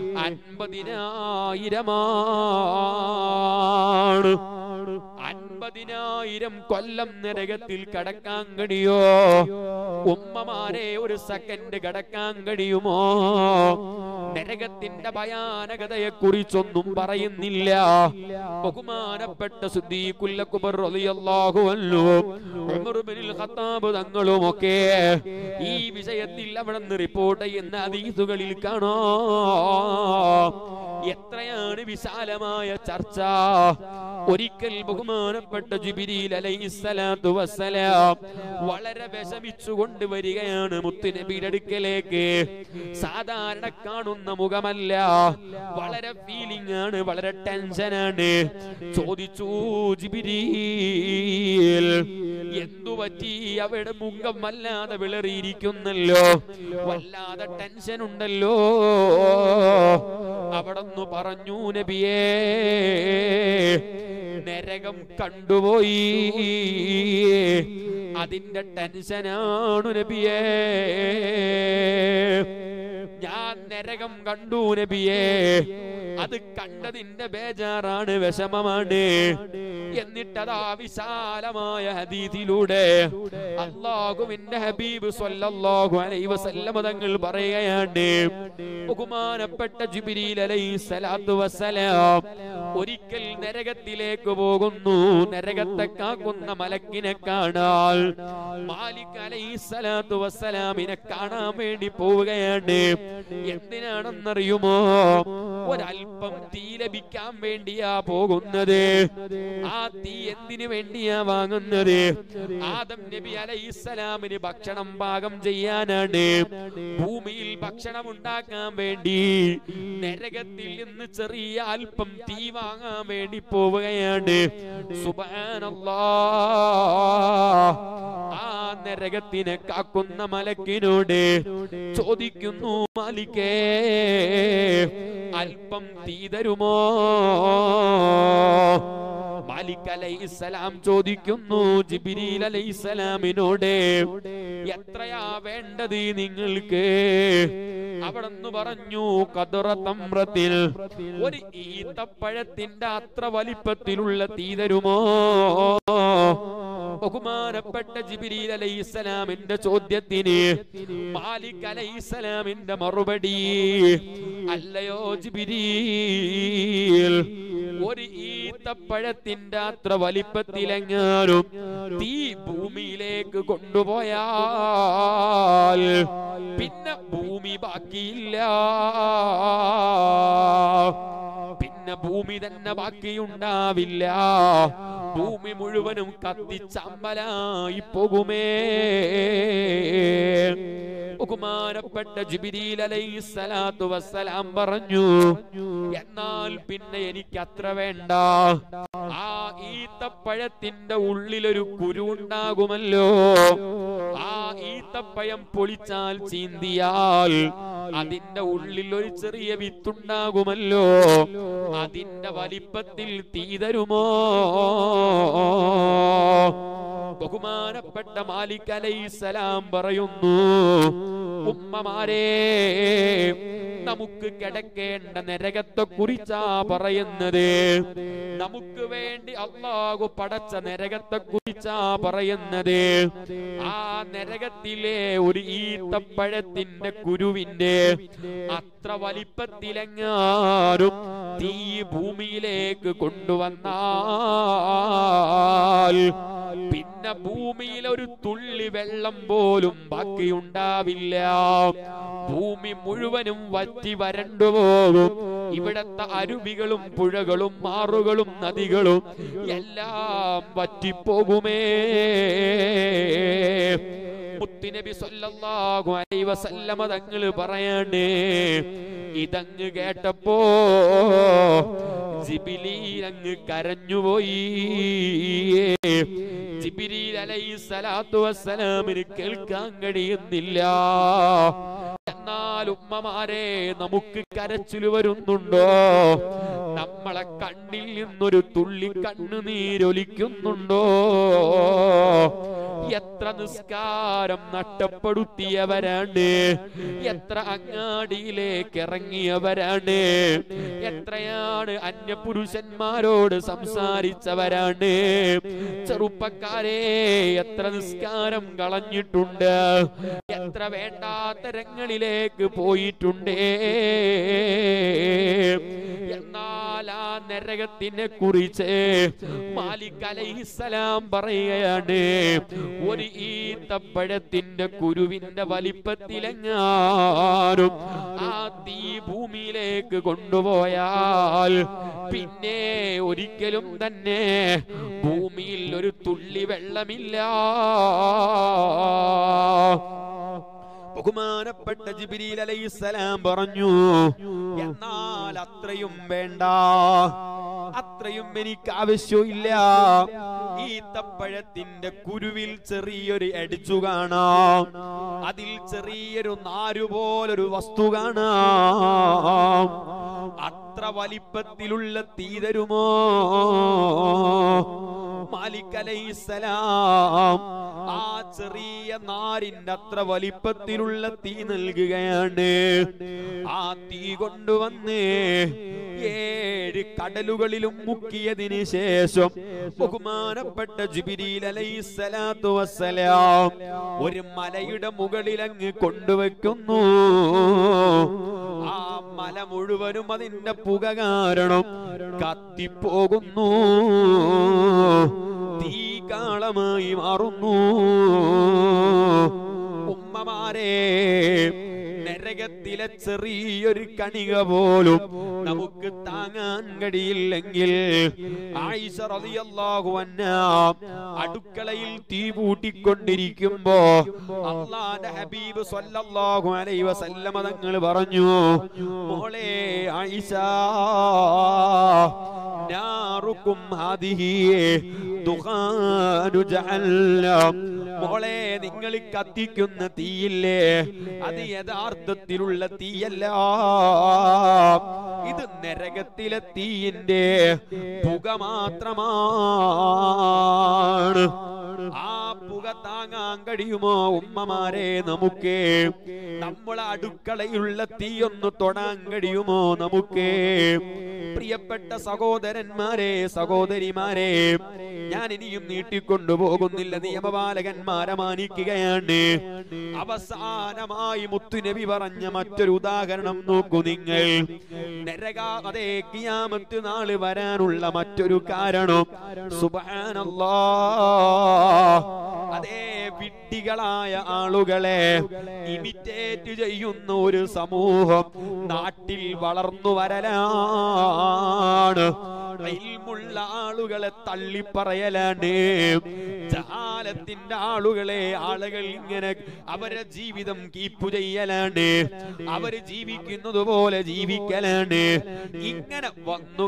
അൻപതിനായിരമാണ് അൻപതിനായിരം കൊല്ലം നരകത്തിൽ കടക്കാൻ കഴിയോ ഉമ്മമാരെ ഒരു സെക്കൻഡ് കടക്കാൻ കഴിയുമോ നരകത്തിന്റെ ഭയാനകതയെ കുറിച്ചൊന്നും പറയുന്നില്ല ബഹുമാനപ്പെട്ട സുദ്ദീഖുല്ലക്കുബർ റളിയല്ലാഹു അൻഹു ഉമർ ഇബ്നുൽ ഖത്താബ് തങ്ങളുമൊക്കെ ഈ വിഷയത്തിൽ അവിടെ നിന്ന് റിപ്പോർട്ട് ചെയ്യുന്ന ഹദീസുകളിൽ കാണോ എത്രയാണ് വിശാലമായ ചർച്ച ഒരിക്കൽ ബഹുമാനപ്പെട്ട ജിബിരിൽ അലൈഹിസ്സലാത്തു വസ്സലാം വളരെ വിഷമിച്ചുകൊണ്ട് വരികയാണ് മുത്തുനബിയുടെ അടുക്കലേക്ക് സാധാരണ കാണുന്ന മുഖമല്ല വളരെ ഫീലിംഗ് ആണ് വളരെ ടെൻഷനാണ് ചോദിച്ചു ജിബിരിൽ എന്തു പറ്റി അവിടെ മുഖം വല്ലാതെ വിളറിയിരിക്കുന്നല്ലോ വല്ലാതെ ടെൻഷൻ ഉണ്ടല്ലോ അവിടന്ന് പറഞ്ഞു നബിയേ നരകം കണ്ടുപോയി അതിന്റെ ടെൻഷനാണ് നബിയേ ഞാൻ നരകം കണ്ടു നബിയേ അത് കണ്ടതിന്റെ ബേജാറാണ് വിഷമമാണ് എന്നിട്ടതാ വിശാലമായ ഹദീദിലൂടെ അള്ളാഹുവിന്റെ ഹബീബ് സ്വല്ലല്ലാഹു അലൈഹി വസല്ലമ തങ്ങൾ പറയുകയാണ് ബഹുമാനപ്പെട്ട ജിബ്രീൽ അലൈഹി സ്വലാത്തു വസ്സലാം ഒരിക്കൽ നരകത്തിലേക്ക് പോകുന്നു നരകത്തെ കാക്കുന്ന മലക്കിനെ കാണാൻ മാലിക് അലൈഹി സ്വലാത്തു വസ്സലാമിനെ കാണാൻ വേണ്ടി പോവുകയാണ് എന്തിനാണെന്നറിയുമോ ഒരല്പം തീ ലഭിക്കാൻ വേണ്ടിയാ പോകുന്നത് ആ തീ എന്തിനു വേണ്ടിയാ വാങ്ങുന്നത് ആദം നബി അലൈഹിസ്സലാമിന് ഭക്ഷണം പാകം ചെയ്യാനാണ് ഭൂമിയിൽ ഭക്ഷണം ഉണ്ടാക്കാൻ വേണ്ടി നരകത്തിൽ നിന്ന് ചെറിയ അല്പം തീ വാങ്ങാൻ വേണ്ടി പോവുകയാണ് സുബാനല്ലാ ആ നരകത്തിനെ കാക്കുന്ന മലക്കിനോട് ചോദിക്കുന്നു മാലിക്കേ അല്പം തീ തരുമോ മാലിക് അലൈഹിസ്സലാം ചോദിക്കുന്നു ജിബിരിൽ അലൈഹിസ്സലാമിനോട് എത്രയാ വേണ്ടത് നിങ്ങൾക്ക് അവിടെന്ന് പറഞ്ഞു കതുറ തമ്രത്തിൽ ഒരു ഈത്തപ്പഴത്തിന്റെ അത്ര വലിപ്പത്തിലുള്ള തീ തരുമോ ബഹുമാനപ്പെട്ട ജിബിരിൽ അലൈഹിസ്സലാമിന്റെ ചോദ്യത്തിന് മാലിക് അലൈഹിസ്സലാമിന്റെ മറുപടി അല്ലയോ ജിബിരീൽ ഒരു ഈത്തപ്പഴത്തിന്റെ അത്ര വലിപ്പത്തിലെങ്ങാനും തീ ഭൂമിയിലേക്ക് കൊണ്ടുപോയാൽ പിന്നെ ഭൂമി ബാക്കിയില്ല പിന്നെ ഭൂമി തന്നെ ബാക്കിയുണ്ടാവില്ല ഭൂമി മുഴുവനും കത്തിച്ചമ്പലായി പോകുമേ ബഹുമാനപ്പെട്ട ജിബിരിൽ അലൈഹിസ്സലാത്തു വസ്സലാം പറഞ്ഞു എന്നാൽ പിന്നെ എനിക്ക് അത്ര വേണ്ട ആ ഈത്തപ്പഴത്തിന്റെ ഉള്ളിലൊരു കുരു ഉണ്ടാകുമല്ലോ ആ ഈത്തപ്പഴം പൊളിച്ചാൽ ചീന്തിയാൽ അതിന്റെ ഉള്ളിൽ ഒരു ചെറിയ വിത്തുണ്ടാകുമല്ലോ അതിന്റെ വലിപ്പത്തിൽ തീ തരുമോ ബഹുമാനപ്പെട്ട മാലിക് അലൈസലാം പറയുന്നു ഉമ്മമാരെ നമുക്ക് കിടക്കേണ്ട നരകത്തെ കുറിച്ചാ പറയുന്നത് നമുക്ക് വേണ്ടി അള്ളാഹു പടച്ച നരകത്തെ കുറിച്ചാ പറയുന്നത് ആ നരകത്തിലെ ഒരു ഈത്തപ്പഴത്തിന്റെ കുരുവിന്റെ അത്ര വലിപ്പത്തിലെങ്ങാനും തീ ഭൂമിയിലേക്ക് കൊണ്ടുവന്നാൽ പിന്നെ ഭൂമിയിൽ ഒരു തുള്ളി വെള്ളം പോലും ബാക്കിയുണ്ടാവില്ല ഭൂമി മുഴുവനും വറ്റി വരണ്ടുപോകും ഇവിടത്തെ അരുവികളും പുഴകളും മാറുകളും നദികളും എല്ലാം വറ്റിപ്പോകുമേ മുത്തുനബി സല്ലല്ലാഹു അലൈഹി വസല്ലമ തങ്ങൾ പറയാണ് ഇതങ്ങ് കേട്ടപ്പോ ജിബിലീൽ അങ്ങ് കരഞ്ഞുപോയി ജിബിരിൽ അലൈഹി സ്വലാത്തു വസ്സലാമിന് കേൾക്കാൻ കഴിയുന്നില്ല എന്നാൽ ഉമ്മമാരെ നമുക്ക് കരച്ചിൽ വരുന്നുണ്ടോ നമ്മളെ കണ്ണിൽ നിന്നൊരു തുള്ളി കണ്ണുനീരൊലിക്കുന്നുണ്ടോ എത്ര നിസ്കാരം നഷ്ടപ്പെടുത്തിയവരാണ് എത്ര അങ്ങാടിയിലേക്ക് ഇറങ്ങിയവരാണ് എത്രയാണ് അന്യപുരുഷന്മാരോട് സംസാരിച്ചവരാണ് ചെറുപ്പക്കാരെ എത്ര നിസ്കാരം കളഞ്ഞിട്ടുണ്ട് എത്ര വേണ്ടാത്ത രംഗങ്ങളിലേക്ക് പോയിട്ടുണ്ടേ എന്നാൽ ആ നരകത്തിനെ കുറിച്ച് മാലിക് അലൈഹിസ്സലാം പറയുകയാണ് ഒരു ഈത്തപ്പഴത്തിന്റെ കുരുവിന്റെ വലിപ്പത്തിലെങ്ങാനും ആ തീ ഭൂമിയിലേക്ക് കൊണ്ടുപോയാൽ പിന്നെ ഒരിക്കലും തന്നെ ഭൂമിയിൽ ഒരു തുള്ളി വെള്ളമില്ല ബഹുമാനപ്പെട്ട ജിബിരിൽ അലൈഹിസ്സലാം പറഞ്ഞു എന്നാൽ അത്രയും വേണ്ട അത്രയും എനിക്ക് ആവശ്യമില്ല ഈ തപ്പഴത്തിന്റെ കുരുവിൽ ചെറിയൊരു അടിച്ചു കാണാം അതിൽ ചെറിയൊരു നാരുപോലൊരു വസ്തു കാണാം അത്ര വലിപ്പത്തിലുള്ള തീ തരുമോ മാലിക് അലൈസലാം ആ ചെറിയ നാരിന്റെ അത്ര വലിപ്പത്തിലുള്ള തീ നൽകുകയാണ് ആ തീ കൊണ്ടുവന്ന് ഏഴ് കടലുകളിലും മുക്കിയതിന് ശേഷം ബഹുമാനപ്പെട്ട ജിബിരിൽ അലൈസലാത്തു വസ്സലാം ഒരു മലയുടെ മുകളിൽ അങ്ങ് കൊണ്ടുവെക്കുന്നു ആ മല മുഴുവനും അതിന്റെ പുക കാരണം കത്തിപ്പോകുന്നു തീ കാളമായി മാറുന്നു ഉമ്മമാരെ നരകത്തിലെ ചെറിയൊരു കണിക പോലും നമുക്ക് താങ്ങാൻ കഴിയില്ലെങ്കിൽ ആയിഷ റളിയല്ലാഹു അൻഹ അടുക്കളയിൽ തീ പൂട്ടിക്കൊണ്ടിരിക്കുമ്പോ അള്ളാന്റെ ഹബീബ് സ്വല്ലല്ലാഹു അലൈഹി വസല്ലമ തങ്ങൾ പറഞ്ഞു മോളെ ആയിഷ നാറുക്കും ഹാദിഹി ദുഖാനു ജഹന്നം മോളെ നിങ്ങൾ കത്തിക്കുന്ന തീയില്ലേ അത് യഥാർത്ഥത്തിലുള്ള തീയല്ല ഇത് നരകത്തിലെ തീയിന്റെ പുക മാത്രമാണ് ആ പുക താങ്ങാൻ കഴിയുമോ ഉമ്മമാരെ നമുക്ക് നമ്മളെ അടുക്കളയുള്ള തീയൊന്ന് തൊടാൻ കഴിയുമോ നമുക്ക് പ്രിയപ്പെട്ട സഹോദരന്മാരെ സഹോദരിമാരെ ഞാൻ ഇനിയും നീട്ടിക്കൊണ്ടു പോകുന്നില്ല നിയമപാലകന്മാരെ മാനിക്കുകയാണ് അവസാനമായി മുത്തുനബി പറഞ്ഞ മറ്റൊരു ഉദാഹരണം നോക്കൂ നിങ്ങൾ നരക അതേ കിയാമത്ത് നാള് വരാനുള്ള മറ്റൊരു കാരണം സുബാനല്ലാ അതേ വിഡ്ഢികളായ ആളുകളെ ഇമിറ്റേറ്റ് ചെയ്യുന്ന ഒരു സമൂഹം നാട്ടിൽ വളർന്നു വരലാണ് ഇൽമുള്ള ആളുകളെ തള്ളിപ്പറയലാണ് ജഹാലത്തിന്റെ ആളുകളെ ആളുകൾ ഇങ്ങനെ അവരെ ജീവിതം കീപ്പു ചെയ്യലാണ് അവര് ജീവിക്കുന്നത് പോലെ ജീവിക്കലാണ് ഇങ്ങനെ വന്നു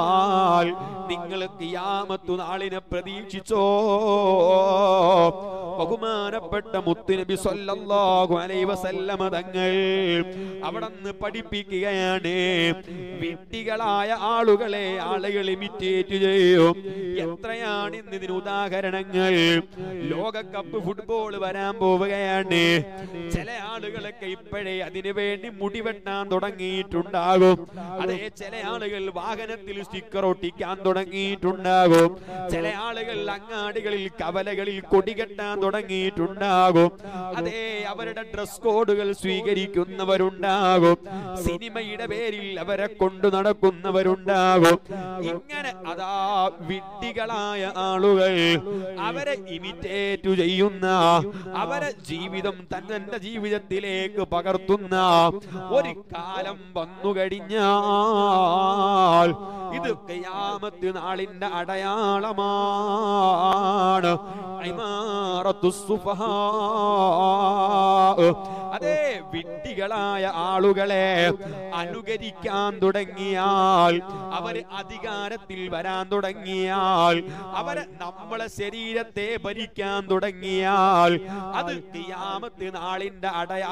കഴിഞ്ഞാൽ നിങ്ങൾ കിയാമത്തു നാളിനെ പ്രതീക്ഷിച്ചോ ബഹുമാനപ്പെട്ട മുത്തുനബി സല്ലല്ലാഹു അലൈഹി വസല്ലമ തങ്ങൾ അവിടെന്ന് പഠിപ്പിക്കുകയാണ് വിഡ്ഢികളായ ആളുകളെ ആളുകൾ ഇമിറ്റേറ്റ് ചെയ്യും എത്രയാണ് ഇന്ന് ഇതിന് ഉദാഹരണങ്ങൾ ലോകകപ്പ് ഫുട്ബോൾ വരാൻ പോവുകയാണ് ചില ആളുകളൊക്കെ ഇപ്പോഴേ അതിനു വേണ്ടി മുടി വെട്ടാൻ തുടങ്ങിയിട്ടുണ്ടാകും അതേ ചില ആളുകൾ വാഹനത്തിൽ സ്റ്റിക്കർ ഒട്ടിക്കാൻ തുടങ്ങിയിട്ടുണ്ടാകും ചില ആളുകൾ അങ്ങാടികളിൽ കവലകളിൽ കൊടികെട്ടാൻ തുടങ്ങിയിട്ടുണ്ടാകും അതേ അവരുടെ ഡ്രസ് കോഡുകൾ സ്വീകരിക്കുന്നവരുണ്ടാകും സിനിമയുടെ പേരിൽ അവരെ കൊണ്ടു നടക്കുന്നവരുണ്ടാകും ഇങ്ങനെ അതാ വിഡ്ഢികളായ ആളുകൾ അവരെ ഇമിറ്റേറ്റ് ചെയ്യുന്ന അവരെ ജീവിതം തന്റെ ജീവിതത്തിലേക്ക് പകർത്തുന്ന ഒരു കാലം വന്നു കഴിഞ്ഞാൽ ഇത് ഖിയാമത്ത് നാളിന്റെ അടയാളമാണ് ഇമാറത്തു സുഫഹാ. അതെ വിഡ്ഢികളായ ആളുകളെ അനുകരിക്കാൻ തുടങ്ങിയാൽ അവര് അധികാരത്തിൽ വരാൻ തുടങ്ങിയാൽ അവരെ നമ്മളെ ശരീരത്തെ ഭരിക്കാൻ തുടങ്ങിയാൽ അത് കിയാമത്ത് നാളിന്റെ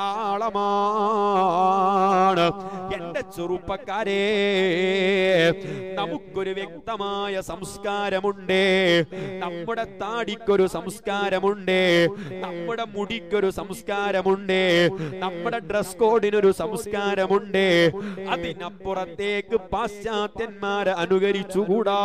അടയാളമാണ് എന്റെ ചെറുപ്പക്കാരെ നമുക്കൊരു വ്യക്തമായ സംസ്കാരമുണ്ട് നമ്മുടെ താടിക്കൊരു സംസ്കാരമുണ്ട് നമ്മുടെ മുടിക്കൊരു സംസ്കാരമുണ്ട് നമ്മുടെ ഡ്രസ് കോഡിനൊരു സംസ്കാരമുണ്ട് അതിനപ്പുറത്തേക്ക് പാശ്ചാത്യന്മാരെ അനുകരിച്ചുകൂടാ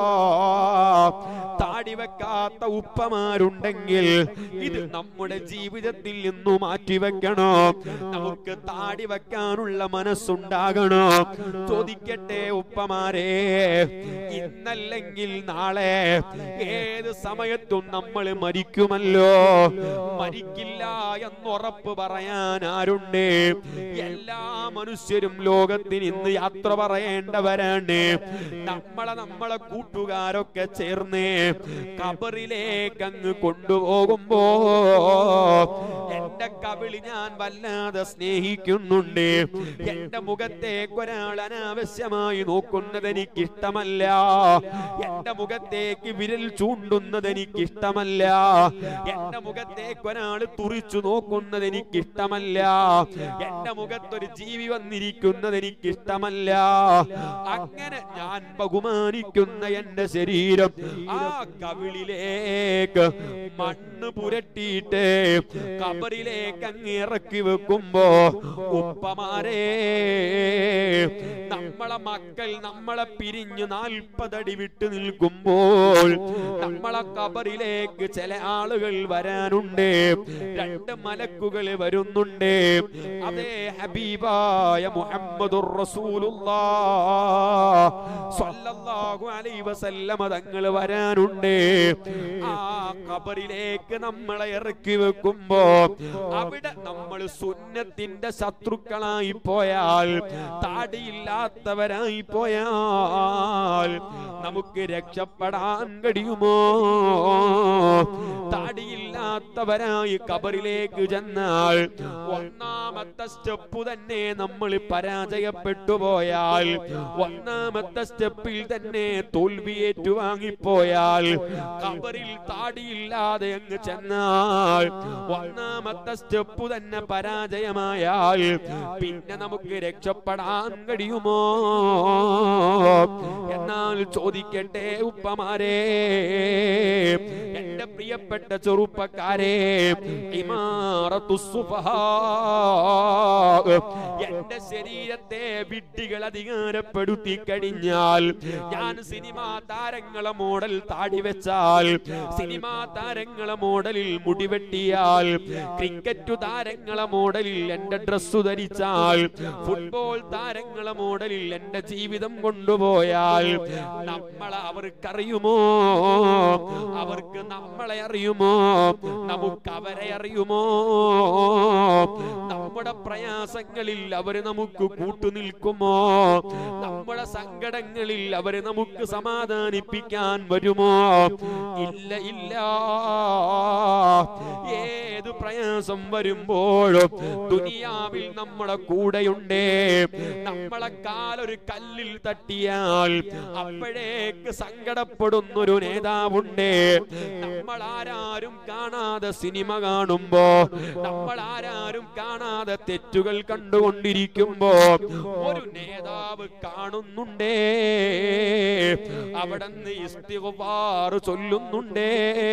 താടി വെക്കാത്ത ഉപ്പമാരുണ്ടെങ്കിൽ ഇത് നമ്മുടെ ജീവിതത്തിൽ നിന്ന് മാറ്റിവെക്കണോ നമുക്ക് താടി വെക്കാനുള്ള മനസ്സുണ്ടാകണോ ചോദിക്കട്ടെ ഉപ്പമാരെ ഇന്നല്ലെങ്കിൽ നാളെ ഏത് സമയത്തും നമ്മൾ മരിക്കുമല്ലോ മരിക്കില്ല എന്നുറപ്പ് പറയാൻ ആരുണ്ട് എല്ലാ മനുഷ്യരും ലോകത്തിന് ഇന്ന് യാത്ര പറയേണ്ടവരാണ് നമ്മളെ നമ്മളെ കൂട്ടുകാരൊക്കെ ചേർന്ന് കബറിലേക്ക് അങ്ങ് കൊണ്ടുപോകുമ്പോ എന്റെ കവിളി ഞാൻ വല്ലാതെ സ്നേഹിക്കുന്നുണ്ട് എന്റെ മുഖത്തേക്ക് ഒരാൾ അനാവശ്യമായി നോക്കുന്നത് എനിക്ക് ഇഷ്ടമല്ല എന്റെ മുഖത്തേക്ക് വിരൽ ചൂണ്ടുന്നത് എനിക്ക് ഇഷ്ടമല്ല എന്റെ മുഖത്തേക്ക് ഒരാൾ തുറിച്ചു നോക്കുന്നത് എനിക്ക് ഇഷ്ടമല്ല എന്റെ മുഖത്തൊരു ജീവി വന്നിരിക്കുന്നത് എനിക്ക് ഇഷ്ടമല്ല അങ്ങനെ ഞാൻ ബഹുമാനിക്കുന്ന എന്റെ ശരീരം ആ കവിളിലേക്ക് മണ്ണ് പുരട്ടിയിട്ട് കബറിലേക്ക് അങ്ങ് ഇറക്കി വെക്കുമ്പോ ഉപ്പമാരെ നമ്മളെ മക്കൾ നമ്മളെ പിരിഞ്ഞു നാൽപ്പതടി വിട്ടു നിൽക്കുമ്പോൾ നമ്മളെ കബറിലേക്ക് ചില ആളുകൾ വരാനുണ്ട് രണ്ട് മലക്കുകൾ വരുന്നുണ്ട് അതേ ഹബീബായ മുഹമ്മദുർ റസൂലുള്ളാഹു അലൈഹി വസല്ലമ തങ്ങൾ വരാനുണ്ട് ആ കബറിലേക്ക് നമ്മളെ ഇറക്കി വെക്കുമ്പോ അവിടെ നമ്മൾ സുന്നത്തിന്റെ ശത്രുക്കളായി പോയാൽ താടിയില്ലാത്തവരായി പോയാൽ നമുക്ക് രക്ഷപ്പെടാൻ കഴിയുമോ താടിയില്ലാത്തവരായി കബറിലേക്ക് ചെന്നാൽ ഒന്നാമത്തെ സ്റ്റെപ്പ് തന്നെ നമ്മൾ പരാജയപ്പെട്ടു പോയാൽ ഒന്നാമത്തെ സ്റ്റെപ്പിൽ തന്നെ തോൽവി ഏറ്റുവാങ്ങിപ്പോയാൽ കബറിൽ താടിയില്ലാതെ അങ്ങ് ചെന്നാൽ ഒന്നാമത്തെ സ്റ്റെപ്പ് തന്നെ പരാജയമായാൽ പിന്നെ നമുക്ക് രക്ഷപ്പെടാൻ കഴിയുമോ എന്നാൽ ചോദിക്കട്ടെ ഉപ്പമാരെ എന്റെ പ്രിയപ്പെട്ട ചെറുപ്പക്കാരെ ഇമാറത്തു സുഫഹാ. എന്റെ ശരീരത്തെ വിഡ്ഢികൾ അധികാരപ്പെടുത്തി കഴിഞ്ഞാൽ ഞാൻ സിനിമാ താരങ്ങളെ മോഡൽ താടി വെച്ചാൽ സിനിമാ താരങ്ങളെ മോഡലിൽ മുടി വെട്ടിയാൽ ക്രിക്കറ്റ് താരങ്ങളെ മോഡലിൽ എന്റെ ഡ്രസ്സു ധരിച്ചാൽ ഫുട്ബോൾ താരങ്ങളെ മോഡലിൽ എന്റെ ജീവിതം കൊണ്ടുപോയാൽ നമ്മളെ അവർക്കറിയുമോ അവർക്ക് നമ്മളെ അറിയുമോ നമുക്ക് അവരെ അറിയുമോ നമ്മുടെ പ്രയാസങ്ങളിൽ അവര് നമുക്ക് കൂട്ടുനിൽക്കുമോ നമ്മുടെ സങ്കടങ്ങളിൽ അവര് നമുക്ക് സമാധാനിപ്പിക്കാൻ വരുമോ ഇല്ല ഇല്ല ഏത് പ്രയാസം വരുമ്പോഴും ദുനിയാവിൽ നമ്മുടെ കൂടെയുണ്ട് നമ്മളെ കാലൊരു കല്ലിൽ തട്ടിയാൽ അപ്പോഴേക്ക് സങ്കടപ്പെടുന്നൊരു നേതാവുണ്ട് നമ്മൾ ആരാരും കാണാതെ സിനിമ കാണുമ്പോ നമ്മൾ ആരാരും കാണാതെ തെറ്റുകൾ കണ്ടുകൊണ്ടിരിക്കുമ്പോ ഒരു നേതാവ് കാണുന്നുണ്ടേ അവിടെ നിന്ന് ഇസ്തിഗ്ഫാർ ചൊല്ലുന്നുണ്ടേ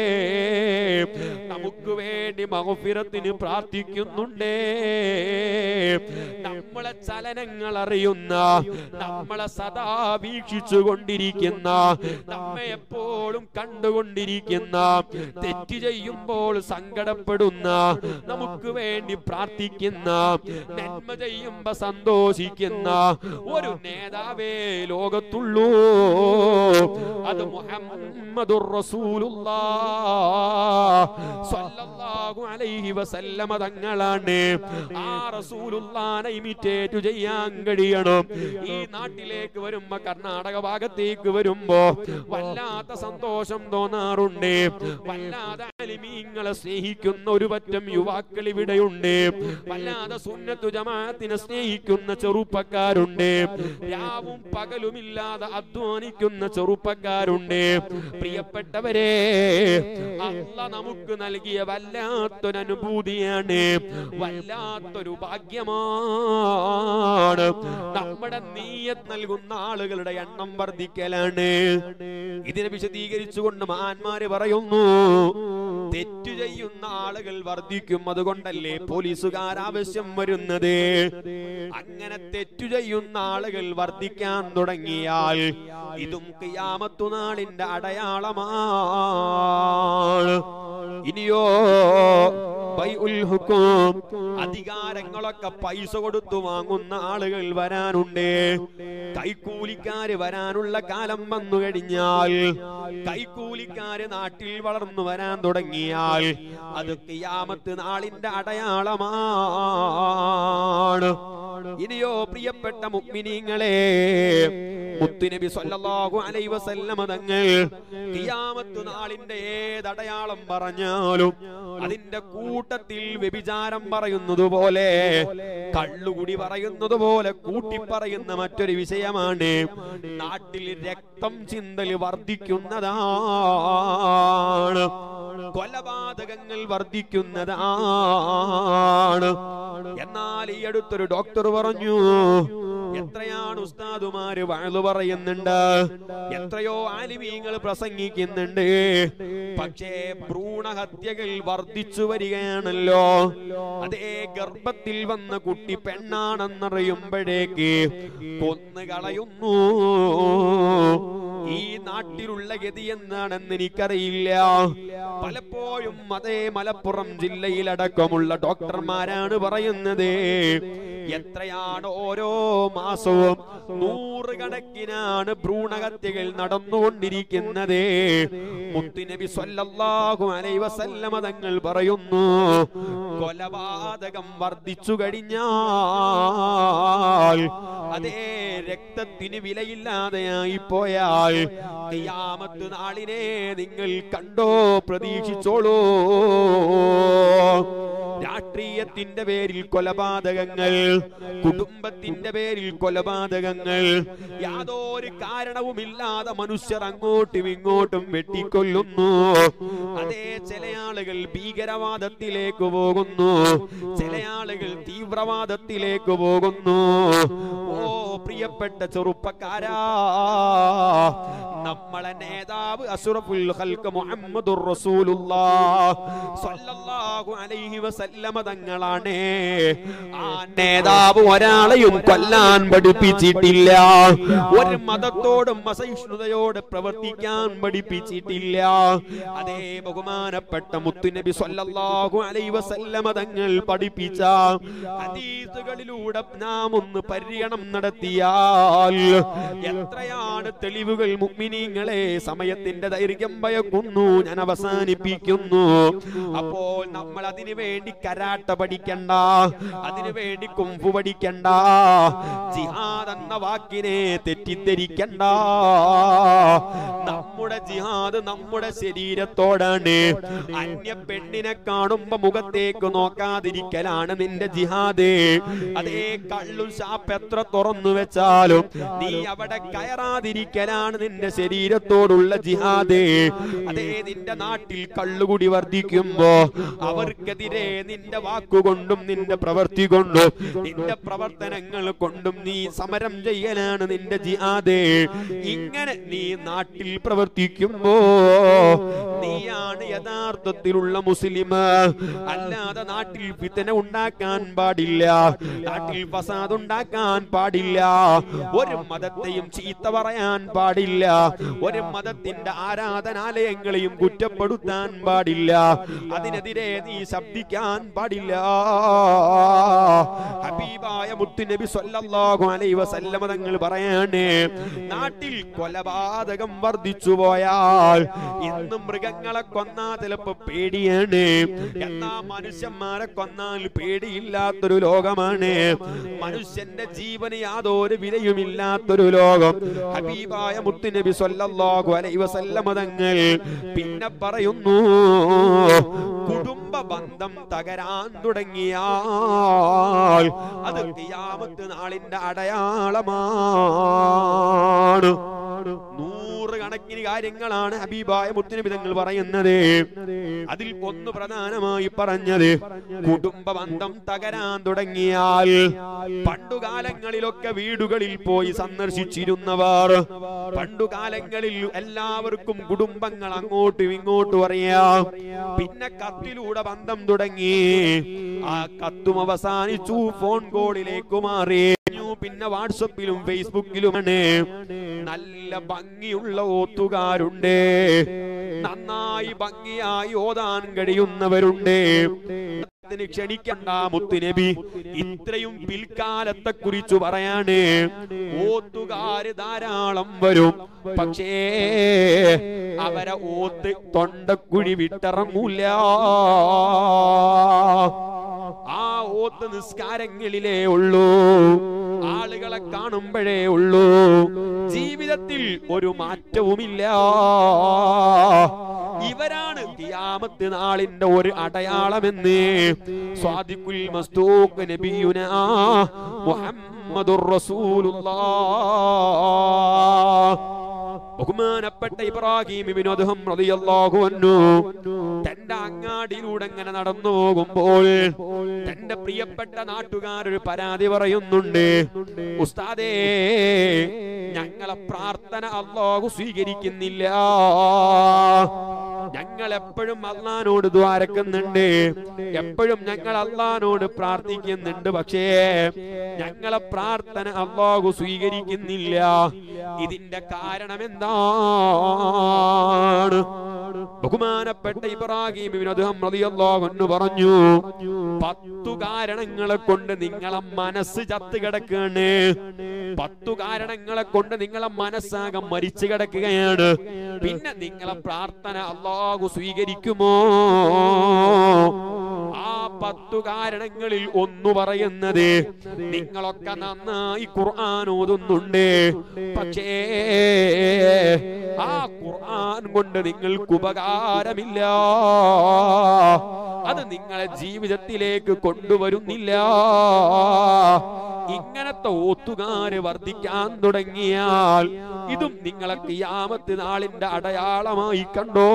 നമുക്ക് വേണ്ടി മഹഫിറത്തിന് പ്രാർത്ഥിക്കുന്നുണ്ടേ നമ്മളെ ചലനങ്ങൾ അറിയുന്ന നമ്മളെ സദാ വീക്ഷിച്ചു കൊണ്ടിരിക്കുന്ന നമ്മെ എപ്പോഴും കണ്ടുകൊണ്ടിരിക്കുന്ന തെറ്റ് ചെയ്യുമ്പോൾ സങ്കടപ്പെടുന്ന നമുക്ക് വേണ്ടി പ്രാർത്ഥിക്കുന്ന നന്മ ചെയ്യുമ്പോ സന്തോഷിക്കുന്ന ഒരു നേതാവേ ലോകത്തുള്ളൂ അത് മുഹമ്മദുർ റസൂലുള്ളാഹ് അലൈഹി വസല്ലമ തങ്ങളാണ് ആ റസൂലുള്ളാനെ ഇമിറ്റേറ്റ് ചെയ്യാൻ കഴിയണം ഈ നാട്ടിലേക്ക് വരുമ്പോ കർണാടക ഭാഗത്തേക്ക് വരുമ്പോ വല്ലാത്ത സന്തോഷം തോന്നാറുണ്ട് വല്ലാതെ അലിമീങ്ങളെ സ്നേഹിക്കുന്ന ഒരു പറ്റം യുവാക്കൾ ഇവിടെയുണ്ട് വല്ലാതെ സുന്നത്തു ജമാഅത്തിനെ സ്നേഹിക്കുന്ന ചെറുപ്പക്കാരുണ്ട് രാവും പകലുമില്ലാതെ അധ്വാനിക്കുന്ന ചെറുപ്പക്കാരുണ്ട് പ്രിയപ്പെട്ടവരെ അല്ല നമുക്ക് നൽകിയ വല്ലാത്തൊരു അനുഭൂതിയാണ് വല്ലാത്തൊരു ഭാഗ്യമാണ് നമ്മുടെ നീയത്ത് നൽകുന്ന ആളുകളുടെ എണ്ണം വർദ്ധിക്കലാണ് ഇതിനെ വിശദീകരിച്ചുകൊണ്ട് മഹാന്മാര് പറയുന്നു തെറ്റു ചെയ്യുന്ന ആളുകൾ വർദ്ധിക്കും അതുകൊണ്ടല്ലേ പോലീസുകാർ ആവശ്യം വരുന്നത് അങ്ങനെ തെറ്റു ചെയ്യുന്ന ആളുകൾ വർദ്ധിക്കാൻ തുടങ്ങിയാൽ ഇതും കിയാമത്തു നാളിന്റെ അടയാളമാണ് ഇനിയോ ബൈഉൽ ഹുക്കും അധികാരങ്ങളൊക്കെ പൈസ കൊടുത്തു വാങ്ങുന്ന ആളുകൾ വരാനുണ്ട് കൈക്കൂലിക്കാര് വരാനുള്ള കാലം വന്നു കഴിഞ്ഞാൽ കൈക്കൂലിക്കാര് നാട്ടിൽ വളർന്നു വരാൻ തുടങ്ങിയാൽ അത് കിയാമത്ത് നാളിന്റെ അടയാളമാണ് ഇനിയോ പ്രിയപ്പെട്ട മുഗ്മിനീങ്ങളെ മുത്തുനബി സല്ലല്ലാഹു അലൈഹി വസല്ലമ തങ്ങൾ കിയാമത്ത് നാളിന്റെ ഏതടയാളം പറഞ്ഞാലും അതിന്റെ കൂട്ടത്തിൽ വ്യഭിചാരം പറയുന്നത് പോലെ കള്ളുകുടി പറയുന്നത് പോലെ കൂട്ടി പറയുന്ന മറ്റൊരു വിഷയമാണ് നാട്ടിൽ രക്തം ചിന്തൽ വർദ്ധിക്കുന്നതാണ് കൊലപാതകങ്ങൾ വർദ്ധിക്കുന്നതാണ് എന്നാൽ ഈ അടുത്തൊരു ഡോക്ടർ പറഞ്ഞു എത്രയാണ് ഉസ്താദുമാര് വാഴു പറയുന്നുണ്ട് എത്രയോ ആലിമീങ്ങൾ പ്രസംഗിക്കുന്നുണ്ട് പക്ഷേ ഭ്രൂണഹത്യകൾ വർദ്ധിച്ചു വരികയാണല്ലോ അതേ ഗർഭത്തിൽ വന്ന കുട്ടി പെണ്ണാണെന്നറിയുമ്പോഴേക്ക് കൊന്നു കളയുന്നു ഈ നാട്ടിലുള്ള ഗതി എന്താണെന്ന് എനിക്കറിയില്ല പലപ്പോഴും അതേ മലപ്പുറം ജില്ലയിലടക്കമുള്ള ഡോക്ടർമാരാണ് പറയുന്നത് എത്രയാണ് ഓരോ മാസവും നൂറുകണക്കിനാണ് ഭ്രൂണഹത്യകൾ നടന്നുകൊണ്ടിരിക്കുന്നത് മുത്തുനബി സല്ലല്ലാഹു അലൈഹി വസല്ലമ തങ്ങൾ പറയുന്നു കൊലപാതകം വർദ്ധിച്ചു കഴിഞ്ഞാൽ അതേ രക്തത്തിന് വിലയില്ലാതെയായി പോയാൽ ഖിയാമത്ത് നാളിനെ നിങ്ങൾ കണ്ടോ പ്രതീക്ഷിച്ചോളൂ രാഷ്ട്രീയത്തിന്റെ പേരിൽ കൊലപാതകങ്ങൾ കുടുംബത്തിന്റെ പേരിൽ കൊലപാതകങ്ങൾ യാതൊരു കാരണവുമില്ലാതെ മനുഷ്യർ അങ്ങോട്ടും ഇങ്ങോട്ടും വെട്ടിക്കൊല്ലുന്നു അതേ ചില ആളുകൾ ഭീകരവാദത്തിലേക്ക് പോകുന്നു ചില ആളുകൾ തീവ്രവാദത്തിലേക്ക് പോകുന്നു ഓ പ്രിയപ്പെട്ട ചെറുപ്പക്കാരാ നമ്മളെ നേതാവ് അസുറഫുൽ ഖൽക്ക് മുഹമ്മദുർ റസൂലുള്ളാഹ് സ്വല്ലല്ലാഹു അലൈഹി വസല്ലമ തങ്ങളാണ് ആ നേതാവ് ഒരാളെയും കൊല്ലാൻ പഠിപ്പിച്ചിട്ടില്ല ഒരു മതത്തോടും അസഹിഷ്ണുതയോട് പ്രവർത്തിക്കാൻ പഠിപ്പിച്ചിട്ടില്ല അതേ ബഹുമാനപ്പെട്ട മുത്തുനബി സ്വല്ലല്ലാഹു അലൈഹി വസല്ലമ തങ്ങൾ പഠിപ്പിച്ച ഹദീസുകളിലൂടെ നാം ഒന്ന് പര്യണം നടത്തിയാൽ എത്രയാണ് തെളിവുകൾ മുഅ്മിനീങ്ങളെ സമയത്തിന്റെ ദൈർഘ്യം ഭയക്കുന്നു ഞാൻ അവസാനിപ്പിക്കുന്നു അപ്പോൾ നമ്മൾ അതിനു വേണ്ടി കരാട്ട പഠിക്കണ്ട അതിനു വേണ്ടി കുംഫു പഠിക്കണ്ട ജിഹാദ് എന്ന വാക്കിനെ തെറ്റിദ്ധരിക്കണ്ട നമ്മുടെ ജിഹാദ് നമ്മുടെ ശരീരത്തോടാണ് അന്യ പെണ്ണിനെ കാണുമ്പോ മുഖത്തേക്ക് നോക്കാതിരിക്കലാണ് നിന്റെ ജിഹാദ് അതേ കള്ളും ഷാപ്പ് എത്ര തുറന്നു തുറന്നു വെച്ചാലും നീ അവിടെ കയറാതിരിക്കലാണ് നിന്റെ ശരീരത്തോടുള്ള ജിഹാദ് അതേ നിന്റെ നാട്ടിൽ കള്ളുകുടി വർദ്ധിക്കുമ്പോ അവർക്കെതിരെ നിന്റെ വാക്കുകൊണ്ടും നിന്റെ പ്രവൃത്തി കൊണ്ടും നിന്റെ പ്രവർത്തനങ്ങൾ കൊണ്ടും നീ സമരം ചെയ്യലാണ് നിന്റെ ജിഹാദ് ഇങ്ങനെ നീ നാട്ടിൽ പ്രവർത്തിക്കുമ്പോ നീയാണ് യഥാർത്ഥത്തിലുള്ള മുസ്ലിം അല്ലാതെ നാട്ടിൽ ഫിത്തന ഉണ്ടാക്കാൻ പാടില്ല നാട്ടിൽ ഫസാദ് ഉണ്ടാക്കാൻ പാടില്ല ഒരു മതത്തെയും ചീത്ത പറയാൻ പാടില്ല ഒരു മതത്തിന്റെ ആരാധനാലയങ്ങളെയും കുറ്റപ്പെടുത്താൻ പാടില്ല അതിനെതിരെ നീ ശബ്ദിക്കാൻ പാടില്ല ഹബീബായ മുത്തുനബി സല്ലല്ലാഹു അലൈഹി വസല്ലമ തങ്ങൾ പറയാണ് നാട്ടിൽ കൊലപാതകം വർദ്ധിച്ചു പോയാൽ ഇന്ന് മൃഗങ്ങളെ കൊന്നാ ചിലപ്പോ പേടിയാണ് എന്നാ മനുഷ്യന്മാരെ കൊന്നാൽ പേടിയില്ലാത്തൊരു ലോകമാണ് മനുഷ്യന്റെ ജീവന് യാതൊരു വിലയുമില്ലാത്തൊരു ലോകം ഹബീബായ മുത്തുനബി സല്ലല്ലാഹു അലൈഹി വസല്ലമ തങ്ങൾ പിന്നെ പറയുന്നു കുടുംബ ബന്ധം തകരാൻ തുടങ്ങിയാൽ അത് കിയാമത്ത് നാളിന്റെ അടയാളമാണ് നൂറ് കണക്കിന് കാര്യങ്ങളാണ് ഹബീബായ മുത്തുനബി തങ്ങൾ പറയുന്നത് അതിൽ ഒന്ന് പ്രധാനമായി പറഞ്ഞത് കുടുംബ ബന്ധം തകരാൻ തുടങ്ങിയാൽ പണ്ടുകാലങ്ങളിലൊക്കെ വീടുകളിൽ പോയി സന്ദർശിച്ചിരുന്നവർ പണ്ടുകാലങ്ങളിൽ എല്ലാവർക്കും കുടുംബങ്ങൾ അങ്ങോട്ടും ഇങ്ങോട്ടും അറിയാം പിന്നെ കത്തിലൂടെ ബന്ധം തുടങ്ങി ആ കത്തും അവസാനിച്ചു ഫോൺ കോളിലേക്ക് മാറി പിന്നെ വാട്സപ്പിലും ഫേസ്ബുക്കിലുമാണ് നല്ല ഭംഗിയുള്ള ഓത്തുകാരുണ്ട് നന്നായി ഭംഗിയായി ഓതാൻ കഴിയുന്നവരുണ്ട് ത്തിന് ക്ഷണിക്കണ്ട മുത്തുനബി ഇത്രയും പിൽക്കാലത്തെ കുറിച്ച് പറയാണ് ഓത്തുകാര് ധാരാളം വരും പക്ഷേ അവരെ ഓത്ത് തൊണ്ടക്കുഴി വിട്ടിറങ്ങൂല ആ ഓത്ത് നിസ്കാരങ്ങളിലേ ഉള്ളൂ ആളുകളെ കാണുമ്പോഴേ ഉള്ളൂ ജീവിതത്തിൽ ഒരു മാറ്റവുമില്ല ഇവരാണ് കിയാമത്ത് നാളിന്റെ ഒരു അടയാളമെന്ന് സ്വാദിഖുൽ മസ്തൂഖ് നബിയുന മുഹമ്മദുർ റസൂലുള്ളാഹ് ബഹുമാനപ്പെട്ട ഇബ്രാഹിം ഇബ്നു അദ്ഹം റളിയല്ലാഹു അൻഹു തന്റെ അങ്ങാടിയിലൂടെ ഇങ്ങനെ നടന്നു പോകുമ്പോൾ തന്റെ പ്രിയപ്പെട്ട നാട്ടുകാർ ഒരു പരാതി പറയുന്നുണ്ട് ഉസ്താദേ ഞങ്ങളെ പ്രാർത്ഥന അള്ളാഹു സ്വീകരിക്കുന്നില്ല ഞങ്ങൾ എപ്പോഴും അള്ളഹാനോട് ദ്വാരക്കുന്നുണ്ട് എപ്പോഴും ഞങ്ങൾ അള്ളഹാനോട് പ്രാർത്ഥിക്കുന്നുണ്ട് പക്ഷേ ഞങ്ങളെ പ്രാർത്ഥന അള്ളാഹു സ്വീകരിക്കുന്നില്ല ഇതിന്റെ കാരണം എന്താണ് ബഹുമാനപ്പെട്ട ഇബ്രാഹിം ഇബ്നു അദ്ഹം റളിയല്ലാഹു അൻഹു പറഞ്ഞു പത്തു കാരണങ്ങളെ കൊണ്ട് നിങ്ങളെ മനസ്സ് ചത്ത് കിടക്കുകയാണ് പത്തു കാരണങ്ങളെ കൊണ്ട് നിങ്ങളെ മനസ്സാകെ മരിച്ചു കിടക്കുകയാണ് പിന്നെ നിങ്ങളെ പ്രാർത്ഥന അള്ളാഹു സ്വീകരിക്കുമോ ആ പത്തു കാരണങ്ങളിൽ ഒന്ന് പറയുന്നത് നിങ്ങളൊക്കെ നന്നായി ഖുർആൻ ഓതുന്നുണ്ട് പക്ഷേ ആ ഖുർആൻ കൊണ്ട് നിങ്ങൾക്ക് ഉപകാരമില്ല അത് നിങ്ങളെ ജീവിതത്തിലേക്ക് കൊണ്ടുവരുന്നില്ല ഇങ്ങനത്തെ ഓത്തുകാര് വർദ്ധിക്കാൻ തുടങ്ങിയാൽ ഇതും നിങ്ങളെ കിയാമത്ത് നാളിന്റെ അടയാളമായി കണ്ടോ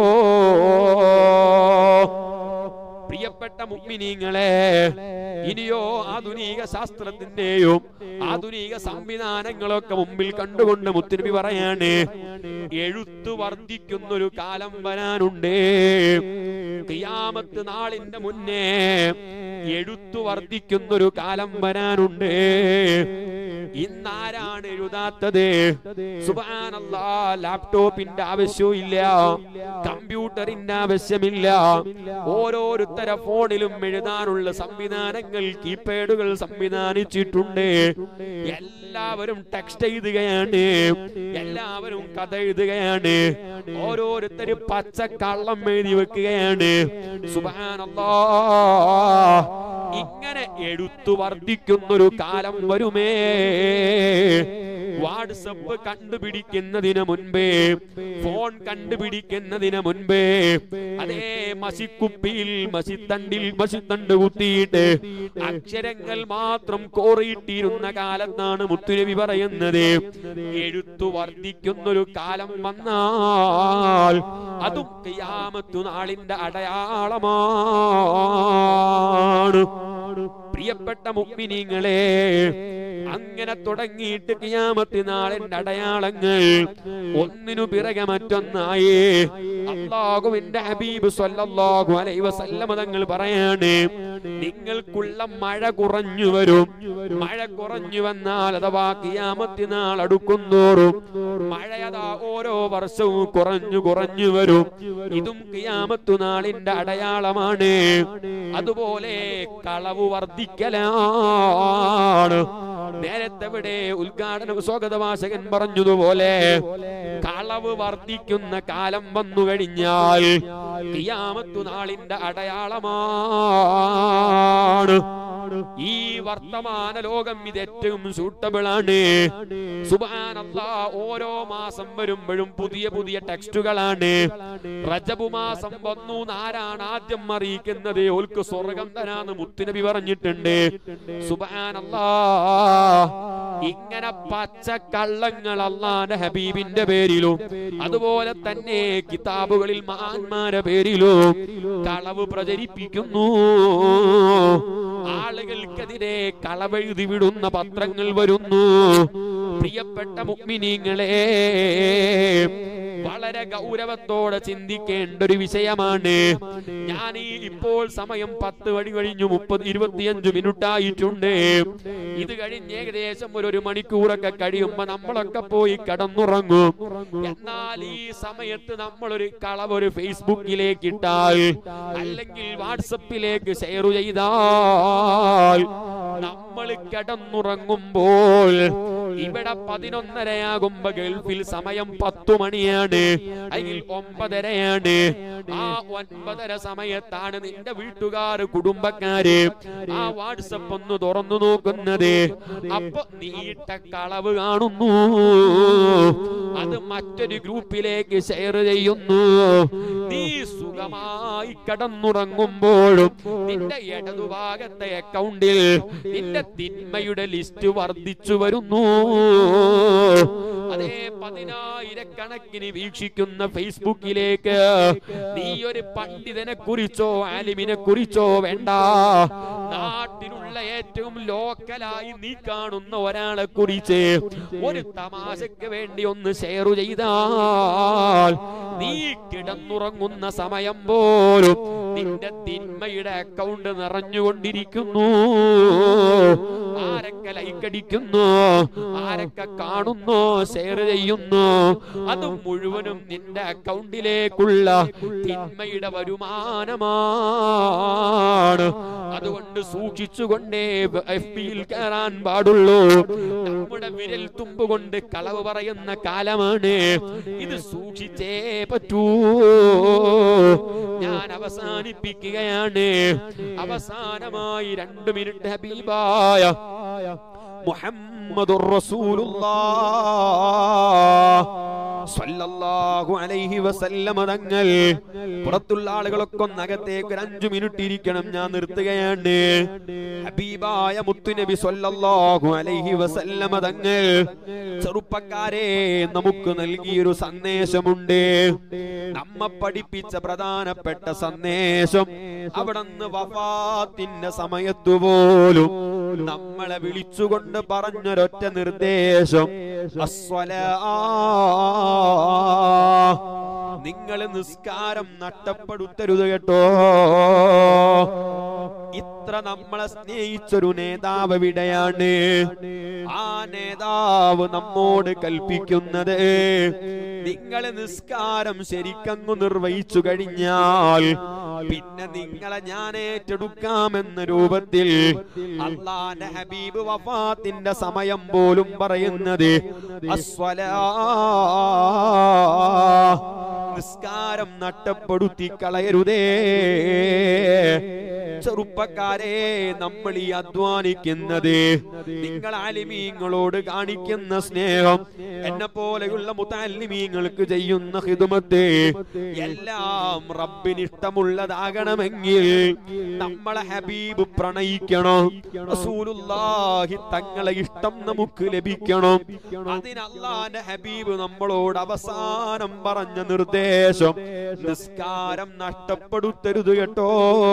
പ്രിയപ്പെട്ട മുഗ്മിനീങ്ങളെ ഇനിയോ ആധുനിക ശാസ്ത്രത്തിന്റെയും ആധുനിക സംവിധാനങ്ങളൊക്കെ മുമ്പിൽ കണ്ടുകൊണ്ട് മുത്തുനബി പറയാണ് എഴുത്തു വർദ്ധിക്കുന്നൊരു കാലം വരാനുണ്ട് കിയാമത്ത് നാളിന്റെ മുന്നേ എഴുത്തു വർദ്ധിക്കുന്നൊരു കാലം വരാനുണ്ട് ഇന്നാരാണ് എഴുതാത്തത് സുബാനല്ലാ ലാപ്ടോപ്പിന്റെ ആവശ്യമില്ല കമ്പ്യൂട്ടറിന്റെ ആവശ്യമില്ല ഓരോരുത്തര ഫോണിലും എഴുതാനുള്ള സംവിധാനങ്ങൾ കീപാഡുകൾ സംവിധാനിച്ചിട്ടുണ്ട് എല്ലാവരും ടെക്സ്റ്റ് എഴുതുകയാണ് എല്ലാവരും കഥ എഴുതുകയാണ് ഓരോരുത്തര് പച്ച കള്ളം എഴുതി വെക്കുകയാണ് സുബാനല്ലാ ഇങ്ങനെ എഴുത്തു വർദ്ധിക്കുന്നൊരു കാലം വരുമേ വാട്സപ്പ് കണ്ടുപിടിക്കുന്നതിന് മുൻപേ ഫോൺ കണ്ടുപിടിക്കുന്നതിന് മുൻപേ അതേ മസിക്കുപ്പിയിൽ മസിത്തണ്ടിൽ മസിത്തണ്ട് കുത്തിയിട്ട് അക്ഷരങ്ങൾ മാത്രം കോറിയിട്ടിരുന്ന കാലത്താണ് മുത്തുനബി പറയുന്നത് എഴുത്തു വർദ്ധിക്കുന്നൊരു കാലം വന്നാൽ അതും ഖിയാമത്തു നാളിന്റെ അടയാളമാണ് പ്രിയപ്പെട്ട മുക്മിനീങ്ങളെ അങ്ങനെ തുടങ്ങിയിട്ട് കിയാമത്തി നാളിന്റെ അടയാളങ്ങൾ ഒന്നിനു പിറകെ മറ്റൊന്നായി അള്ളാഹുവിന്റെ ഹബീബ് സല്ലല്ലാഹു അലൈഹി വസല്ലമ തങ്ങൾ പറയാണ് നിങ്ങൾക്കുള്ള മഴ കുറഞ്ഞു വരും മഴ കുറഞ്ഞു വന്നാൽ അഥവാ കിയാമത്തി നാൾ അടുക്കുന്തോറും മഴയതാ ഓരോ വർഷവും കുറഞ്ഞു കുറഞ്ഞു വരും ഇതും കിയാമത്തു നാളിന്റെ അടയാളമാണ് അതുപോലെ കളവ് വർദ്ധിക്കലാണ് നേരത്തെ ഇവിടെ ഉദ്ഘാടന സ്വാഗതവാചകൻ പറഞ്ഞതുപോലെ കളവ് വർദ്ധിക്കുന്ന കാലം വന്നു കഴിഞ്ഞാൽ കിയാമത്തു നാളിന്റെ അടയാളമാണ് ഈ വർത്തമാന ലോകം ഇത് ഏറ്റവും സൂട്ടബിൾ ആണ് സുബാനല്ലാ ഓരോ മാസം വരുമ്പോഴും പുതിയ പുതിയ ടെക്സ്റ്റുകളാണ് റജബു മാസം വന്നു ആരാണ് ആദ്യം അറിയിക്കുന്നത് ഓൽക്ക് സ്വർഗം തരാന്ന് മുത്തുനബി പറഞ്ഞിട്ടുണ്ട് സുബാനല്ലാ ഇങ്ങനെ പച്ച കള്ളങ്ങൾ അള്ളാന്റെ ഹബീബിന്റെ പേരിലും അതുപോലെ തന്നെ കിതാബുകളിൽ മഹാന്മാരെ പേരിലും കളവ് പ്രചരിപ്പിക്കുന്നു ആളുകൾക്കെതിരെ കളവെഴുതി വിടുന്ന പത്രങ്ങൾ വരുന്നു പ്രിയപ്പെട്ട മുക്മിനീങ്ങളെ വളരെ ഗൗരവത്തോടെ ചിന്തിക്കേണ്ട ഒരു വിഷയമാണ് ഞാൻ ഈ ഇപ്പോൾ സമയം പത്ത് വഴി കഴിഞ്ഞു മുപ്പത് ഇരുപത്തിയഞ്ച് മിനിറ്റ് ആയിട്ടുണ്ട് ഇത് കഴിഞ്ഞ് ഏകദേശം ഒരു ഒരു മണിക്കൂറൊക്കെ കഴിയുമ്പോ നമ്മളൊക്കെ പോയി കടന്നുറങ്ങും എന്നാൽ ഈ സമയത്ത് നമ്മളൊരു കളവ് ഒരു ഫേസ്ബുക്കിലേക്ക് ഇട്ടാൽ അല്ലെങ്കിൽ വാട്സപ്പിലേക്ക് ഷെയർ ചെയ്താൽ നമ്മൾ കിടന്നുറങ്ങുമ്പോൾ ഇവിടെ പതിനൊന്നരയാകുമ്പോ ഗൾഫിൽ സമയം പത്തു മണിയാണ് അല്ലെങ്കിൽ ഒമ്പതരയാണ് ആ ഒൻപതര സമയത്താണ് നിന്റെ വീട്ടുകാർ കുടുംബക്കാര് ആ വാട്സപ്പ് ഒന്ന് തുറന്നു നോക്കുന്നത് അപ്പൊ നീട്ട കളവ് കാണുന്നു അത് മറ്റൊരു ഗ്രൂപ്പിലേക്ക് ഷെയർ ചെയ്യുന്നു നീ സുഖമായി കടന്നുറങ്ങുമ്പോഴും നിന്റെ ഇടതുഭാഗത്തെ അക്കൗണ്ടിൽ നിന്റെ തിന്മയുടെ ലിസ്റ്റ് വർദ്ധിച്ചു വരുന്നു അതേ പതിനായിരക്കണക്കിന് വീക്ഷിക്കുന്ന ഫേസ്ബുക്കിലേക്ക് നീ ഒരു പണ്ഡിതനെ കുറിച്ചോ ആലിമിനെ കുറിച്ചോ വേണ്ട നാട്ടിലുള്ള ഏറ്റവും ലോക്കലായി നീ കാണുന്ന ഒരാളെ കുറിച്ച് ഒരു തമാശക്ക് വേണ്ടി ഒന്ന് ഷെയർ ചെയ്താൽ നീ കിടന്നുറങ്ങുന്ന സമയം പോലും നിന്റെ തിന്മയുടെ അക്കൗണ്ട് നിറഞ്ഞുകൊണ്ടിരിക്കുന്നു ആരൊക്കെ ലൈക്ക് അടിക്കുന്നു ആരൊക്കെ കാണുന്നു ഷെയർ ചെയ്യുന്നു അത് മുഴുവനും നിന്റെ അക്കൗണ്ടിലേക്കുള്ള തിന്മയുടെ വരുമാനമാണ് അതുകൊണ്ട് സൂക്ഷിച്ചുകൊണ്ടേ എഫ് ബിയിൽ കയറാൻ പാടുള്ളൂ നമ്മുടെ വിരൽ തുമ്പ് കൊണ്ട് കളവ് പറയുന്ന കാലമാണ് ഇത് സൂക്ഷിച്ചേ പറ്റൂ ഞാൻ അവസാനിപ്പിക്കുകയാണ് അവസാനമായി രണ്ട് മിനിറ്റ് ഹബീബായ മുഹമ്മദുർ റസൂലുള്ളാഹ് സ്വല്ലല്ലാഹു അലൈഹി വസല്ലമ തങ്ങൾ പുറത്തുള്ള ആളുകളൊക്കെ ഒന്ന് അകത്തേക്ക് ഒരു അഞ്ചു മിനിറ്റ് ഇരിക്കണം ഞാൻ നിർത്തുകയാണ് ഹബീബായ മുത്തുനബി സ്വല്ലല്ലാഹു അലൈഹി വസല്ലമ തങ്ങൾ ചെറുപ്പക്കാരെ നമുക്ക് നൽകിയൊരു സന്ദേശമുണ്ട് നമ്മ പഠിപ്പിച്ച പ്രധാനപ്പെട്ട സന്ദേശം അവിടുന്ന് വഫാത്തിന്റെ സമയത്തു പോലും നമ്മളെ വിളിച്ചുകൊണ്ട് പറഞ്ഞൊരൊറ്റ നിർദ്ദേശം അസ്വലാ നിങ്ങൾ നിസ്കാരം നഷ്ടപ്പെടുത്തരുത് കേട്ടോ ഇത്ര നമ്മളെ സ്നേഹിച്ചൊരു നേതാവ് എവിടെയാണ് ആ നേതാവ് നമ്മോട് കൽപ്പിക്കുന്നത് നിങ്ങൾ നിസ്കാരം ശരിക്കങ്ങു നിർവഹിച്ചു കഴിഞ്ഞാൽ പിന്നെ നിങ്ങളെ ഞാൻ ഏറ്റെടുക്കാമെന്ന രൂപത്തിൽ അള്ളാന്റെ ഹബീബ് വഫാത്തിന്റെ സമയം പോലും പറയുന്നത് അസ്വലാ നിസ്കാരം നഷ്ടപ്പെടുത്തി കളയരുതേ ചെറുപ്പക്കാരെ നമ്മൾ ഈ അധ്വാനിക്കുന്നത് നിങ്ങൾ ആലിമീങ്ങളോട് കാണിക്കുന്ന സ്നേഹം എന്നെ പോലെയുള്ള മുത്താലിമീങ്ങൾക്ക് ചെയ്യുന്ന ഹിതുമത്തെ എല്ലാം റബ്ബിന് ഇഷ്ടമുള്ളതാകണമെങ്കിൽ നമ്മളെ ഹബീബ് പ്രണയിക്കണം റസൂലുള്ളാഹി തങ്ങളെ ഇഷ്ടം നമുക്ക് ലഭിക്കണം അതിന് അള്ളാന്റെ ഹബീബ് നമ്മളോട് അവസാനം പറഞ്ഞ നിർദ്ദേശം നിസ്കാരം നഷ്ടപ്പെടുത്തരുത് കേട്ടോ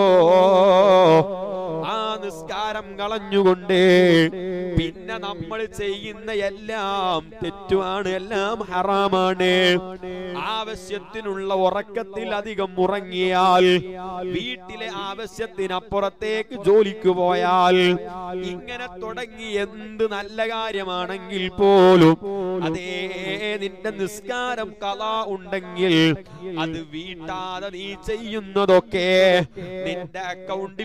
ആ നിസ്കാരം കളഞ്ഞുകൊണ്ട് പിന്നെ നമ്മൾ ചെയ്യുന്ന എല്ലാം തെറ്റുമാണ് എല്ലാം ഹറാമാണ് ആവശ്യത്തിനുള്ള ഉറക്കത്തിൽ അധികം ഉറങ്ങിയാൽ വീട്ടിലെ ആവശ്യത്തിനപ്പുറത്തേക്ക് ജോലിക്ക് പോയാൽ ഇങ്ങനെ തുടങ്ങി എന്ത് നല്ല കാര്യമാണെങ്കിൽ പോലും അതേ നിന്റെ നിസ്കാരം കഥ ഉണ്ടെങ്കിൽ അത് വീട്ടാതെ നീ ചെയ്യുന്നതൊക്കെ നിന്റെ അക്കൗണ്ടിൽ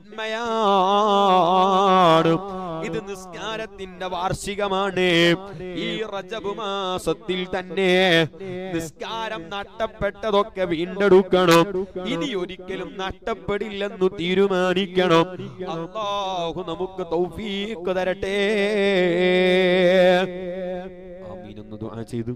തിന്മയാണ് ഇത് നിസ്കാരത്തിന്റെ വാർഷികമാണ് ഈ റജബ് മാസത്തിൽ തന്നെ നിസ്കാരം നഷ്ടപ്പെട്ടതൊക്കെ വീണ്ടെടുക്കണം ഇനി ഒരിക്കലും നഷ്ടപ്പെടില്ലെന്നു തീരുമാനിക്കണം അള്ളാഹു നമുക്ക് തൗഫീഖ് തരട്ടെ ആമീനെന്ന് ദുആ ചെയ്തു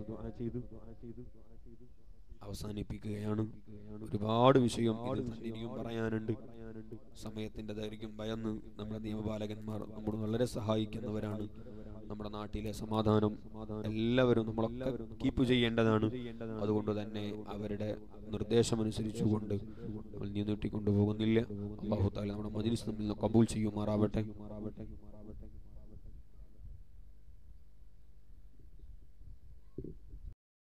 അവസാനിപ്പിക്കുകയാണ് ഒരുപാട് വിഷയം ഇതിൽ തന്നെ ഇനിയും പറയാനുണ്ട് സമയത്തിന്റെ ദൈർഘ്യം ഭയന്ന് നമ്മുടെ നിയമപാലകന്മാർ നമ്മോട് വളരെ സഹായിക്കുന്നവരാണ് നമ്മുടെ നാട്ടിലെ സമാധാനം എല്ലാവരും നമ്മളൊക്കെ കീപ്പ് ചെയ്യേണ്ടതാണ് അതുകൊണ്ട് തന്നെ അവരുടെ നിർദ്ദേശമനുസരിച്ചുകൊണ്ട് നമ്മൾ നീ നീട്ടിക്കൊണ്ടുപോകുന്നില്ല അള്ളാഹു താല നമ്മുടെ മജിലിസ് നമ്മിൽ നിന്ന് കബൂൽ ചെയ്യുമാറാവട്ടെ